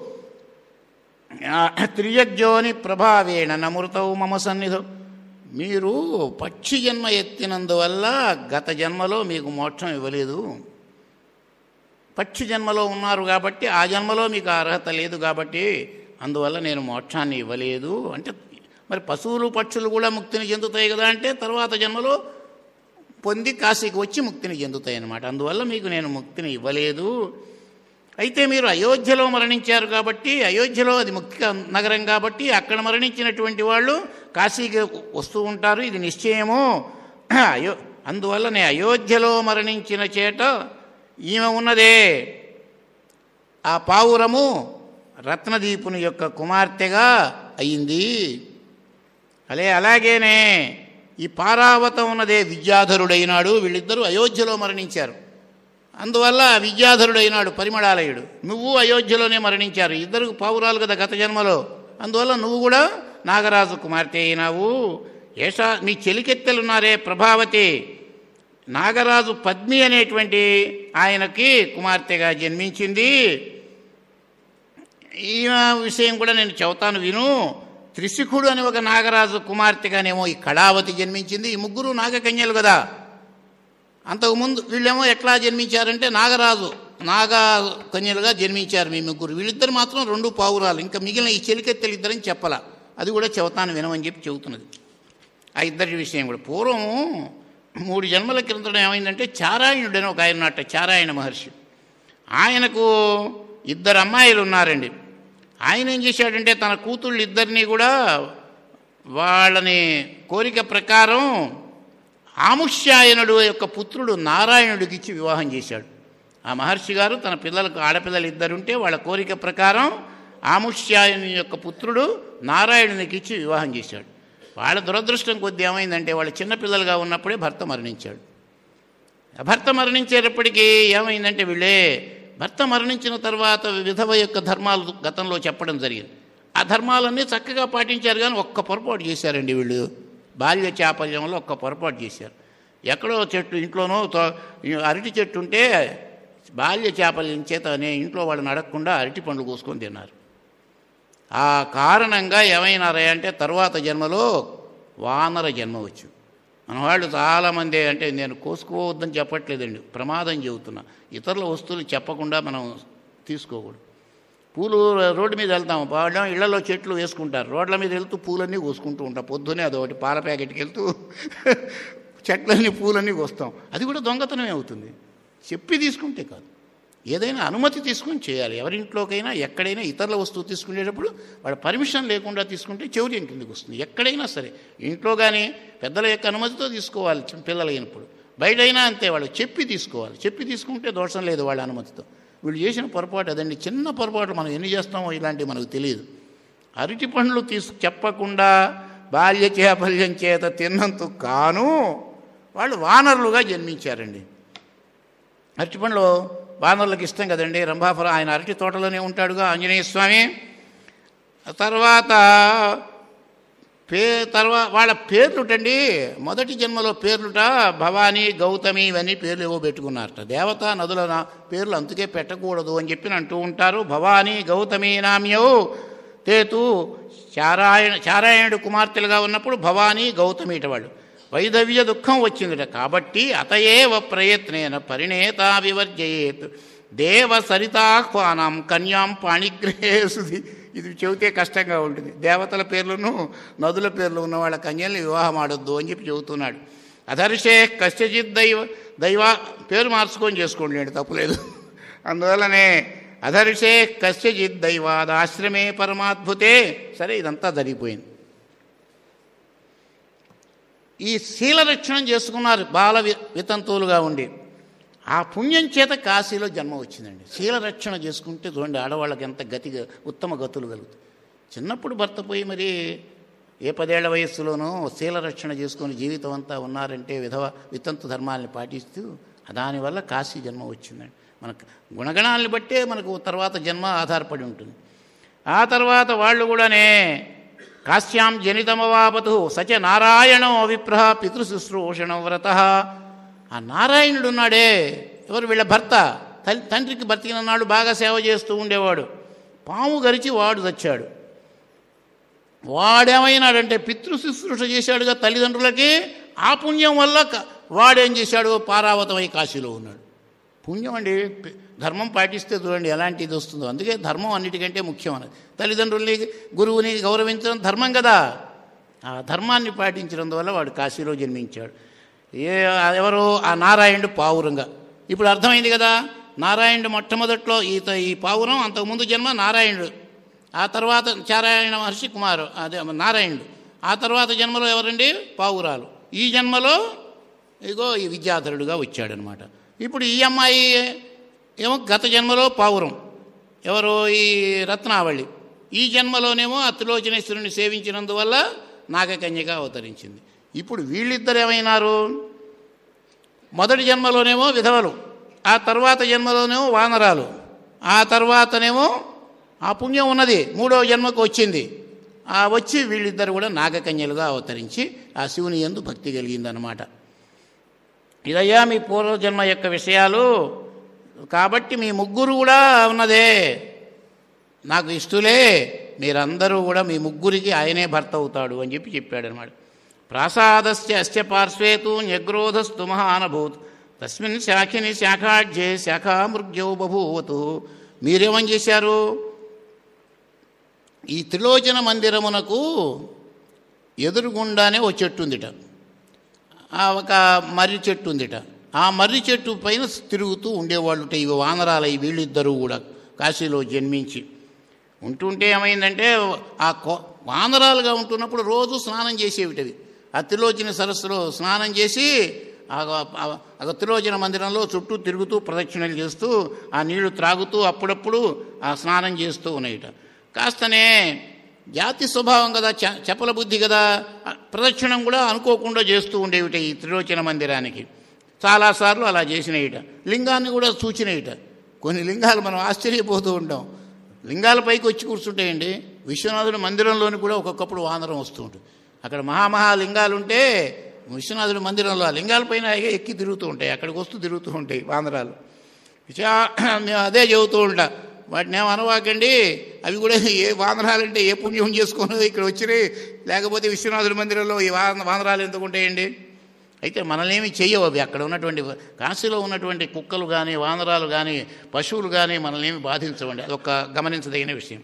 ఆ, త్రియజ్యోని ప్రభావేణ నమృతవు మమ సన్నిధం మీరు పక్షి జన్మ ఎత్తినందువల్ల గత జన్మలో మీకు మోక్షం ఇవ్వలేదు పక్షి జన్మలో ఉన్నారు కాబట్టి ఆ జన్మలో మీకు ఆ అర్హత లేదు కాబట్టి అందువల్ల నేను మోక్షాన్ని ఇవ్వలేదు అంటే మరి పశువులు పక్షులు కూడా ముక్తిని చెందుతాయి కదా అంటే తర్వాత జన్మలో పొంది కాశీకి వచ్చి ముక్తిని చెందుతాయి అన్నమాట అందువల్ల మీకు నేను ముక్తిని ఇవ్వలేదు అయితే మీరు అయోధ్యలో మరణించారు కాబట్టి అయోధ్యలో అది ముఖ్య నగరం కాబట్టి అక్కడ మరణించినటువంటి వాళ్ళు కాశీకి వస్తూ ఉంటారు ఇది నిశ్చయము అయో అందువల్లనే అయోధ్యలో మరణించిన చేట ఈమె ఉన్నదే ఆ పావురము రత్నదీపుని యొక్క కుమార్తెగా అయింది అలే అలాగేనే ఈ పారావతం ఉన్నదే విద్యాధరుడైనాడు వీళ్ళిద్దరూ అయోధ్యలో మరణించారు అందువల్ల విద్యాధరుడైనాడు పరిమళాలయుడు నువ్వు అయోధ్యలోనే మరణించారు ఇద్దరు పావురాలు కదా గత జన్మలో అందువల్ల నువ్వు కూడా నాగరాజు కుమార్తె అయినావు ఏషా నీ చెలికెత్తెలున్నారే ప్రభావతి నాగరాజు పద్మి అనేటువంటి ఆయనకి కుమార్తెగా జన్మించింది ఈ విషయం కూడా నేను చెబుతాను విను త్రిశిఖుడు అని ఒక నాగరాజు కుమార్తెగానేమో ఈ కళావతి జన్మించింది ఈ ముగ్గురు నాగకన్యలు కదా అంతకుముందు వీళ్ళేమో ఎట్లా జన్మించారంటే నాగరాజు నాగ కన్యలుగా జన్మించారు మీ ముగ్గురు వీళ్ళిద్దరు మాత్రం రెండు పావురాలు ఇంకా మిగిలిన ఈ చెలికెత్తెలు ఇద్దరని చెప్పాల అది కూడా చెబుతాను వినమని చెప్పి చెబుతున్నది ఆ ఇద్దరి విషయం కూడా పూర్వం మూడు జన్మల క్రిందట ఏమైందంటే చారాయణుడు అని ఒక ఆయన ఉన్నట్ట చారాయణ మహర్షి ఆయనకు ఇద్దరు అమ్మాయిలు ఉన్నారండి ఆయన ఏం చేశాడంటే తన కూతుళ్ళు ఇద్దరిని కూడా వాళ్ళని కోరిక ప్రకారం ఆముష్యాయనుడు యొక్క పుత్రుడు నారాయణుడికి ఇచ్చి వివాహం చేశాడు ఆ మహర్షి గారు తన పిల్లలకు ఆడపిల్లలు ఇద్దరుంటే వాళ్ళ కోరిక ప్రకారం ఆముష్యాయని యొక్క పుత్రుడు నారాయణునికి ఇచ్చి వివాహం చేశాడు వాళ్ళ దురదృష్టం కొద్ది ఏమైందంటే వాళ్ళు చిన్నపిల్లలుగా ఉన్నప్పుడే భర్త మరణించాడు ఆ భర్త మరణించేటప్పటికీ ఏమైందంటే వీళ్ళే భర్త మరణించిన తర్వాత విధవ యొక్క ధర్మాలు గతంలో చెప్పడం జరిగింది ఆ ధర్మాలన్నీ చక్కగా పాటించారు కానీ ఒక్క పొరపాటు చేశారండి వీళ్ళు బాల్య చాపల్యంలో ఒక్క పొరపాటు చేశారు ఎక్కడో చెట్టు ఇంట్లోనో తో- అరటి చెట్టు ఉంటే బాల్య చాపల్యం చేత అనే ఇంట్లో వాళ్ళని అడగకుండా అరటి పండ్లు కోసుకొని తిన్నారు ఆ కారణంగా ఏమైనారా అంటే తర్వాత జన్మలో వానర జన్మ వచ్చు మన వాళ్ళు చాలామంది అంటే నేను కోసుకోవద్దని చెప్పట్లేదండి ప్రమాదం చెబుతున్నా ఇతరుల వస్తువులు చెప్పకుండా మనం తీసుకోకూడదు పూలు రోడ్డు మీద వెళ్తాము వాళ్ళం ఇళ్లలో చెట్లు వేసుకుంటారు రోడ్ల మీద వెళ్తూ పూలన్నీ కోసుకుంటూ ఉంటాం పొద్దునే అదొకటి పాల ప్యాకెట్కి వెళ్తూ చెట్లన్నీ పూలన్నీ కోస్తాం అది కూడా దొంగతనమే అవుతుంది చెప్పి తీసుకుంటే కాదు ఏదైనా అనుమతి తీసుకుని చేయాలి ఎవరింట్లోకైనా ఎక్కడైనా ఇతరుల వస్తువు తీసుకునేటప్పుడు వాళ్ళ పర్మిషన్ లేకుండా తీసుకుంటే చౌర్యం కిందకి వస్తుంది ఎక్కడైనా సరే ఇంట్లో కానీ పెద్దల యొక్క అనుమతితో తీసుకోవాలి చిన్న పిల్లలు అయినప్పుడు బయటైనా అంతే వాళ్ళు చెప్పి తీసుకోవాలి చెప్పి తీసుకుంటే దోషం లేదు వాళ్ళ అనుమతితో వీళ్ళు చేసిన పొరపాటు అదండి చిన్న పొరపాటు మనం ఎన్ని చేస్తామో ఇలాంటివి మనకు తెలియదు అరటి పండ్లు తీసు చెప్పకుండా బాల్య చేపల్యం చేత తిన్నందుకు కాను వాళ్ళు వానరులుగా జన్మించారండి అరటి పండ్లు వానరులకు ఇష్టం కదండి రంభాపురం ఆయన అరటి తోటలోనే ఉంటాడుగా ఆంజనేయ స్వామి ఆ తర్వాత పే తర్వాత వాళ్ళ పేర్లుటండి మొదటి జన్మలో పేర్లుట భవానీ గౌతమి ఇవన్నీ పేర్లు ఏవో పెట్టుకున్నారట దేవత నదుల నా- పేర్లు అందుకే పెట్టకూడదు అని చెప్పి అంటూ ఉంటారు భవానీ గౌతమి నామ్యౌ తేతు చారాయణ చారాయణుడు కుమార్తెలుగా ఉన్నప్పుడు భవానీ గౌతమి ఇట వాళ్ళు వైదవ్య దుఃఖం వచ్చిందిట కాబట్టి అతయేవ ప్రయత్నేన పరిణేత వివర్జయేత్ దేవ సరితాహ్వానం కన్యాం పాణిగ్రహేసుది ఇది చెబితే కష్టంగా ఉంటుంది దేవతల పేర్లను నదుల పేర్లు ఉన్న వాళ్ళ కన్యల్ని వివాహం ఆడొద్దు అని చెప్పి చెబుతున్నాడు అధర్షే కశ్యచిత్ దైవ దైవ పేరు మార్చుకొని చేసుకోండి లేండి తప్పులేదు అందువల్లనే అధర్షే కశ్యచిత్ దైవాదాశ్రమే పరమాద్భుతే సరే ఇదంతా జరిగిపోయింది ఈ శీలరక్షణం చేసుకున్నారు బాల వి- వితంతువులుగా ఉండి ఆ పుణ్యం చేత కాశీలో జన్మ వచ్చిందండి శీలరక్షణ చేసుకుంటే చూడండి ఆడవాళ్ళకి ఎంత గతిగా ఉత్తమ గతులు కలుగుతాయి చిన్నప్పుడు భర్త పోయి మరి ఏ పదేళ్ల వయస్సులోనూ శీలరక్షణ చేసుకొని జీవితం అంతా ఉన్నారంటే విధవ వితంతు ధర్మాల్ని పాటిస్తూ దానివల్ల కాశీ జన్మ వచ్చిందండి మనకు గుణగణాలను బట్టే మనకు తర్వాత జన్మ ఆధారపడి ఉంటుంది ఆ తర్వాత వాళ్ళు కూడానే కాశ్యాం జనితమవాపతు సచ నారాయణం అవిప్రహ పితృశుశ్రూషణ వ్రత ఆ నారాయణుడు ఉన్నాడే ఎవరు వీళ్ళ భర్త తల్లి తండ్రికి బతికిన నాడు బాగా సేవ చేస్తూ ఉండేవాడు పాము గరిచి వాడు చచ్చాడు వాడేమైనాడంటే పితృశుశ్రూష చేశాడుగా తల్లిదండ్రులకి ఆ పుణ్యం వల్ల క- వాడేం చేశాడు పారావతమై కాశీలో ఉన్నాడు పుణ్యం అండి పి- ధర్మం పాటిస్తే చూడండి ఎలాంటి ఇది వస్తుందో అందుకే ధర్మం అన్నిటికంటే ముఖ్యం అన్నది తల్లిదండ్రుల్ని గురువుని గౌరవించడం ధర్మం కదా ఆ ధర్మాన్ని పాటించడం వల్ల వాడు కాశీలో జన్మించాడు ఏ ఎవరు ఆ నారాయణుడు పావురంగా ఇప్పుడు అర్థమైంది కదా నారాయణుడు మొట్టమొదట్లో ఈత ఈ పావురం అంతకుముందు జన్మ నారాయణుడు ఆ తర్వాత చారాయణ మహర్షి కుమారు అదే నారాయణుడు ఆ తర్వాత జన్మలో ఎవరండి పావురాలు ఈ జన్మలో ఇగో ఈ విద్యాధరుడుగా వచ్చాడనమాట ఇప్పుడు ఈ అమ్మాయి ఏమో గత జన్మలో పావురం ఎవరు ఈ రత్నావళి ఈ జన్మలోనేమో ఆ త్రిలోచనేశ్వరుని సేవించినందువల్ల నాగకన్యగా అవతరించింది ఇప్పుడు వీళ్ళిద్దరు ఏమైనారు మొదటి జన్మలోనేమో విధవలు ఆ తర్వాత జన్మలోనేమో వానరాలు ఆ తర్వాతనేమో ఆ పుణ్యం ఉన్నది మూడవ జన్మకు వచ్చింది ఆ వచ్చి వీళ్ళిద్దరు కూడా నాగకన్యలుగా అవతరించి ఆ శివుని ఎందు భక్తి కలిగిందనమాట ఇదయ్యా మీ పూర్వజన్మ యొక్క విషయాలు కాబట్టి మీ ముగ్గురు కూడా ఉన్నదే నాకు ఇష్టలే మీరందరూ కూడా మీ ముగ్గురికి ఆయనే భర్త అవుతాడు అని చెప్పి చెప్పాడు అనమాట ప్రాసాదస్య అస్య పార్శ్వేతు న్యగ్రోధస్తు మహానభూత్ తస్మిన్ శాఖిని శాఖాఢ్యే శాఖామృగ్యౌ బభూవతు మీరేమని చేశారు ఈ త్రిలోచన మందిరమునకు ఎదురుగుండానే ఓ చెట్టు ఉందిట ఆ ఒక మర్రి చెట్టు ఉందిట ఆ మర్రి చెట్టు పైన తిరుగుతూ ఉండేవాళ్ళుట ఇవి వానరాల ఈ వీళ్ళిద్దరూ కూడా కాశీలో జన్మించి ఉంటుంటే ఏమైందంటే ఆ కో వానరాలుగా ఉంటున్నప్పుడు రోజు స్నానం చేసేవిటవి ఆ త్రిలోచన సరస్సులో స్నానం చేసి ఆ- ఆ- ఆ త్రిలోచన మందిరంలో చుట్టూ తిరుగుతూ ప్రదక్షిణలు చేస్తూ ఆ నీళ్లు త్రాగుతూ అప్పుడప్పుడు ఆ స్నానం చేస్తూ ఉన్నాయిట కాస్తనే జాతి స్వభావం కదా చ- చపల బుద్ధి కదా ఆ ప్రదక్షిణం కూడా అనుకోకుండా చేస్తూ ఉండేవిట ఈ త్రిలోచన మందిరానికి చాలాసార్లు అలా చేసినయిట లింగాన్ని కూడా చూచినయిట కొన్ని లింగాలు మనం ఆశ్చర్యపోతూ ఉంటాం లింగాల పైకి వచ్చి కూర్చుంటాయండి విశ్వనాథుడి మందిరంలోని కూడా ఒక్కొక్కప్పుడు వానరం వస్తూ ఉంటుంది అక్కడ మహామహా లింగాలు ఉంటే విశ్వనాథుడి మందిరంలో ఆ లింగాలపైన ఎక్కి తిరుగుతూ ఉంటాయి అక్కడికి వస్తూ తిరుగుతూ ఉంటాయి వానరాలు చా- మేము అదే చెబుతూ ఉంటా వాటిని ఏం అనవాకండి అవి కూడా ఏ వానరాలంటే ఏ పుణ్యం చేసుకున్నది ఇక్కడ వచ్చినాయి లేకపోతే విశ్వనాథుడి మందిరంలో ఈ వాన వానరాలు ఎందుకు ఉంటాయండి అయితే మనల్నేమి చెయ్యవు అవి అక్కడ ఉన్నటువంటి కాశీలో ఉన్నటువంటి కుక్కలు కానీ వానరాలు కానీ పశువులు కానీ మనల్నేమి బాధించవండి అదొక గమనించదగిన విషయం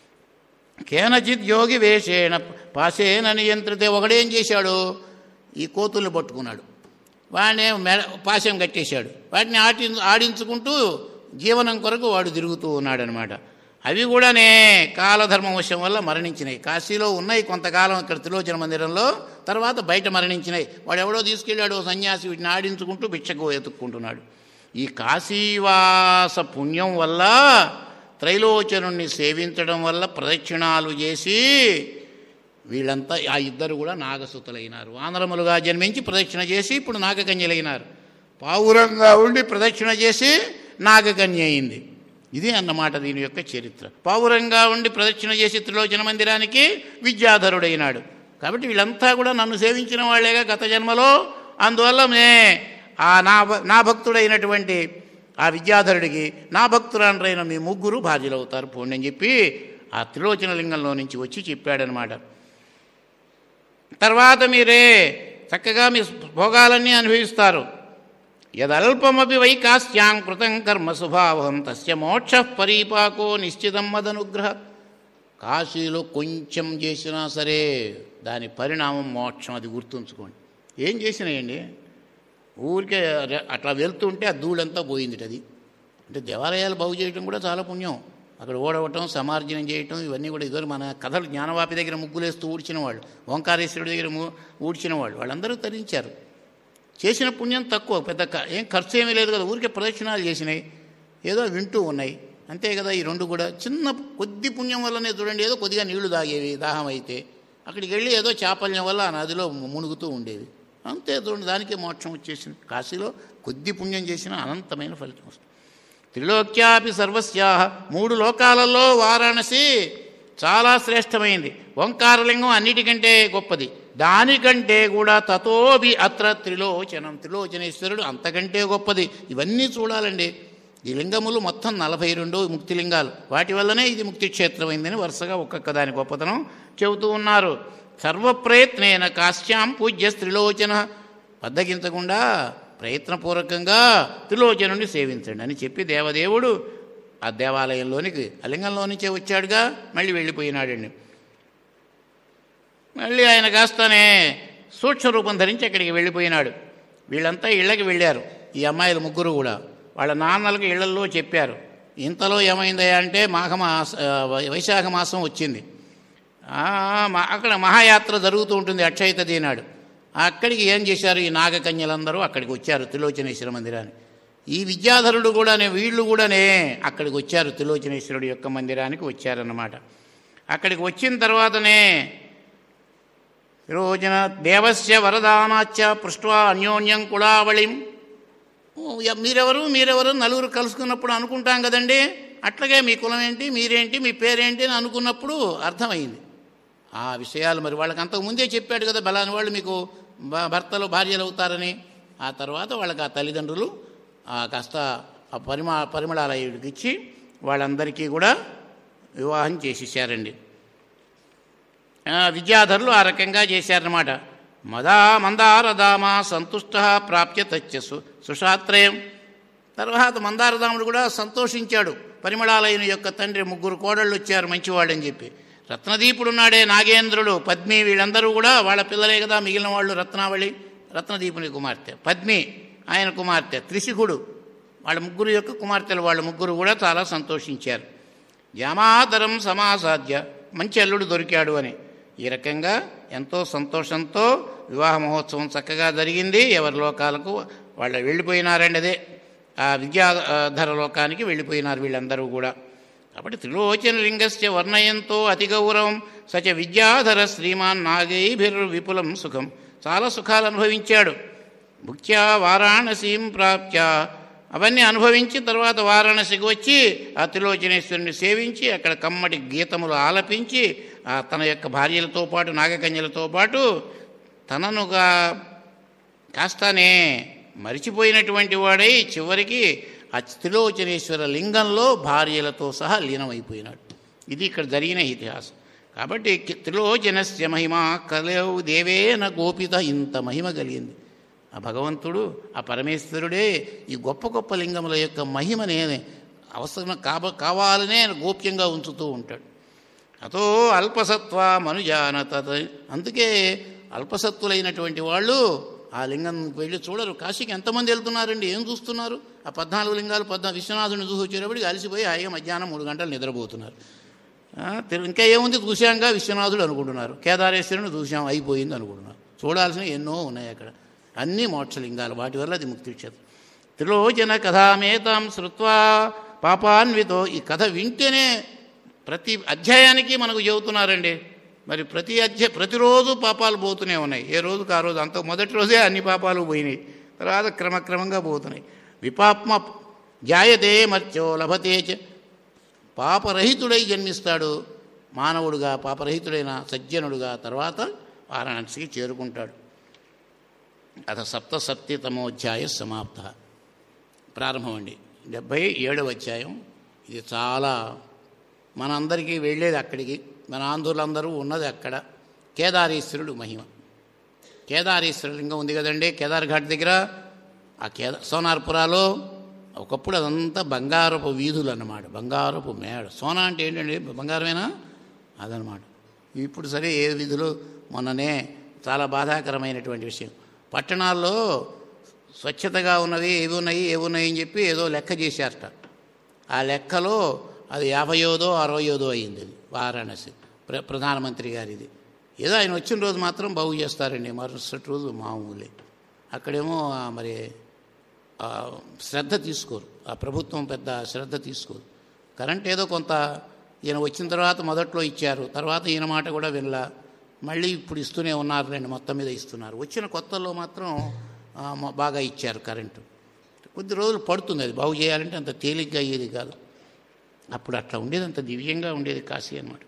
కేనచిత్ యోగి వేషేణ పాసేన నియంత్రితే ఒకడేం చేశాడు ఈ కోతుల్ని పట్టుకున్నాడు వాడిని మెడ పాశం కట్టేశాడు వాటిని ఆటి ఆడించుకుంటూ జీవనం కొరకు వాడు తిరుగుతూ ఉన్నాడనమాట అవి కూడానే కాలధర్మ వశం వల్ల మరణించినాయి కాశీలో ఉన్నాయి కొంతకాలం ఇక్కడ త్రిలోచన మందిరంలో తర్వాత బయట మరణించినాయి వాడు ఎవడో తీసుకెళ్ళాడు ఓ సన్యాసి వీటిని ఆడించుకుంటూ భిక్షకు ఎత్తుక్కుంటున్నాడు ఈ కాశీవాస పుణ్యం వల్ల త్రైలోచనుణ్ణి సేవించడం వల్ల ప్రదక్షిణాలు చేసి వీళ్ళంతా ఆ ఇద్దరు కూడా నాగసుతులైనారు వానరములుగా జన్మించి ప్రదక్షిణ చేసి ఇప్పుడు నాగకన్యలైనారు పావురంగా ఉండి ప్రదక్షిణ చేసి నాగకన్య అయింది ఇది అన్నమాట దీని యొక్క చరిత్ర పావురంగా ఉండి ప్రదక్షిణ చేసి త్రిలోచన మందిరానికి విద్యాధరుడైనాడు కాబట్టి వీళ్ళంతా కూడా నన్ను సేవించిన వాళ్ళేగా గత జన్మలో అందువల్ల నే ఆ నా భ- నా భక్తుడైనటువంటి ఆ విద్యాధరుడికి నా భక్తురాండ్రైన మీ ముగ్గురు భార్యలు అవుతారు పోండి అని చెప్పి ఆ త్రిలోచన లింగంలో నుంచి వచ్చి చెప్పాడనమాట తర్వాత మీరే చక్కగా మీ భోగాలన్నీ అనుభవిస్తారు యదల్పమపి వైకాస్యాం కృతం కర్మ స్వభావం తస్య మోక్ష పరీపాకో నిశ్చితం మదనుగ్రహ కాశీలో కొంచెం చేసినా సరే దాని పరిణామం మోక్షం అది గుర్తుంచుకోండి ఏం చేసినాయండి ఊరికే రె- అట్లా వెళ్తుంటే ఆ ధూళంతా పోయింది అది అంటే దేవాలయాలు బాగు చేయటం కూడా చాలా పుణ్యం అక్కడ ఓడవటం సమార్జనం చేయటం ఇవన్నీ కూడా ఇదివరకు మన కథలు జ్ఞానవాపి దగ్గర ముగ్గులేస్తూ ఊడ్చిన వాళ్ళు ఓంకారేశ్వరుడి దగ్గర ము- ఊడ్చిన వాళ్ళు వాళ్ళందరూ తరించారు చేసిన పుణ్యం తక్కువ పెద్ద క- ఏం ఖర్చు ఏమీ లేదు కదా ఊరికే ప్రదక్షిణాలు చేసినాయి ఏదో వింటూ ఉన్నాయి అంతే కదా ఈ రెండు కూడా చిన్న కొద్ది పుణ్యం వల్లనే చూడండి ఏదో కొద్దిగా నీళ్లు తాగేవి దాహం అయితే అక్కడికి వెళ్ళి ఏదో చాపల్యం వల్ల ఆ నదిలో మునుగుతూ ఉండేవి అంతే చూడండి దానికే మోక్షం వచ్చేసింది కాశీలో కొద్ది పుణ్యం చేసినా అనంతమైన ఫలితం వస్తుంది త్రిలోక్యాపి సర్వస్యా మూడు లోకాలలో వారాణసి చాలా శ్రేష్టమైంది ఓంకారలింగం అన్నిటికంటే గొప్పది దానికంటే కూడా తతోబి అత్ర త్రిలోచనం త్రిలోచనేశ్వరుడు అంతకంటే గొప్పది ఇవన్నీ చూడాలండి ఈ లింగములు మొత్తం నలభై రెండు ముక్తి లింగాలు వాటి వల్లనే ఇది ముక్తి క్షేత్రమైందని వరుసగా ఒక్కొక్క దాని గొప్పతనం చెబుతూ ఉన్నారు సర్వప్రయత్నేన కాశ్యాం పూజ్య త్రిలోచన బద్దగించకుండా ప్రయత్నపూర్వకంగా త్రిలోచనుని సేవించండి అని చెప్పి దేవదేవుడు ఆ దేవాలయంలోనికి ఆ లింగంలో నుంచే వచ్చాడుగా మళ్ళీ వెళ్ళిపోయినాడండి మళ్ళీ ఆయన కాస్తనే సూక్ష్మ రూపం ధరించి అక్కడికి వెళ్ళిపోయినాడు వీళ్ళంతా ఇళ్ళకి వెళ్ళారు ఈ అమ్మాయిలు ముగ్గురు కూడా వాళ్ళ నాన్నలకు ఇళ్లల్లో చెప్పారు ఇంతలో ఏమైందయ్యా అంటే మాఘమాస వై- వైశాఖ మాసం వచ్చింది ఆ, మ- అక్కడ మహాయాత్ర జరుగుతూ ఉంటుంది అక్షయ తది నాడు అక్కడికి ఏం చేశారు ఈ నాగకన్యలందరూ అక్కడికి వచ్చారు త్రిలోచనేశ్వర మందిరాన్ని ఈ విద్యాధరుడు కూడానే వీళ్ళు కూడానే అక్కడికి వచ్చారు త్రిలోచనేశ్వరుడు యొక్క మందిరానికి వచ్చారన్నమాట అక్కడికి వచ్చిన తర్వాతనే రోజున దేవస్య వరదానాచ్చ పృష్ట్వా అన్యోన్యం కులావళిం ఓ, య- మీరెవరు మీరెవరు నలుగురు కలుసుకున్నప్పుడు అనుకుంటాం కదండి అట్లాగే మీ కులం ఏంటి మీరేంటి మీ పేరేంటి అని అనుకున్నప్పుడు అర్థమైంది ఆ విషయాలు మరి వాళ్ళకి అంతకు ముందే చెప్పాడు కదా బలాని వాళ్ళు మీకు భ- భర్తలు భార్యలు అవుతారని ఆ తర్వాత వాళ్ళకి ఆ తల్లిదండ్రులు ఆ కాస్త ఆ పరిమా పరిమళాలయుడికి ఇచ్చి వాళ్ళందరికీ కూడా వివాహం చేసేసారండి ఆ, విద్యాధరులు ఆ రకంగా చేశారన్నమాట మదా మందారదామా సంతుష్ట ప్రాప్య తచ్చ సు సుషాత్రయం తర్వాత మందారదాముడు కూడా సంతోషించాడు పరిమళాలయుని యొక్క తండ్రి ముగ్గురు కోడళ్ళు వచ్చారు మంచివాడని చెప్పి రత్నదీపుడున్నాడే నాగేంద్రుడు పద్మి వీళ్ళందరూ కూడా వాళ్ళ పిల్లలే కదా మిగిలిన వాళ్ళు రత్నావళి రత్నదీపుని కుమార్తె పద్మి ఆయన కుమార్తె త్రిశిఖుడు వాళ్ళ ముగ్గురు యొక్క కుమార్తెలు వాళ్ళ ముగ్గురు కూడా చాలా సంతోషించారు జామాతరం సమాసాధ్య మంచి అల్లుడు దొరికాడు అని ఈ రకంగా ఎంతో సంతోషంతో వివాహ మహోత్సవం చక్కగా జరిగింది ఎవరి లోకాలకు వాళ్ళు వెళ్ళిపోయినారండి అదే ఆ విద్యాధర లోకానికి వెళ్ళిపోయినారు వీళ్ళందరూ కూడా కాబట్టి త్రిలోచన లింగస్య వర్ణయంతో అతి గౌరవం సచ విద్యాధర శ్రీమాన్ నాగైభిర్ విపులం సుఖం చాలా సుఖాలు అనుభవించాడు ముఖ్యా వారాణసీం ప్రాప్త్య అవన్నీ అనుభవించి తర్వాత వారాణసికి వచ్చి ఆ త్రిలోచనేశ్వరుని సేవించి అక్కడ కమ్మటి గీతములు ఆలపించి ఆ తన యొక్క భార్యలతో పాటు నాగకన్యలతో పాటు తననుగా కాస్తానే మరిచిపోయినటువంటి వాడై చివరికి ఆ త్రిలోచనేశ్వర లింగంలో భార్యలతో సహా లీనమైపోయినాడు ఇది ఇక్కడ జరిగిన ఇతిహాసం కాబట్టి కి- త్రిలోచనస్య మహిమ కలవు దేవేన గోపిత ఇంత మహిమ కలిగింది ఆ భగవంతుడు ఆ పరమేశ్వరుడే ఈ గొప్ప గొప్ప లింగముల యొక్క మహిమనే అవసరం కాబ కావాలనే ఆయన గోప్యంగా ఉంచుతూ ఉంటాడు అతో అల్పసత్వ మనుజానత అందుకే అల్పసత్వులైనటువంటి వాళ్ళు ఆ లింగం వెళ్ళి చూడరు కాశీకి ఎంతమంది వెళ్తున్నారండి ఏం చూస్తున్నారు ఆ పద్నాలుగు లింగాలు పద్నా విశ్వనాథుని చూసి వచ్చేటప్పటికి అలసిపోయి హాయిగా మధ్యాహ్నం మూడు గంటలు నిద్రపోతున్నారు ఆ, తిరు- ఇంకా ఏముంది చూశాంగా విశ్వనాథుడు అనుకుంటున్నారు కేదారేశ్వరుని చూశాం అయిపోయింది అనుకుంటున్నారు చూడాల్సినవి ఎన్నో ఉన్నాయి అక్కడ అన్నీ మోక్షలింగాలు వాటి వల్ల అది ముక్తి క్షేత్రం త్రిలోచన కథామేతాం శృత్వా పాపాన్వితో ఈ కథ వింటేనే ప్రతి అధ్యాయానికి మనకు చెబుతున్నారండి మరి ప్రతి అధ్యాయ ప్రతిరోజు పాపాలు పోతూనే ఉన్నాయి ఏ రోజుకు ఆ రోజు అంత మొదటి రోజే అన్ని పాపాలు పోయినాయి తర్వాత క్రమక్రమంగా పోతున్నాయి విపాప్మ జాయతే మర్చో లభతే చ పాపరహితుడై జన్మిస్తాడు మానవుడుగా పాపరహితుడైన సజ్జనుడుగా తర్వాత వారాణసికి చేరుకుంటాడు అత సప్తసప్తితమోధ్యాయ సమాప్త ప్రారంభం అండి డెబ్భై ఏడవ అధ్యాయం ఇది చాలా మనందరికీ వెళ్ళేది అక్కడికి మన ఆంధ్రులందరూ ఉన్నది అక్కడ కేదారేశ్వరుడు మహిమ కేదారేశ్వర లింగం ఉంది కదండి కేదార్ ఘాట్ దగ్గర ఆ కేద సోనార్పురాలో ఒకప్పుడు అదంతా బంగారపు వీధులు అన్నమాట బంగారపు మేడ సోనా అంటే ఏంటండి బంగారమేనా అదనమాట ఇప్పుడు సరే ఏ వీధులు మొన్ననే చాలా బాధాకరమైనటువంటి విషయం పట్టణాల్లో స్వచ్ఛతగా ఉన్నవి ఏవి ఉన్నాయి ఏవి ఉన్నాయి అని చెప్పి ఏదో లెక్క చేశారట ఆ లెక్కలో అది యాభయోదో అరవయోదో అయింది అది వారాణసి ప్ర ప్రధానమంత్రి గారిది ఏదో ఆయన వచ్చిన రోజు మాత్రం బాగు చేస్తారండి మరుసటి రోజు మామూలే అక్కడేమో ఆ మరి ఆ శ్రద్ధ తీసుకోరు ఆ ప్రభుత్వం పెద్ద శ్రద్ధ తీసుకోరు కరెంట్ ఏదో కొంత ఈయన వచ్చిన తర్వాత మొదట్లో ఇచ్చారు తర్వాత ఈయన మాట కూడా వినలా మళ్ళీ ఇప్పుడు ఇస్తూనే ఉన్నారు రెండు మొత్తం మీద ఇస్తున్నారు వచ్చిన కొత్తల్లో మాత్రం ఆ, మ- బాగా ఇచ్చారు కరెంటు కొద్ది రోజులు పడుతుంది అది బాగు చేయాలంటే అంత తేలిగ్గా అయ్యేది కాదు అప్పుడు అట్లా ఉండేది అంత దివ్యంగా ఉండేది కాశీ అన్నమాట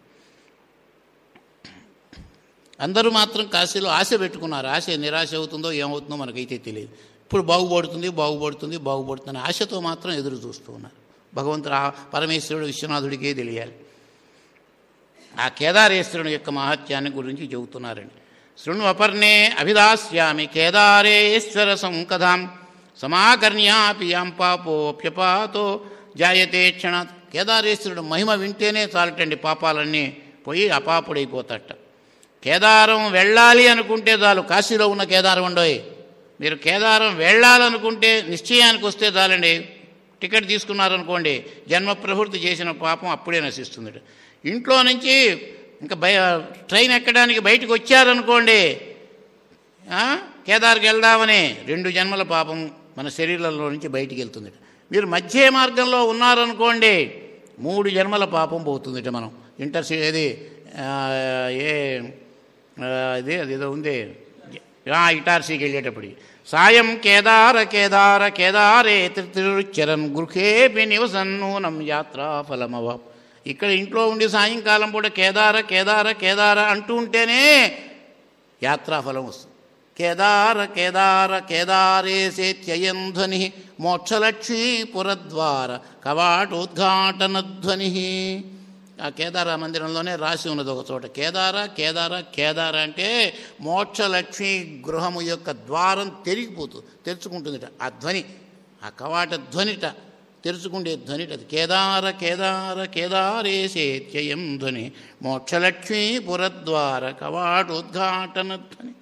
అందరూ మాత్రం కాశీలో ఆశ పెట్టుకున్నారు ఆశ నిరాశ అవుతుందో ఏమవుతుందో మనకైతే తెలియదు ఇప్పుడు బాగుపడుతుంది బాగుపడుతుంది బాగుపడుతుంది అనే ఆశతో మాత్రం ఎదురు చూస్తూ ఉన్నారు భగవంతుడు ఆ పరమేశ్వరుడు విశ్వనాథుడికే తెలియాలి ఆ కేదారేశ్వరుని యొక్క మహత్యాన్ని గురించి చెబుతున్నారండి శృణు అపర్ణే అభిదాస్యామి కేదారేశ్వర సంకథాం సమాకర్ణ్యాపి యాం పాపోప్యపాతో జాయతే క్షణ కేదారేశ్వరుడు మహిమ వింటేనే చాలటండి పాపాలన్నీ పోయి అపాపుడైపోతట కేదారం వెళ్ళాలి అనుకుంటే చాలు కాశీలో ఉన్న కేదారం ఉండోయ్ మీరు కేదారం వెళ్ళాలనుకుంటే నిశ్చయానికి వస్తే చాలండి టికెట్ తీసుకున్నారనుకోండి జన్మ ప్రవృత్తి చేసిన పాపం అప్పుడే నశిస్తుంది ఇంట్లో నుంచి ఇంకా బయ ట్రైన్ ఎక్కడానికి బయటకు వచ్చారనుకోండి ఆ, కేదార్కి వెళ్దామని రెండు జన్మల పాపం మన శరీరంలో నుంచి బయటికి వెళ్తుంది మీరు మధ్య మార్గంలో ఉన్నారనుకోండి మూడు జన్మల పాపం పోతుందిట మనం ఇంటర్ ఏది ఆ, ఏ ఆ, ఇది అదేదో ఉంది ఆ, ఇటార్సీకి వెళ్ళేటప్పటికి సాయం కేదార కేదార కేదారే తిరుచరన్ గృహేపి నివసన్ నూనం యాత్రా ఫలమవ ఇక్కడ ఇంట్లో ఉండి సాయంకాలం పూట కేదార కేదార కేదార అంటూ ఉంటేనే యాత్రాఫలం వస్తుంది కేదార కేదార కేదారే సేత్యయం ధ్వని మోక్షలక్ష్మీ పురద్వార కవాటోద్ఘాటన ధ్వని ఆ కేదార మందిరంలోనే రాసి ఉన్నది ఒక చోట కేదార కేదార కేదార అంటే మోక్షలక్ష్మి గృహము యొక్క ద్వారం తెరిగిపోతుంది తెరుచుకుంటుందిట ఆ ధ్వని ఆ కవాట ధ్వనిట తెరుచుకుండే ధ్వనిట అది కేదార కేదార కేదారే సేత్యయం ధ్వని మోక్షలక్ష్మీ పురద్వార కవాటోద్ఘాటన ధ్వని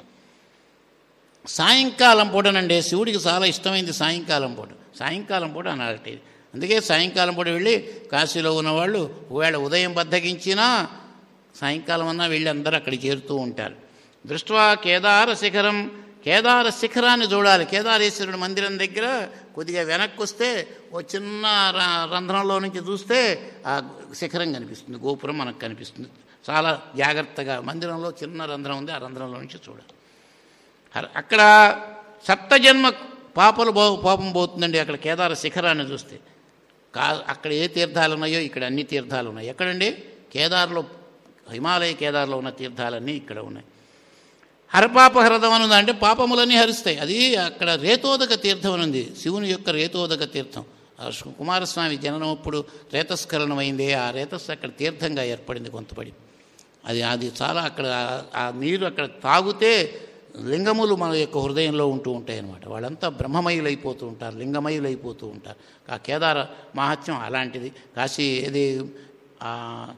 సాయంకాలం పూటనండి శివుడికి చాలా ఇష్టమైంది సాయంకాలం పూట సాయంకాలం పూట అనాలటి అందుకే సాయంకాలం పూట వెళ్ళి కాశీలో ఉన్నవాళ్ళు ఒకవేళ ఉదయం బద్దగించినా సాయంకాలం అన్నా వెళ్ళి అందరూ అక్కడికి చేరుతూ ఉంటారు దృష్ట్వా కేదార శిఖరం కేదార శిఖరాన్ని చూడాలి కేదారేశ్వరుడు మందిరం దగ్గర కొద్దిగా వెనక్కి వస్తే ఓ చిన్న ర- రంధ్రంలో నుంచి చూస్తే ఆ శిఖరం కనిపిస్తుంది గోపురం మనకు కనిపిస్తుంది చాలా జాగ్రత్తగా మందిరంలో చిన్న రంధ్రం ఉంది ఆ రంధ్రంలో నుంచి చూడాలి హర- అక్కడ సప్తజన్మ పాపలు పో పాపం పోతుందండి అక్కడ కేదార శిఖరాన్ని చూస్తే కా అక్కడ ఏ తీర్థాలు ఉన్నాయో ఇక్కడ అన్ని తీర్థాలు ఉన్నాయి ఎక్కడండి కేదార్లో హిమాలయ కేదార్లో ఉన్న తీర్థాలన్నీ ఇక్కడ ఉన్నాయి హరపాప హరదం అని ఉంది అంటే పాపములన్నీ హరిస్తాయి అది అక్కడ రేతోదక తీర్థం అని ఉంది శివుని యొక్క రేతోదక తీర్థం ఆ శ్రీ కుమారస్వామి జననం అప్పుడు రేతస్ఖలనం అయింది ఆ రేతస్సు అక్కడ తీర్థంగా ఏర్పడింది కొంతపడి అది అది చాలా అక్కడ ఆ- ఆ నీరు అక్కడ తాగితే లింగములు మన యొక్క హృదయంలో ఉంటూ ఉంటాయి అన్నమాట వాళ్ళంతా బ్రహ్మమయులైపోతూ ఉంటారు లింగమయులైపోతూ ఉంటారు ఆ కేదార మహత్యం అలాంటిది కాశీ ఇది ఆ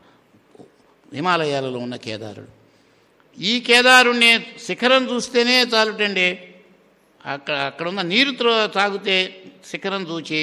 హిమాలయాలలో ఉన్న కేదారుడు ఈ కేదారుణ్ణి శిఖరం చూస్తేనే చాలుటండి అక్కడ అక్కడ ఉన్న నీరు త్రో- తాగితే శిఖరం చూచి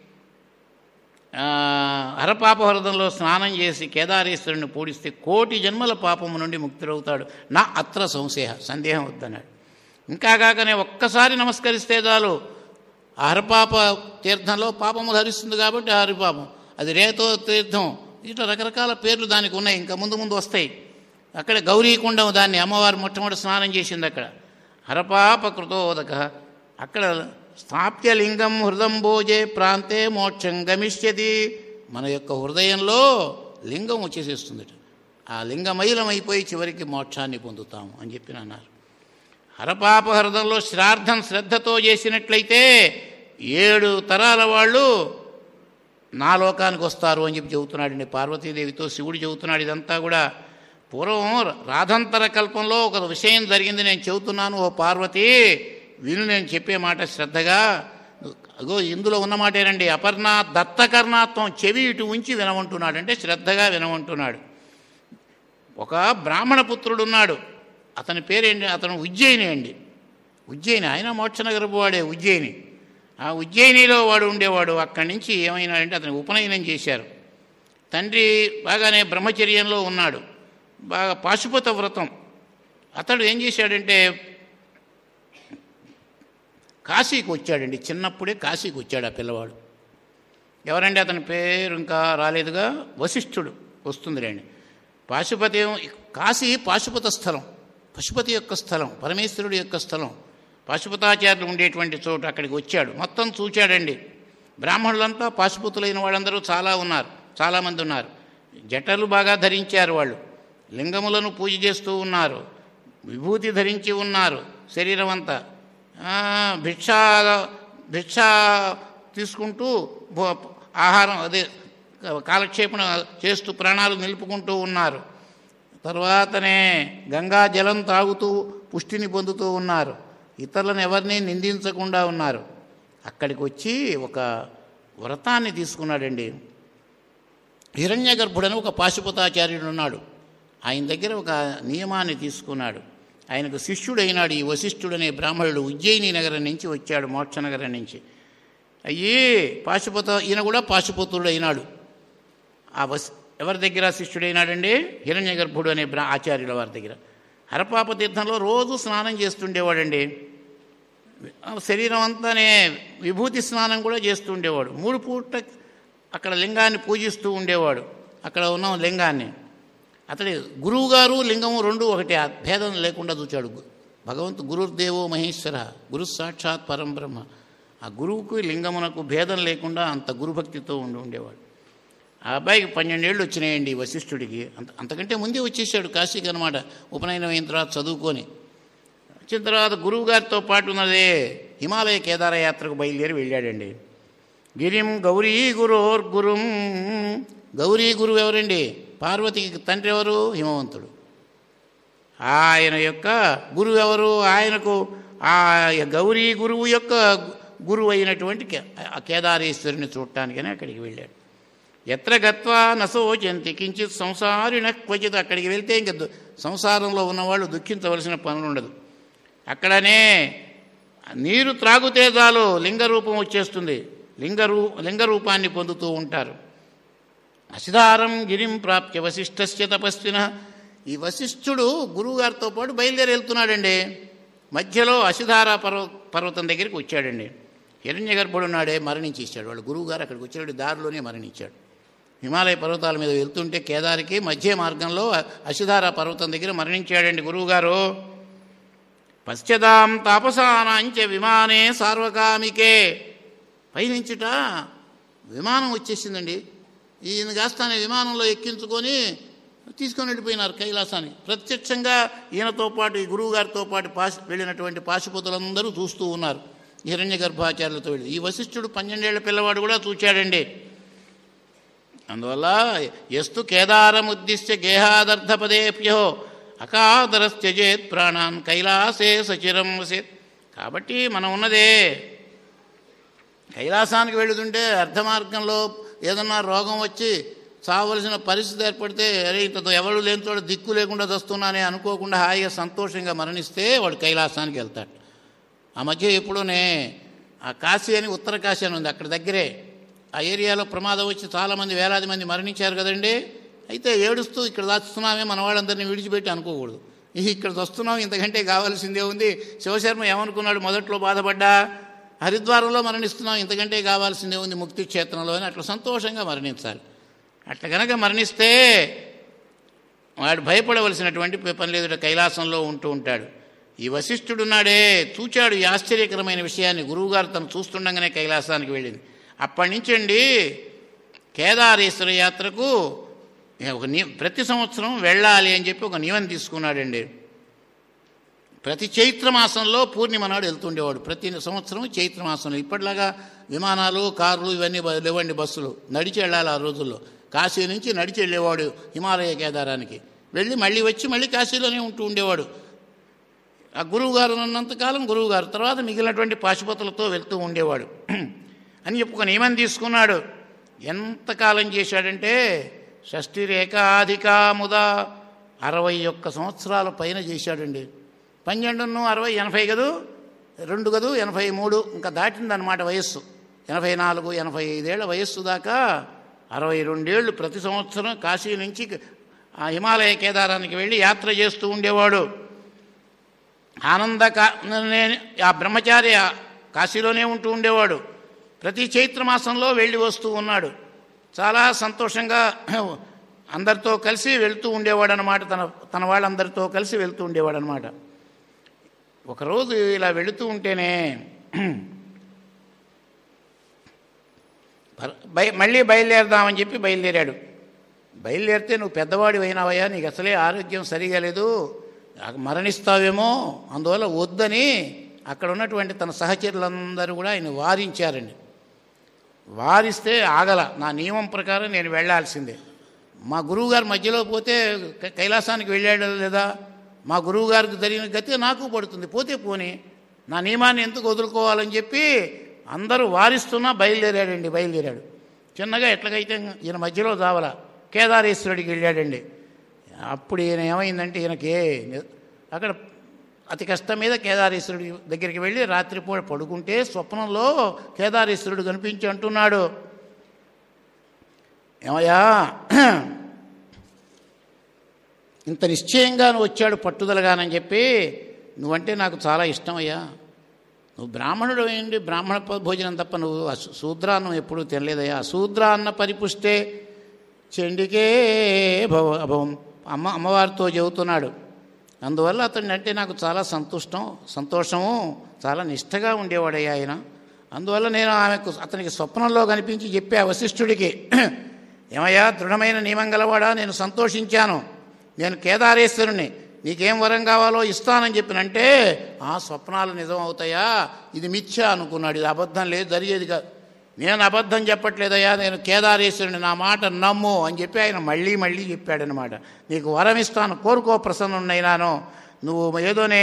ఆ, హరపాపహృదంలో స్నానం చేసి కేదారేశ్వరుని పూడిస్తే కోటి జన్మల పాపము నుండి ముక్తుడవుతాడు నా అత్ర సంశయ సందేహం వద్దన్నాడు ఇంకా కాకనే ఒక్కసారి నమస్కరిస్తే చాలు ఆ హరపాప తీర్థంలో పాపము ధరిస్తుంది కాబట్టి ఆ హరిపాపం అది రేతో తీర్థం ఇట్లా రకరకాల పేర్లు దానికి ఉన్నాయి ఇంకా ముందు ముందు వస్తాయి అక్కడ గౌరీకుండం దాన్ని అమ్మవారు మొట్టమొదటి స్నానం చేసింది అక్కడ హరపాప కృతోదక అక్కడ స్థాప్య లింగం హృదం భోజే ప్రాంతే మోక్షం గమిష్యతి మన యొక్క హృదయంలో లింగం వచ్చేసేస్తుంది ఆ లింగమైలం అయిపోయి చివరికి మోక్షాన్ని పొందుతాము అని చెప్పి అన్నారు హరపాప హృదంలో శ్రార్థం శ్రద్ధతో చేసినట్లయితే ఏడు తరాల వాళ్ళు నా లోకానికి వస్తారు అని చెప్పి చెబుతున్నాడండి పార్వతీదేవితో శివుడు చెబుతున్నాడు ఇదంతా కూడా పూర్వం రాధంతర కల్పంలో ఒక విషయం జరిగింది నేను చెబుతున్నాను ఓ పార్వతి విను నేను చెప్పే మాట శ్రద్ధగా అగో ఇందులో ఉన్న మాటేనండి అపర్ణ దత్తకర్ణాత్వం చెవి ఇటు ఉంచి వినమంటున్నాడు అంటే శ్రద్ధగా వినమంటున్నాడు ఒక బ్రాహ్మణ పుత్రుడు ఉన్నాడు అతని పేరేంటి అతను ఉజ్జయిని అండి ఉజ్జయిని ఆయన మోక్షనగరపు వాడే ఉజ్జయిని ఆ ఉజ్జయినిలో వాడు ఉండేవాడు అక్కడి నుంచి ఏమైనాడంటే అతని ఉపనయనం చేశారు తండ్రి బాగానే బ్రహ్మచర్యంలో ఉన్నాడు బాగా పాశుపత వ్రతం అతడు ఏం చేశాడంటే కాశీకి వచ్చాడండి చిన్నప్పుడే కాశీకి వచ్చాడు ఆ పిల్లవాడు ఎవరండి అతని పేరు ఇంకా రాలేదుగా వశిష్ఠుడు వస్తుంది రండి పాశుపతి ఏమో- కాశీ పాశుపత స్థలం పశుపతి యొక్క స్థలం పరమేశ్వరుడి యొక్క స్థలం పాశుపతాచార్యులు ఉండేటువంటి చోటు అక్కడికి వచ్చాడు మొత్తం చూచాడండి బ్రాహ్మణులంతా పాశుపతులైన వాళ్ళందరూ చాలా ఉన్నారు చాలామంది ఉన్నారు జటలు బాగా ధరించారు వాళ్ళు లింగములను పూజ చేస్తూ ఉన్నారు విభూతి ధరించి ఉన్నారు శరీరం అంతా ఆ, భిక్షా భిక్ష తీసుకుంటూ భో- ఆహారం అదే కాలక్షేపణ చేస్తూ ప్రాణాలు నిలుపుకుంటూ ఉన్నారు తర్వాతనే గంగా జలం తాగుతూ పుష్టిని పొందుతూ ఉన్నారు ఇతరులను ఎవరిని నిందించకుండా ఉన్నారు అక్కడికి వచ్చి ఒక వ్రతాన్ని తీసుకున్నాడండి హిరణ్య గర్భుడని ఒక పాశుపతాచార్యుడు ఉన్నాడు ఆయన దగ్గర ఒక నియమాన్ని తీసుకున్నాడు ఆయనకు శిష్యుడైనాడు ఈ వశిష్ఠుడు అనే బ్రాహ్మణుడు ఉజ్జయిని నగరం నుంచి వచ్చాడు మోక్షనగరం నుంచి అయ్యి పాశుపత ఈయన కూడా పాశుపుత్రుడు అయినాడు ఆ వస్ ఎవరి దగ్గర శిష్యుడైనాడండి హిరణ్య గర్భుడు అనే బ్రా ఆచార్యుల వారి దగ్గర హరపాప తీర్థంలో రోజు స్నానం చేస్తుండేవాడండి ఆ శరీరం అంతానే విభూతి స్నానం కూడా చేస్తూ ఉండేవాడు మూడు పూట అక్కడ లింగాన్ని పూజిస్తూ ఉండేవాడు అక్కడ ఉన్న లింగాన్ని అతడి గురువు గారు లింగము రెండు ఒకటి ఆ భేదం లేకుండా చూచాడు భగవంతు గురుర్దేవో మహేశ్వర గురు సాక్షాత్ పరం బ్రహ్మ ఆ గురువుకు లింగమునకు భేదం లేకుండా అంత గురుభక్తితో ఉండి ఉండేవాడు ఆ అబ్బాయికి పన్నెండేళ్ళు వచ్చినాయండి ఈ వశిష్ఠుడికి అంత అంతకంటే ముందే వచ్చేసాడు కాశీకి అనమాట ఉపనయనం అయిన తర్వాత చదువుకొని వచ్చిన తర్వాత గురువు గారితో పాటు ఉన్నదే హిమాలయ కేదార యాత్రకు బయలుదేరి వెళ్ళాడండి గిరిం గౌరీ గురోర్ గురుం గౌరీ గురువు ఎవరండి పార్వతికి తండ్రి ఎవరు హిమవంతుడు ఆయన యొక్క గురువు ఎవరు ఆయనకు ఆ గౌరీ గురువు యొక్క గురువు అయినటువంటి కే- ఆ కేదారేశ్వరుని చూడటానికని అక్కడికి వెళ్ళాడు ఎత్ర గత్వా నశోచంతి కించిత్ సంసారిణ క్వచిత్ అక్కడికి వెళ్తే ఇంక దు- సంసారంలో ఉన్నవాళ్ళు దుఃఖించవలసిన పనులు ఉండదు అక్కడనే నీరు త్రాగుతే చాలు లింగ రూపం వచ్చేస్తుంది లింగ రూ లింగ రూపాన్ని పొందుతూ ఉంటారు అసిధారం గిరిం ప్రాప్య వశిష్ఠస్య తపస్విన ఈ వశిష్ఠుడు గురువుగారితో పాటు బయలుదేరి వెళ్తున్నాడండి మధ్యలో అసిధార పర్వ పర్వతం దగ్గరికి వచ్చాడండి హిరణ్య గర్భుడు ఉన్నాడే మరణించేశాడు వాళ్ళ గురువుగారు అక్కడికి వచ్చాడు దారిలోనే మరణించాడు హిమాలయ పర్వతాల మీద వెళ్తుంటే కేదారికి మధ్య మార్గంలో అసిధార పర్వతం దగ్గర మరణించాడండి గురువుగారు పశ్చదాం తాపసానాంచ విమానే సార్వకామికే పైనుంచుట విమానం వచ్చేసిందండి ఈయన కాస్తానే విమానంలో ఎక్కించుకొని తీసుకొని వెళ్ళిపోయినారు కైలాసానికి ప్రత్యక్షంగా ఈయనతో పాటు ఈ గురువు గారితో పాటు పాశ వెళ్ళినటువంటి పాశుపతులందరూ చూస్తూ ఉన్నారు హిరణ్య గర్భాచార్యులతో వెళ్ళి ఈ వశిష్ఠుడు పన్నెండేళ్ల పిల్లవాడు కూడా చూచాడండి అందువల్ల ఎస్తు కేదారముద్దిశ్య గేహాదర్థపదేభ్యో అకాదరస్త్యజేత్ ప్రాణాన్ కైలాసే సచిరం వసేత్ కాబట్టి మనం ఉన్నదే కైలాసానికి వెళుతుంటే అర్ధమార్గంలో ఏదన్నా రోగం వచ్చి చావలసిన పరిస్థితి ఏర్పడితే అరే ఇంత ఎవరు లేని చోట దిక్కు లేకుండా వస్తున్నానే అనుకోకుండా హాయిగా సంతోషంగా మరణిస్తే వాడు కైలాసానికి వెళ్తాడు ఆ మధ్య ఎప్పుడూనే ఆ కాశీ అని ఉత్తర కాశీ అని ఉంది అక్కడ దగ్గరే ఆ ఏరియాలో ప్రమాదం వచ్చి చాలామంది వేలాది మంది మరణించారు కదండి అయితే ఏడుస్తూ ఇక్కడ దాచుతున్నామే మన వాళ్ళందరినీ విడిచిపెట్టి అనుకోకూడదు ఇహ ఇక్కడ వస్తున్నాం ఇంతకంటే కావాల్సిందే ఉంది శివశర్మ ఏమనుకున్నాడు మొదట్లో బాధపడ్డా హరిద్వారంలో మరణిస్తున్నాం ఇంతకంటే కావాల్సిందే ఉంది ముక్తి క్షేత్రంలో అని అట్లా సంతోషంగా మరణించాలి అట్లా కనుక మరణిస్తే వాడు భయపడవలసినటువంటి పని లేదు కైలాసంలో ఉంటూ ఉంటాడు ఈ వశిష్ఠుడున్నాడే చూచాడు ఈ ఆశ్చర్యకరమైన విషయాన్ని గురువుగారు తను చూస్తుండగానే కైలాసానికి వెళ్ళింది అప్పటి నుంచి అండి కేదారేశ్వర యాత్రకు ఒక ని ప్రతి సంవత్సరం వెళ్ళాలి అని చెప్పి ఒక నియమం తీసుకున్నాడండి ప్రతి చైత్రమాసంలో పూర్ణిమ నాడు వెళ్తుండేవాడు ప్రతి సంవత్సరం చైత్రమాసంలో ఇప్పటిలాగా విమానాలు కార్లు ఇవన్నీ బ- లేవండి బస్సులు నడిచి వెళ్ళాలి ఆ రోజుల్లో కాశీ నుంచి నడిచి వెళ్ళేవాడు హిమాలయ కేదారానికి వెళ్ళి మళ్ళీ వచ్చి మళ్ళీ కాశీలోనే ఉంటూ ఉండేవాడు ఆ గురువుగారు ఉన్నంతకాలం గురువుగారు తర్వాత మిగిలినటువంటి పాశుపతులతో వెళ్తూ ఉండేవాడు అని చెప్పి ఒక నియమం తీసుకున్నాడు ఎంతకాలం చేశాడంటే షష్ఠి రేఖాధికాముదా అరవై ఒక్క సంవత్సరాల పైన చేశాడండి పన్నెండును అరవై ఎనభై కదూ రెండు కదూ ఎనభై మూడు ఇంకా దాటిందన్నమాట వయస్సు ఎనభై నాలుగు ఎనభై ఐదేళ్ల వయస్సు దాకా అరవై రెండేళ్ళు ప్రతి సంవత్సరం కాశీ నుంచి ఆ హిమాలయ కేదారానికి వెళ్ళి యాత్ర చేస్తూ ఉండేవాడు ఆనంద కా నే- ఆ బ్రహ్మచారి ఆ కాశీలోనే ఉంటూ ఉండేవాడు ప్రతి చైత్రమాసంలో వెళ్ళి వస్తూ ఉన్నాడు చాలా సంతోషంగా అందరితో కలిసి వెళ్తూ ఉండేవాడు అనమాట తన తన వాళ్ళందరితో కలిసి వెళ్తూ ఉండేవాడు అనమాట ఒకరోజు ఇలా వెళుతూ ఉంటేనే పర- బయ మళ్ళీ బయలుదేరదామని చెప్పి బయలుదేరాడు బయలుదేరితే నువ్వు పెద్దవాడి అయినావయ్యా నీకు అసలే ఆరోగ్యం సరిగా లేదు నాకు మరణిస్తావేమో అందువల్ల వద్దని అక్కడ ఉన్నటువంటి తన సహచరులందరూ కూడా ఆయన వారించారండి వారిస్తే ఆగల నా నియమం ప్రకారం నేను వెళ్ళాల్సిందే మా గురువుగారు మధ్యలో పోతే క- కైలాసానికి వెళ్ళాడు లేదా మా గురువుగారికి జరిగిన గతి నాకు పడుతుంది పోతే పోని నా నియమాన్ని ఎందుకు వదులుకోవాలని చెప్పి అందరూ వారిస్తున్నా బయలుదేరాడండి బయలుదేరాడు చిన్నగా ఎట్లాగైతే ఈయన మధ్యలో జావల కేదారేశ్వరుడికి వెళ్ళాడండి అప్పుడు ఈయన ఏమైందంటే ఈయనకి అక్కడ అతి కష్టం మీద కేదారేశ్వరుడి దగ్గరికి వెళ్ళి రాత్రిపూట పడుకుంటే స్వప్నంలో కేదారేశ్వరుడు కనిపించి అంటున్నాడు ఏమయ్యా ఇంత నిశ్చయంగా నువ్వు వచ్చాడు పట్టుదలగానని చెప్పి నువ్వంటే నాకు చాలా ఇష్టమయ్యా నువ్వు బ్రాహ్మణుడు ఏంటి బ్రాహ్మణ ప- భోజనం తప్ప నువ్వు అసు- శూద్రాన్నం ఎప్పుడూ తినలేదయ్యా శూద్రాన్న పరిపుష్టే చెండికే భవ అభవం అమ్మ అమ్మవారితో చెబుతున్నాడు అందువల్ల అతన్ని అంటే నాకు చాలా సంతుష్టం సంతోషము చాలా నిష్టగా ఉండేవాడయ్యా ఆయన అందువల్ల నేను ఆమెకు అతనికి స్వప్నంలో కనిపించి చెప్పే ఆ వశిష్ఠుడికి ఏమయ్యా దృఢమైన నియమం గలవాడా నేను సంతోషించాను నేను కేదారేశ్వరుని నీకేం వరం కావాలో ఇస్తానని చెప్పినంటే ఆ స్వప్నాలు నిజం అవుతాయా ఇది మిథ్య అనుకున్నాడు ఇది అబద్ధం లేదు జరిగేది కాదు నేను అబద్ధం చెప్పట్లేదయ్యా నేను కేదారేశ్వరుని నా మాట నమ్ము అని చెప్పి ఆయన మళ్ళీ మళ్ళీ చెప్పాడనమాట నీకు వరం ఇస్తాను కోరుకో ప్రసన్నున్నైనాను నువ్వు ఏదోనే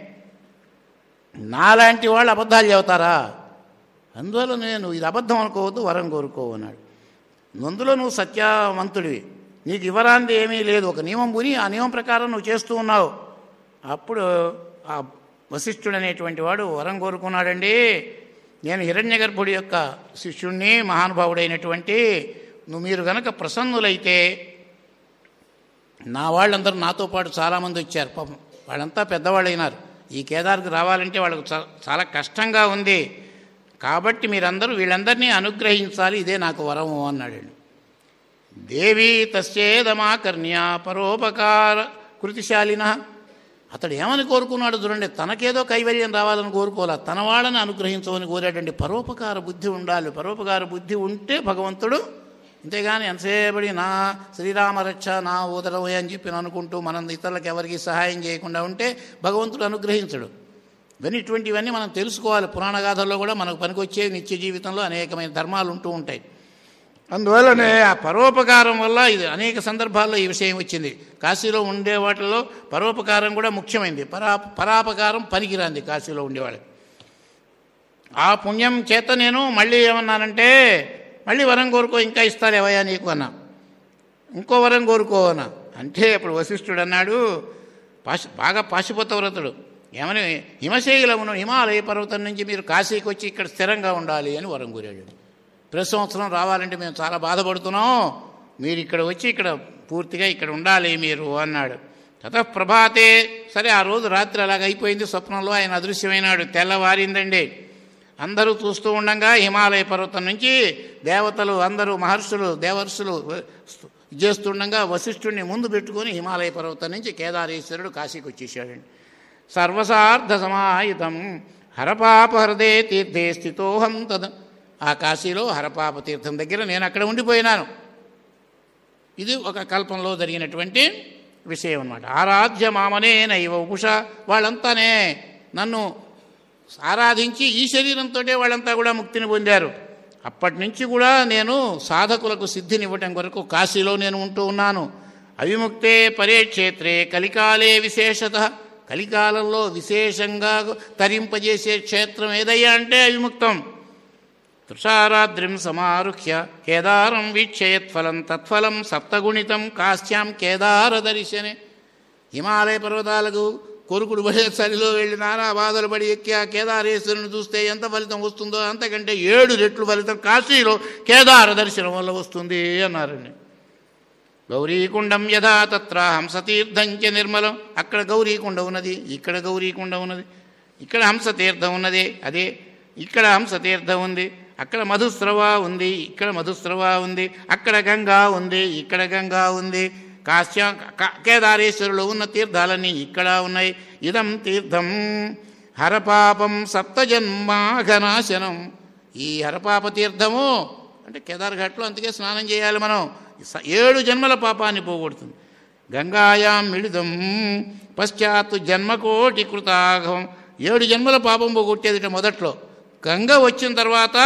నాలాంటి వాళ్ళు అబద్ధాలు చెబుతారా అందువల్ల నేను ఇది అబద్ధం అనుకోవద్దు వరం కోరుకో అన్నాడు అందులో నువ్వు సత్యవంతుడివి నీకు ఇవ్వరాంది ఏమీ లేదు ఒక నియమం పుని ఆ నియమం ప్రకారం నువ్వు చేస్తూ ఉన్నావు అప్పుడు ఆ వశిష్ఠుడు అనేటువంటి వాడు వరం కోరుకున్నాడండి నేను హిరణ్యగర్భుడి యొక్క శిష్యుణ్ణి మహానుభావుడైనటువంటి నువ్వు మీరు గనక ప్రసన్నులైతే నా వాళ్ళందరూ నాతో పాటు చాలామంది వచ్చారు పాపం వాళ్ళంతా పెద్దవాళ్ళు అయినారు ఈ కేదార్కి రావాలంటే వాళ్ళకు చా- చాలా కష్టంగా ఉంది కాబట్టి మీరందరూ వీళ్ళందరినీ అనుగ్రహించాలి ఇదే నాకు వరము అన్నాడు దేవి తస్యేదమాకర్ణ్య పరోపకార కృతిశాలిన అతడు ఏమని కోరుకున్నాడు చూడండి తనకేదో కైవల్యం రావాలని కోరుకోవాలా తన వాళ్ళని అనుగ్రహించమని కోరాడండి పరోపకార బుద్ధి ఉండాలి పరోపకార బుద్ధి ఉంటే భగవంతుడు అంతేగాని ఎంతసేపడి నా శ్రీరామ రక్ష నా ఉదరమే అని చెప్పి అనుకుంటూ మనం ఇతరులకు ఎవరికి సహాయం చేయకుండా ఉంటే భగవంతుడు అనుగ్రహించడు ఇవన్నీ ఇటువంటివన్నీ మనం తెలుసుకోవాలి పురాణ గాథల్లో కూడా మనకు పనికొచ్చే నిత్య జీవితంలో అనేకమైన ధర్మాలు ఉంటూ ఉంటాయి అందువల్లనే ఆ పరోపకారం వల్ల ఇది అనేక సందర్భాల్లో ఈ విషయం వచ్చింది కాశీలో ఉండే వాటిలో పరోపకారం కూడా ముఖ్యమైనది పరా పరాపకారం పనికిరాంది కాశీలో ఉండేవాళ్ళకి ఆ పుణ్యం చేత నేను మళ్ళీ ఏమన్నానంటే మళ్ళీ వరం కోరుకో ఇంకా ఇస్తాలేవయ్యా నీకు అన్నా ఇంకో వరం కోరుకో అన్నా అంటే ఇప్పుడు వశిష్ఠుడు అన్నాడు పాశ బాగా పాశుపత వ్రతుడు ఏమని హిమశైలమును హిమాలయ పర్వతం నుంచి మీరు కాశీకి వచ్చి ఇక్కడ స్థిరంగా ఉండాలి అని వరం కోరాడు ప్రతి సంవత్సరం రావాలంటే మేము చాలా బాధపడుతున్నాం మీరు ఇక్కడ వచ్చి ఇక్కడ పూర్తిగా ఇక్కడ ఉండాలి మీరు అన్నాడు తత ప్రభాతే సరే ఆ రోజు రాత్రి అలాగ అయిపోయింది స్వప్నంలో ఆయన అదృశ్యమైనాడు తెల్లవారిందండి అందరూ చూస్తూ ఉండగా హిమాలయ పర్వతం నుంచి దేవతలు అందరూ మహర్షులు దేవర్షులు చేస్తుండగా వశిష్ఠుడిని ముందు పెట్టుకొని హిమాలయ పర్వతం నుంచి కేదారేశ్వరుడు కాశీకి వచ్చేసాడండి సర్వసార్థ సమాయుధం హరపాప హృదయ తీర్థే స్థితోహం తద ఆ కాశీలో హరపాప తీర్థం దగ్గర నేను అక్కడ ఉండిపోయినాను ఇది ఒక కల్పంలో జరిగినటువంటి విషయం అన్నమాట ఆరాధ్య మామనే నైవ ఉపుష వాళ్ళంతానే నన్ను ఆరాధించి ఈ శరీరంతో వాళ్ళంతా కూడా ముక్తిని పొందారు అప్పటి నుంచి కూడా నేను సాధకులకు సిద్ధినివ్వటం కొరకు కాశీలో నేను ఉంటూ ఉన్నాను అవిముక్తే పరే క్షేత్రే కలికాలే విశేషత కలికాలంలో విశేషంగా తరింపజేసే క్షేత్రం ఏదయ్యా అంటే అవిముక్తం తృషారాద్రిం సమారుహ్య కేదారం వీక్షయత్ఫలం తత్ఫలం సప్తగుణితం కాశ్యాం కేదార దర్శనే హిమాలయ పర్వతాలకు కొరుకుడు పడే చలిలో వెళ్ళి నానా బాధలు పడి ఎక్కి ఆ కేదారేశ్వరుని చూస్తే ఎంత ఫలితం వస్తుందో అంతకంటే ఏడు రెట్లు ఫలితం కాశీలో కేదార దర్శనం వల్ల వస్తుంది అన్నారండి గౌరీకుండం యథా తత్ర హంసతీర్థంచ నిర్మలం అక్కడ గౌరీకుండ ఉన్నది ఇక్కడ గౌరీకుండ ఉన్నది ఇక్కడ హంసతీర్థం ఉన్నది అదే ఇక్కడ హంసతీర్థం ఉంది అక్కడ మధుస్రవ ఉంది ఇక్కడ మధుస్రవ ఉంది అక్కడ గంగా ఉంది ఇక్కడ గంగా ఉంది కాశ్య క- కేదారేశ్వరులో ఉన్న తీర్థాలన్నీ ఇక్కడ ఉన్నాయి ఇదం తీర్థం హరపాపం సప్తజన్మాఘనాశనం ఈ హరపాప తీర్థము అంటే కేదార్ఘాట్లో అందుకే స్నానం చేయాలి మనం స- ఏడు జన్మల పాపాన్ని పోగొడుతుంది గంగాయాం మిళితం పశ్చాత్ జన్మకోటి కృతాఘం ఏడు జన్మల పాపం పోగొట్టేది మొదట్లో గంగ వచ్చిన తర్వాత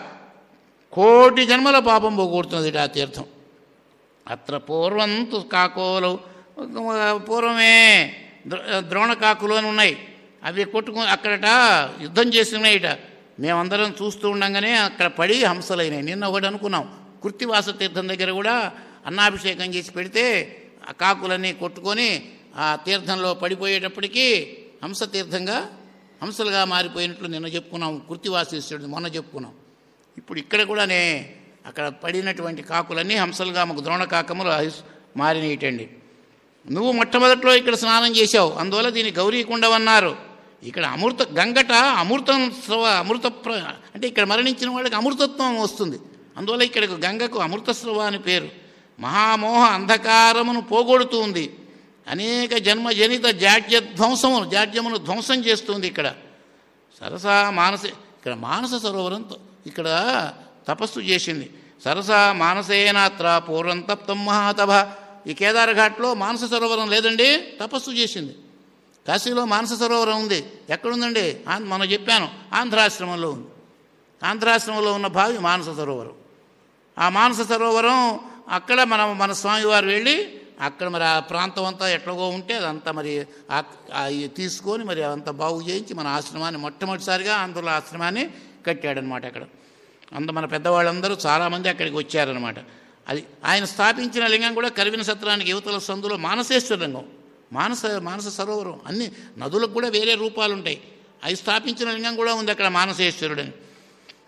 కోటి జన్మల పాపం పోగొడుతున్నది ఆ తీర్థం అత్ర పూర్వం తు కాకోలు పూర్వమే ద్ర- ద్రోణకాకులు అని ఉన్నాయి అవి కొట్టుకు అక్కడట యుద్ధం చేసినాయిట మేమందరం చూస్తూ ఉండగానే అక్కడ పడి హంసలైనాయి నిన్న ఒకటి అనుకున్నాం కృత్తివాస తీర్థం దగ్గర కూడా అన్నాభిషేకం చేసి పెడితే ఆ కాకులన్నీ కొట్టుకొని ఆ తీర్థంలో పడిపోయేటప్పటికీ హంస తీర్థంగా హంసలుగా మారిపోయినట్లు నిన్న చెప్పుకున్నాం కృత్తివాసేశ్వరుడు మొన్న చెప్పుకున్నాం ఇప్పుడు ఇక్కడ కూడానే అక్కడ పడినటువంటి కాకులన్నీ హంసలుగా మాకు ద్రోణకాకములు అహిస్- మారినీయటండి నువ్వు మొట్టమొదట్లో ఇక్కడ స్నానం చేశావు అందువల్ల దీన్ని గౌరీకుండం అన్నారు ఇక్కడ అమృత గంగట అమృతం స్రవ అమృత ప్ర అంటే ఇక్కడ మరణించిన వాళ్ళకి అమృతత్వం వస్తుంది అందువల్ల ఇక్కడికి గంగకు అమృతస్రవ అని పేరు మహామోహ అంధకారమును పోగొడుతూ ఉంది అనేక జన్మ జనిత జాడ్య ధ్వంసమును జాడ్యమును ధ్వంసం చేస్తుంది ఇక్కడ సరసా మానస ఇక్కడ మానస సరోవరంతో ఇక్కడ తపస్సు చేసింది సరసా మానసేనాత్ర పూర్వం తప్తం మహాతభ ఈ కేదార్ఘాట్లో మానస సరోవరం లేదండి తపస్సు చేసింది కాశీలో మానస సరోవరం ఉంది ఎక్కడుందండి ఆంధ్ర మనం చెప్పాను ఆంధ్రాశ్రమంలో ఉంది ఆంధ్రాశ్రమంలో ఉన్న భావి మానస సరోవరం ఆ మానస సరోవరం అక్కడ మనం మన స్వామివారు వెళ్ళి అక్కడ మరి ఆ ప్రాంతం అంతా ఎట్లాగో ఉంటే అదంతా మరి ఆ- ఆ ఇది తీసుకొని మరి అదంతా బాగు చేయించి మన ఆశ్రమాన్ని మొట్టమొదటిసారిగా ఆంధ్రుల ఆశ్రమాన్ని కట్టాడనమాట అక్కడ అంత మన పెద్దవాళ్ళందరూ చాలామంది అక్కడికి వచ్చారనమాట అది ఆయన స్థాపించిన లింగం కూడా కరివిన సత్రానికి యువతల సందులో మానసేశ్వర లింగం మానస మానస సరోవరం అన్ని నదులకు కూడా వేరే రూపాలు ఉంటాయి అవి స్థాపించిన లింగం కూడా ఉంది అక్కడ మానసేశ్వరుడని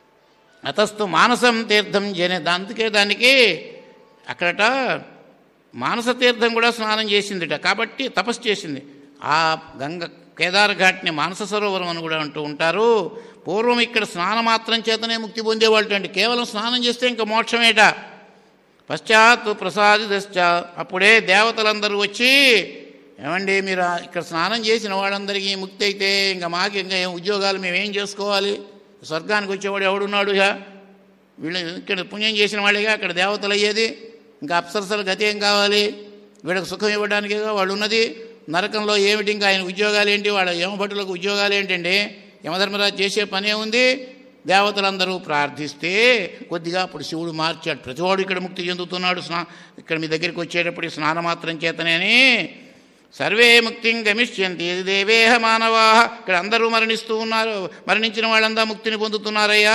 అతస్తు మానసం తీర్థం జనే అందుకే దానికి అక్కడట మానస తీర్థం కూడా స్నానం చేసిందిట కాబట్టి తపస్సు చేసింది ఆ గంగ కేదార్ ఘాట్ని మానస సరోవరం అని కూడా అంటూ ఉంటారు పూర్వం ఇక్కడ స్నానం మాత్రం చేతనే ముక్తి పొందేవాళ్ళు అండి కేవలం స్నానం చేస్తే ఇంకా మోక్షమేట పశ్చాత్ ప్రసాదిదశ్చ అప్పుడే దేవతలందరూ వచ్చి ఏమండి మీరు ఆ- ఇక్కడ స్నానం చేసిన వాళ్ళందరికీ ముక్తి అయితే ఇంకా మాకు ఇంకా ఏం ఉద్యోగాలు మేమేం చేసుకోవాలి స్వర్గానికి వచ్చేవాడు ఎవడున్నాడు ఇక వీళ్ళు ఇక్కడ పుణ్యం చేసిన వాళ్ళేగా అక్కడ దేవతలు అయ్యేది ఇంకా అప్సరసల గతి ఏం కావాలి వీళ్ళకి సుఖం ఇవ్వడానికేగా వాళ్ళు ఉన్నది నరకంలో ఏమిటి ఇంకా ఆయన ఉద్యోగాలు ఏంటి వాళ్ళ యమభటులకు ఉద్యోగాలు ఏంటండి యమధర్మరాజు చేసే పనే ఉంది దేవతలందరూ ప్రార్థిస్తే కొద్దిగా అప్పుడు శివుడు మార్చాడు ప్రతివాడు ఇక్కడ ముక్తి చెందుతున్నాడు స్నా ఇక్కడ మీ దగ్గరికి వచ్చేటప్పుడు ఈ స్నానమాత్రం చేతనే అని సర్వే ముక్తిం గమిష్యంతి ఇది దేవేహ మానవా ఇక్కడ అందరూ మరణిస్తూ ఉన్నారు మరణించిన వాళ్ళంతా ముక్తిని పొందుతున్నారయ్యా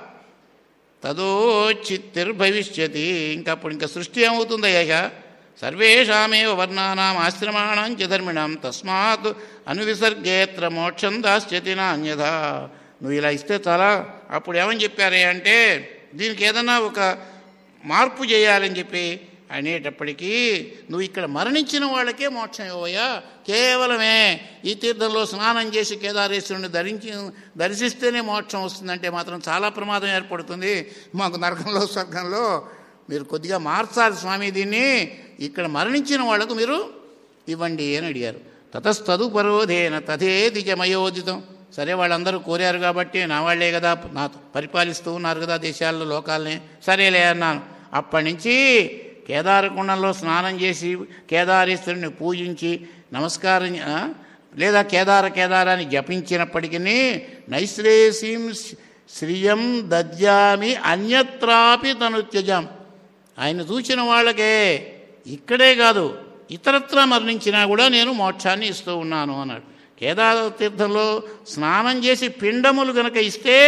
తదోచిత్తిర్భవిష్యతి ఇంకా అప్పుడు ఇంకా సృష్టి ఏమవుతుందయ్యా సర్వేషామేవ వర్ణానాం ఆశ్రమాణం చ ధర్మిణం తస్మాత్ అనువిసర్గేత్ర మోక్షం దాస్యతి నాణ్యథ నువ్వు ఇలా ఇస్తే చాలా అప్పుడు ఏమని చెప్పారే అంటే దీనికి ఏదన్నా ఒక మార్పు చేయాలని చెప్పి అనేటప్పటికీ నువ్వు ఇక్కడ మరణించిన వాళ్ళకే మోక్షం ఇవ్వయా కేవలమే ఈ తీర్థంలో స్నానం చేసి కేదారేశ్వరుని ధరించి దర్శిస్తేనే మోక్షం వస్తుందంటే మాత్రం చాలా ప్రమాదం ఏర్పడుతుంది మాకు నరకంలో స్వర్గంలో మీరు కొద్దిగా మార్చాలి స్వామి దీన్ని ఇక్కడ మరణించిన వాళ్లకు మీరు ఇవ్వండి అని అడిగారు తతస్తదుపరోధేన తథేది జమయోదితం సరే వాళ్ళందరూ కోరారు కాబట్టి నా వాళ్లే కదా నా పరిపాలిస్తూ ఉన్నారు కదా దేశాల్లో లోకాలని సరేలే అన్నాను అప్పటి నుంచి కేదారకుండంలో స్నానం చేసి కేదారేశ్వరుని పూజించి నమస్కారం ఆ, లేదా కేదార కేదారాన్ని జపించినప్పటికీ నైశ్రేయసీం శ్రియం దద్యామి అన్యత్రాపి తను త్యజాం ఆయన చూచిన వాళ్ళకే ఇక్కడే కాదు ఇతరత్ర మరణించినా కూడా నేను మోక్షాన్ని ఇస్తూ ఉన్నాను అన్నాడు కేదార తీర్థంలో స్నానం చేసి పిండములు గనక ఇస్తే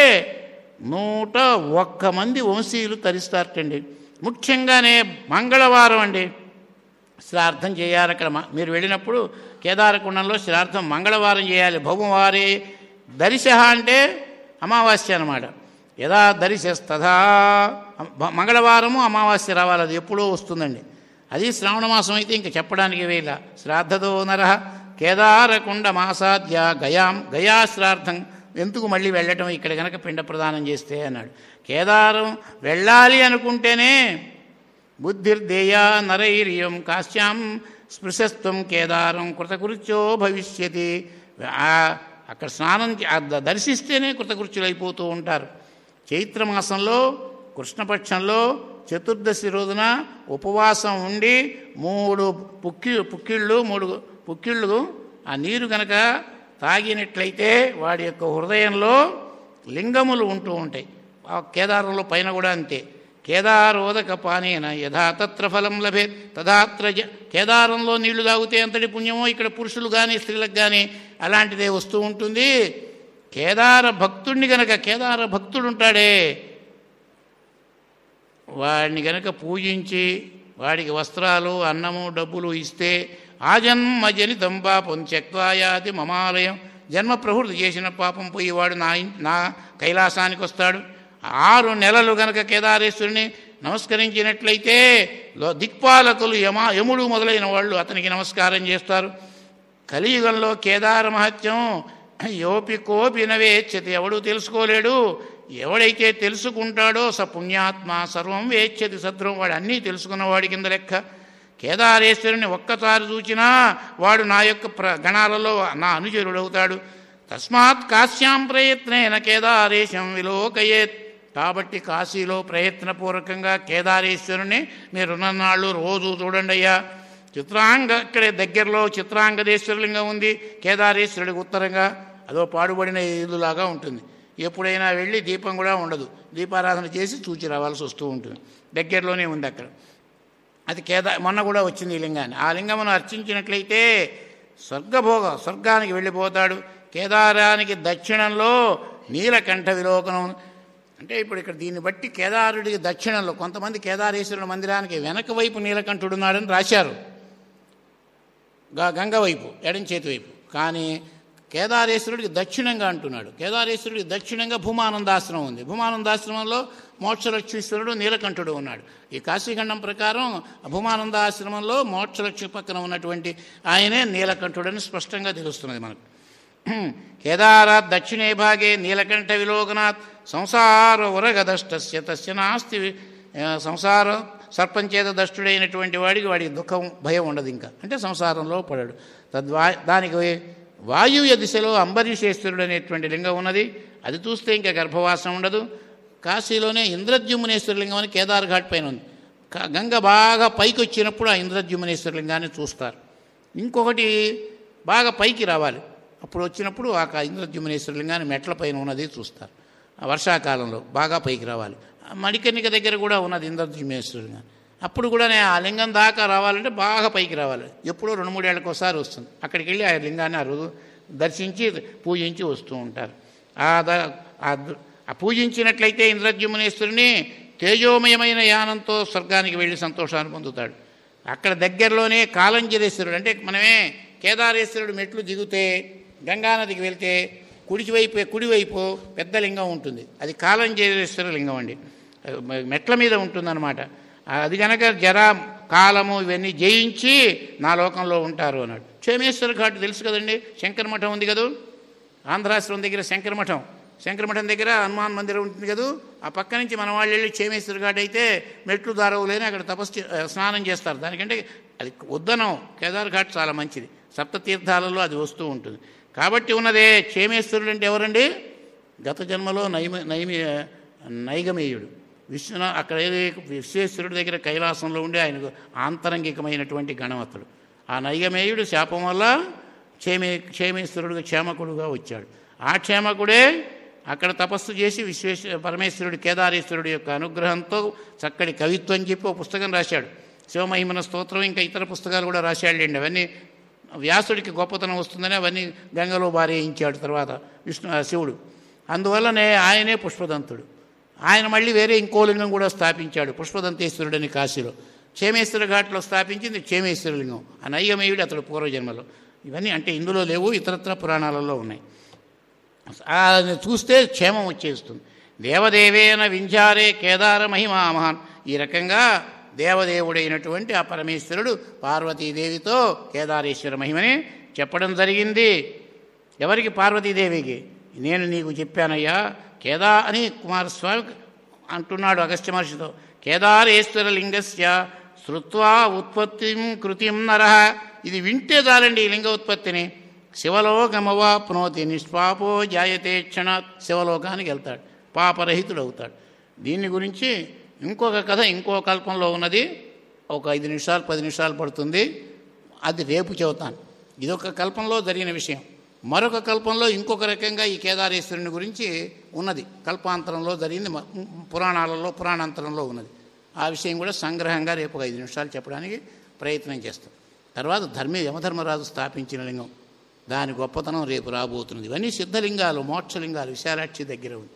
నూట ఒక్క మంది వంశీయులు తరిస్తారటండి ముఖ్యంగానే మంగళవారం అండి శ్రార్థం చేయాలి అక్కడ మ- మీరు వెళ్ళినప్పుడు కేదారకుండంలో శ్రార్థం మంగళవారం చేయాలి భౌమవారి దరిశ అంటే అమావాస్య అనమాట యదా దరిశస్తథా భ- మంగళవారము అమావాస్య రావాలి అది ఎప్పుడో వస్తుందండి అది శ్రావణ మాసం అయితే ఇంక చెప్పడానికి వేళ శ్రాద్ధతో నర కేదారకుండ మాసాద్య గయాం గయా శ్రార్థం ఎందుకు మళ్ళీ వెళ్ళటం ఇక్కడ గనక పిండ ప్రదానం చేస్తే అన్నాడు కేదారం వెళ్ళాలి అనుకుంటేనే బుద్ధిర్దేయా నరైర్యం కాశ్యాం స్పృశస్త్వం కేదారం కృతకృత్యో భవిష్యతి ఆ అక్కడ స్నానం చే- ఆ ద- దర్శిస్తేనే కృతకృత్యులైపోతూ ఉంటారు చైత్రమాసంలో కృష్ణపక్షంలో చతుర్దశి రోజున ఉపవాసం ఉండి మూడు పుక్కి పుక్కిళ్ళు మూడు పుక్కిళ్ళు ఆ నీరు గనక తాగినట్లయితే వాడి యొక్క హృదయంలో లింగములు ఉంటూ ఉంటాయి ఆ కేదారంలో పైన కూడా అంతే కేదారోదక పానేన యథా తత్ర ఫలం లభే తదాత్ర జ- కేదారంలో నీళ్లు తాగితే ఎంతటి పుణ్యమో ఇక్కడ పురుషులు కానీ స్త్రీలకు కానీ అలాంటిదే వస్తూ ఉంటుంది కేదార భక్తుడిని గనక కేదార భక్తుడు ఉంటాడే వాడిని గనక పూజించి వాడికి వస్త్రాలు అన్నము డబ్బులు ఇస్తే ఆ జన్మ జనితం పాపం త్యక్వాయాతి మమాలయం జన్మ ప్రవృత్తి చేసిన పాపం పోయి వాడు నా ఇన్- నా కైలాసానికి వస్తాడు ఆరు నెలలు గనక కేదారేశ్వరుని నమస్కరించినట్లయితే లో- దిక్పాలకులు యమా యముడు మొదలైన వాళ్ళు అతనికి నమస్కారం చేస్తారు కలియుగంలో కేదార మహత్యం యోపి కోపి నవేచ్ఛతి ఎవడు తెలుసుకోలేడు ఎవడైతే తెలుసుకుంటాడో స పుణ్యాత్మ సర్వం వేచ్ఛతి సద్రం వాడు అన్నీ తెలుసుకున్నవాడి కింద లెక్క కేదారేశ్వరుని ఒక్కసారి చూచినా వాడు నా యొక్క ప్ర గణాలలో నా అనుచరుడవుతాడు తస్మాత్ కాశ్యాం ప్రయత్నేన కేదారేశం విలోకయేత్ కాబట్టి కాశీలో ప్రయత్నపూర్వకంగా కేదారేశ్వరుని మీరున్ననాళ్ళు రోజు చూడండి అయ్యా చిత్రాంగ ఇక్కడే దగ్గరలో చిత్రాంగదేశ్వరలింగం ఉంది కేదారేశ్వరుడికి ఉత్తరంగా అదో పాడుబడిన ఇల్లులాగా ఉంటుంది ఎప్పుడైనా వెళ్ళి దీపం కూడా ఉండదు దీపారాధన చేసి చూచి రావాల్సి వస్తూ ఉంటుంది దగ్గరలోనే ఉంది అక్కడ అది కేదా మొన్న కూడా వచ్చింది ఈ లింగాన్ని ఆ లింగమును అర్చించినట్లయితే స్వర్గభోగ స్వర్గానికి వెళ్ళిపోతాడు కేదారానికి దక్షిణంలో నీలకంఠ విలోకనం అంటే ఇప్పుడు ఇక్కడ దీన్ని బట్టి కేదారుడికి దక్షిణంలో కొంతమంది కేదారేశ్వరుడు మందిరానికి వెనక వైపు నీలకంఠుడున్నాడని రాశారు గా- గంగ వైపు ఎడం చేతి వైపు కానీ కేదారేశ్వరుడికి దక్షిణంగా అంటున్నాడు కేదారేశ్వరుడికి దక్షిణంగా భూమానందాశ్రమం ఉంది భూమానందాశ్రమంలో మోక్షలక్ష్మీశ్వరుడు నీలకంఠుడు ఉన్నాడు ఈ కాశీఖండం ప్రకారం భూమానందాశ్రమంలో మోక్షలక్ష్మి పక్కన ఉన్నటువంటి ఆయనే నీలకంఠుడని స్పష్టంగా తెలుస్తున్నది మనకు కేదారాత్ దక్షిణే భాగే నీలకంఠ విలోకనాథ్ సంసార ఉరగదష్టస్య తస్య నాస్తి వి- ఆ, సంసార సర్పంచేత దష్టుడైనటువంటి వాడికి వాడికి దుఃఖం భయం ఉండదు ఇంకా అంటే సంసారంలో పడాడు తద్వా దానికి వాయువ్య దిశలో అంబరీషేశ్వరుడు అనేటువంటి లింగం ఉన్నది అది చూస్తే ఇంకా గర్భవాసం ఉండదు కాశీలోనే ఇంద్రద్యుమ్నేశ్వర లింగం అని కేదార్ ఘాట్ పైన ఉంది క- గంగ బాగా పైకి వచ్చినప్పుడు ఆ ఇంద్రద్యుమ్నేశ్వర లింగాన్ని చూస్తారు ఇంకొకటి బాగా పైకి రావాలి అప్పుడు వచ్చినప్పుడు ఆ క- ఇంద్రద్యుమ్నేశ్వర లింగాన్ని మెట్ల పైన ఉన్నది చూస్తారు ఆ వర్షాకాలంలో బాగా పైకి రావాలి ఆ మణికర్ణిక దగ్గర కూడా ఉన్నది ఇంద్రద్యుమ్నేశ్వర లింగం అప్పుడు కూడా నేను ఆ లింగం దాకా రావాలంటే బాగా పైకి రావాలి ఎప్పుడో రెండు మూడేళ్ళకి ఒకసారి వస్తుంది అక్కడికి వెళ్ళి ఆ లింగాన్ని ఆ రోజు దర్శించి పూజించి వస్తూ ఉంటారు ఆ ద- ఆ ద- ఆ పూజించినట్లయితే ఇంద్రద్యుమ్నేశ్వరుని తేజోమయమైన యానంతో స్వర్గానికి వెళ్ళి సంతోషాన్ని పొందుతాడు అక్కడ దగ్గరలోనే కాలంజరేశ్వరుడు అంటే మనమే కేదారేశ్వరుడు మెట్లు దిగితే గంగానదికి వెళ్తే కుడివైపు కుడివైపు పెద్ద లింగం ఉంటుంది అది కాలంజరేశ్వర లింగం అండి మెట్ల మీద ఉంటుందన్నమాట అది కనుక జర కాలము ఇవన్నీ జయించి నా లోకంలో ఉంటారు అన్నాడు క్షేమేశ్వర ఘాట్ తెలుసు కదండి శంకర మఠం ఉంది కదా ఆంధ్రాశ్రమం దగ్గర శంకర మఠం శంకర మఠం దగ్గర హనుమాన్ మందిరం ఉంటుంది కదా ఆ పక్క నుంచి మన వాళ్ళు వెళ్ళి క్షేమేశ్వర ఘాట్ అయితే మెట్లు దారవులేని అక్కడ తపస్సు చే- స్నానం చేస్తారు దానికంటే అది వద్దనం కేదార్ ఘాట్ చాలా మంచిది సప్తతీర్థాలలో అది వస్తూ ఉంటుంది కాబట్టి ఉన్నదే క్షేమేశ్వరుడు అంటే ఎవరండి గత జన్మలో నైమ నైమి నైగమేయుడు విశ్వనా అక్కడ ఏది విశ్వేశ్వరుడి దగ్గర కైలాసంలో ఉండి ఆయనకు ఆంతరంగికమైనటువంటి గణవతుడు ఆ నైగమేయుడు శాపం వల్ల క్షేమే క్షేమేశ్వరుడుగా క్షేమకుడుగా వచ్చాడు ఆ క్షేమకుడే అక్కడ తపస్సు చేసి విశ్వేశ్వర పరమేశ్వరుడు కేదారేశ్వరుడు యొక్క అనుగ్రహంతో చక్కటి కవిత్వం అని చెప్పి ఒక పుస్తకం రాశాడు శివమహిమన స్తోత్రం ఇంకా ఇతర పుస్తకాలు కూడా రాశాడులేండి అవన్నీ వ్యాసుడికి గొప్పతనం వస్తుందని అవన్నీ గంగలో బారేయించాడు తర్వాత విష్ణు ఆ శివుడు అందువల్లనే ఆయనే పుష్పదంతుడు ఆయన మళ్ళీ వేరే ఇంకో లింగం కూడా స్థాపించాడు పుష్పదంతేశ్వరుడని కాశీలో క్షేమేశ్వర ఘాట్లో స్థాపించింది క్షేమేశ్వర లింగం ఆ నయ్యమేయుడు అతడు పూర్వజన్మలో ఇవన్నీ అంటే ఇందులో లేవు ఇతరత్ర పురాణాలలో ఉన్నాయి ఆ చూస్తే క్షేమం వచ్చేస్తుంది దేవదేవేన వింజారే కేదార మహిమా మహాన్ ఈ రకంగా దేవదేవుడైనటువంటి ఆ పరమేశ్వరుడు పార్వతీదేవితో కేదారేశ్వర మహిమని చెప్పడం జరిగింది ఎవరికి పార్వతీదేవికి నేను నీకు చెప్పానయ్యా కేదా అని కుమారస్వామి అంటున్నాడు అగస్త్య మహర్షితో కేదారేశ్వర లింగస్య శృత్వా ఉత్పత్తిం కృతిం నర ఇది వింటే చాలండి ఈ లింగ ఉత్పత్తిని శివలోకమవాప్నోతి నిష్పాపో జాయతే క్షణాత్ శివలోకానికి వెళ్తాడు పాపరహితుడు అవుతాడు దీని గురించి ఇంకొక కథ ఇంకో కల్పంలో ఉన్నది ఒక ఐదు నిమిషాలు పది నిమిషాలు పడుతుంది అది రేపు చెబుతాను ఇదొక కల్పంలో జరిగిన విషయం మరొక కల్పంలో ఇంకొక రకంగా ఈ కేదారేశ్వరుని గురించి ఉన్నది కల్పాంతరంలో జరిగింది మ- పురాణాలలో పురాణాంతరంలో ఉన్నది ఆ విషయం కూడా సంగ్రహంగా రేపు ఒక ఐదు నిమిషాలు చెప్పడానికి ప్రయత్నం చేస్తాం తర్వాత ధర్మి యమధర్మరాజు స్థాపించిన లింగం దాని గొప్పతనం రేపు రాబోతున్నది ఇవన్నీ సిద్ధలింగాలు మోక్షలింగాలు విశాలాక్షి దగ్గర ఉంది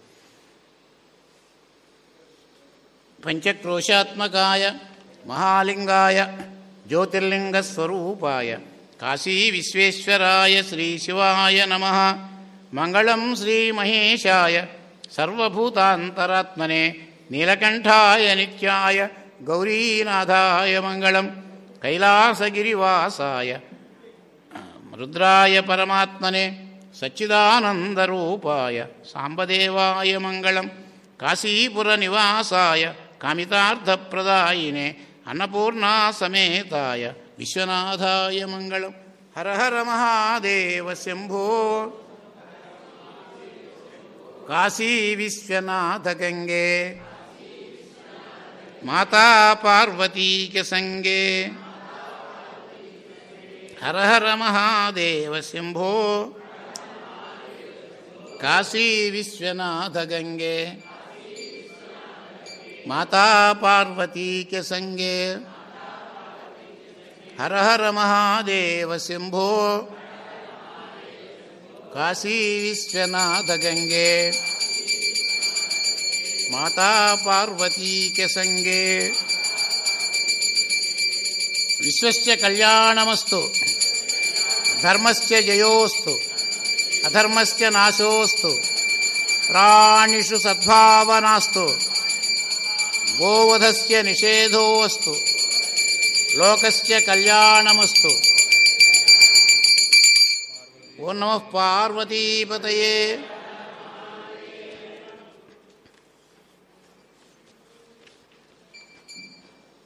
పంచక్రోశాత్మకాయ మహాలింగాయ జ్యోతిర్లింగస్వరూపాయ కాశీ విశ్వేశ్వరాయ శ్రీ శివాయ నమ మంగళం శ్రీమహేశాయ సర్వభూతాంతరాత్మనే నీలకంఠాయ నిత్యాయ గౌరీనాథాయ మంగళం కైలాసగిరివాసాయ రుద్రాయ పరమాత్మనే సచ్చిదానందరూపాయ సాంబదేవాయ మంగళం కాశీపుర నివాసాయ కామితార్థప్రదాయినే అన్నపూర్ణా సమేతాయ విశ్వనాథాయ మంగళం హర హర మహాదేవ శంభో కాశీ విశ్వనాథ గంగే మాతా పార్వతీక సంగే హర హర మహాదేవ శంభో కాశీ విశ్వనాథ గంగే మాతా పార్వతీక సంగే హర హర మహాదేవ శంభో కాశీ విశ్వనాథ గంగే మాతా పార్వతీక సంగే విశ్వస్య కళ్యాణమస్తు ధర్మస్య జయోస్తు అధర్మస్య నాశోస్తు ప్రాణిషు సద్భావనాస్తు గోవధస్య నిషేధోస్తు లోకస్య కళ్యాణమస్తు ఓం నమ పార్వతీపతయే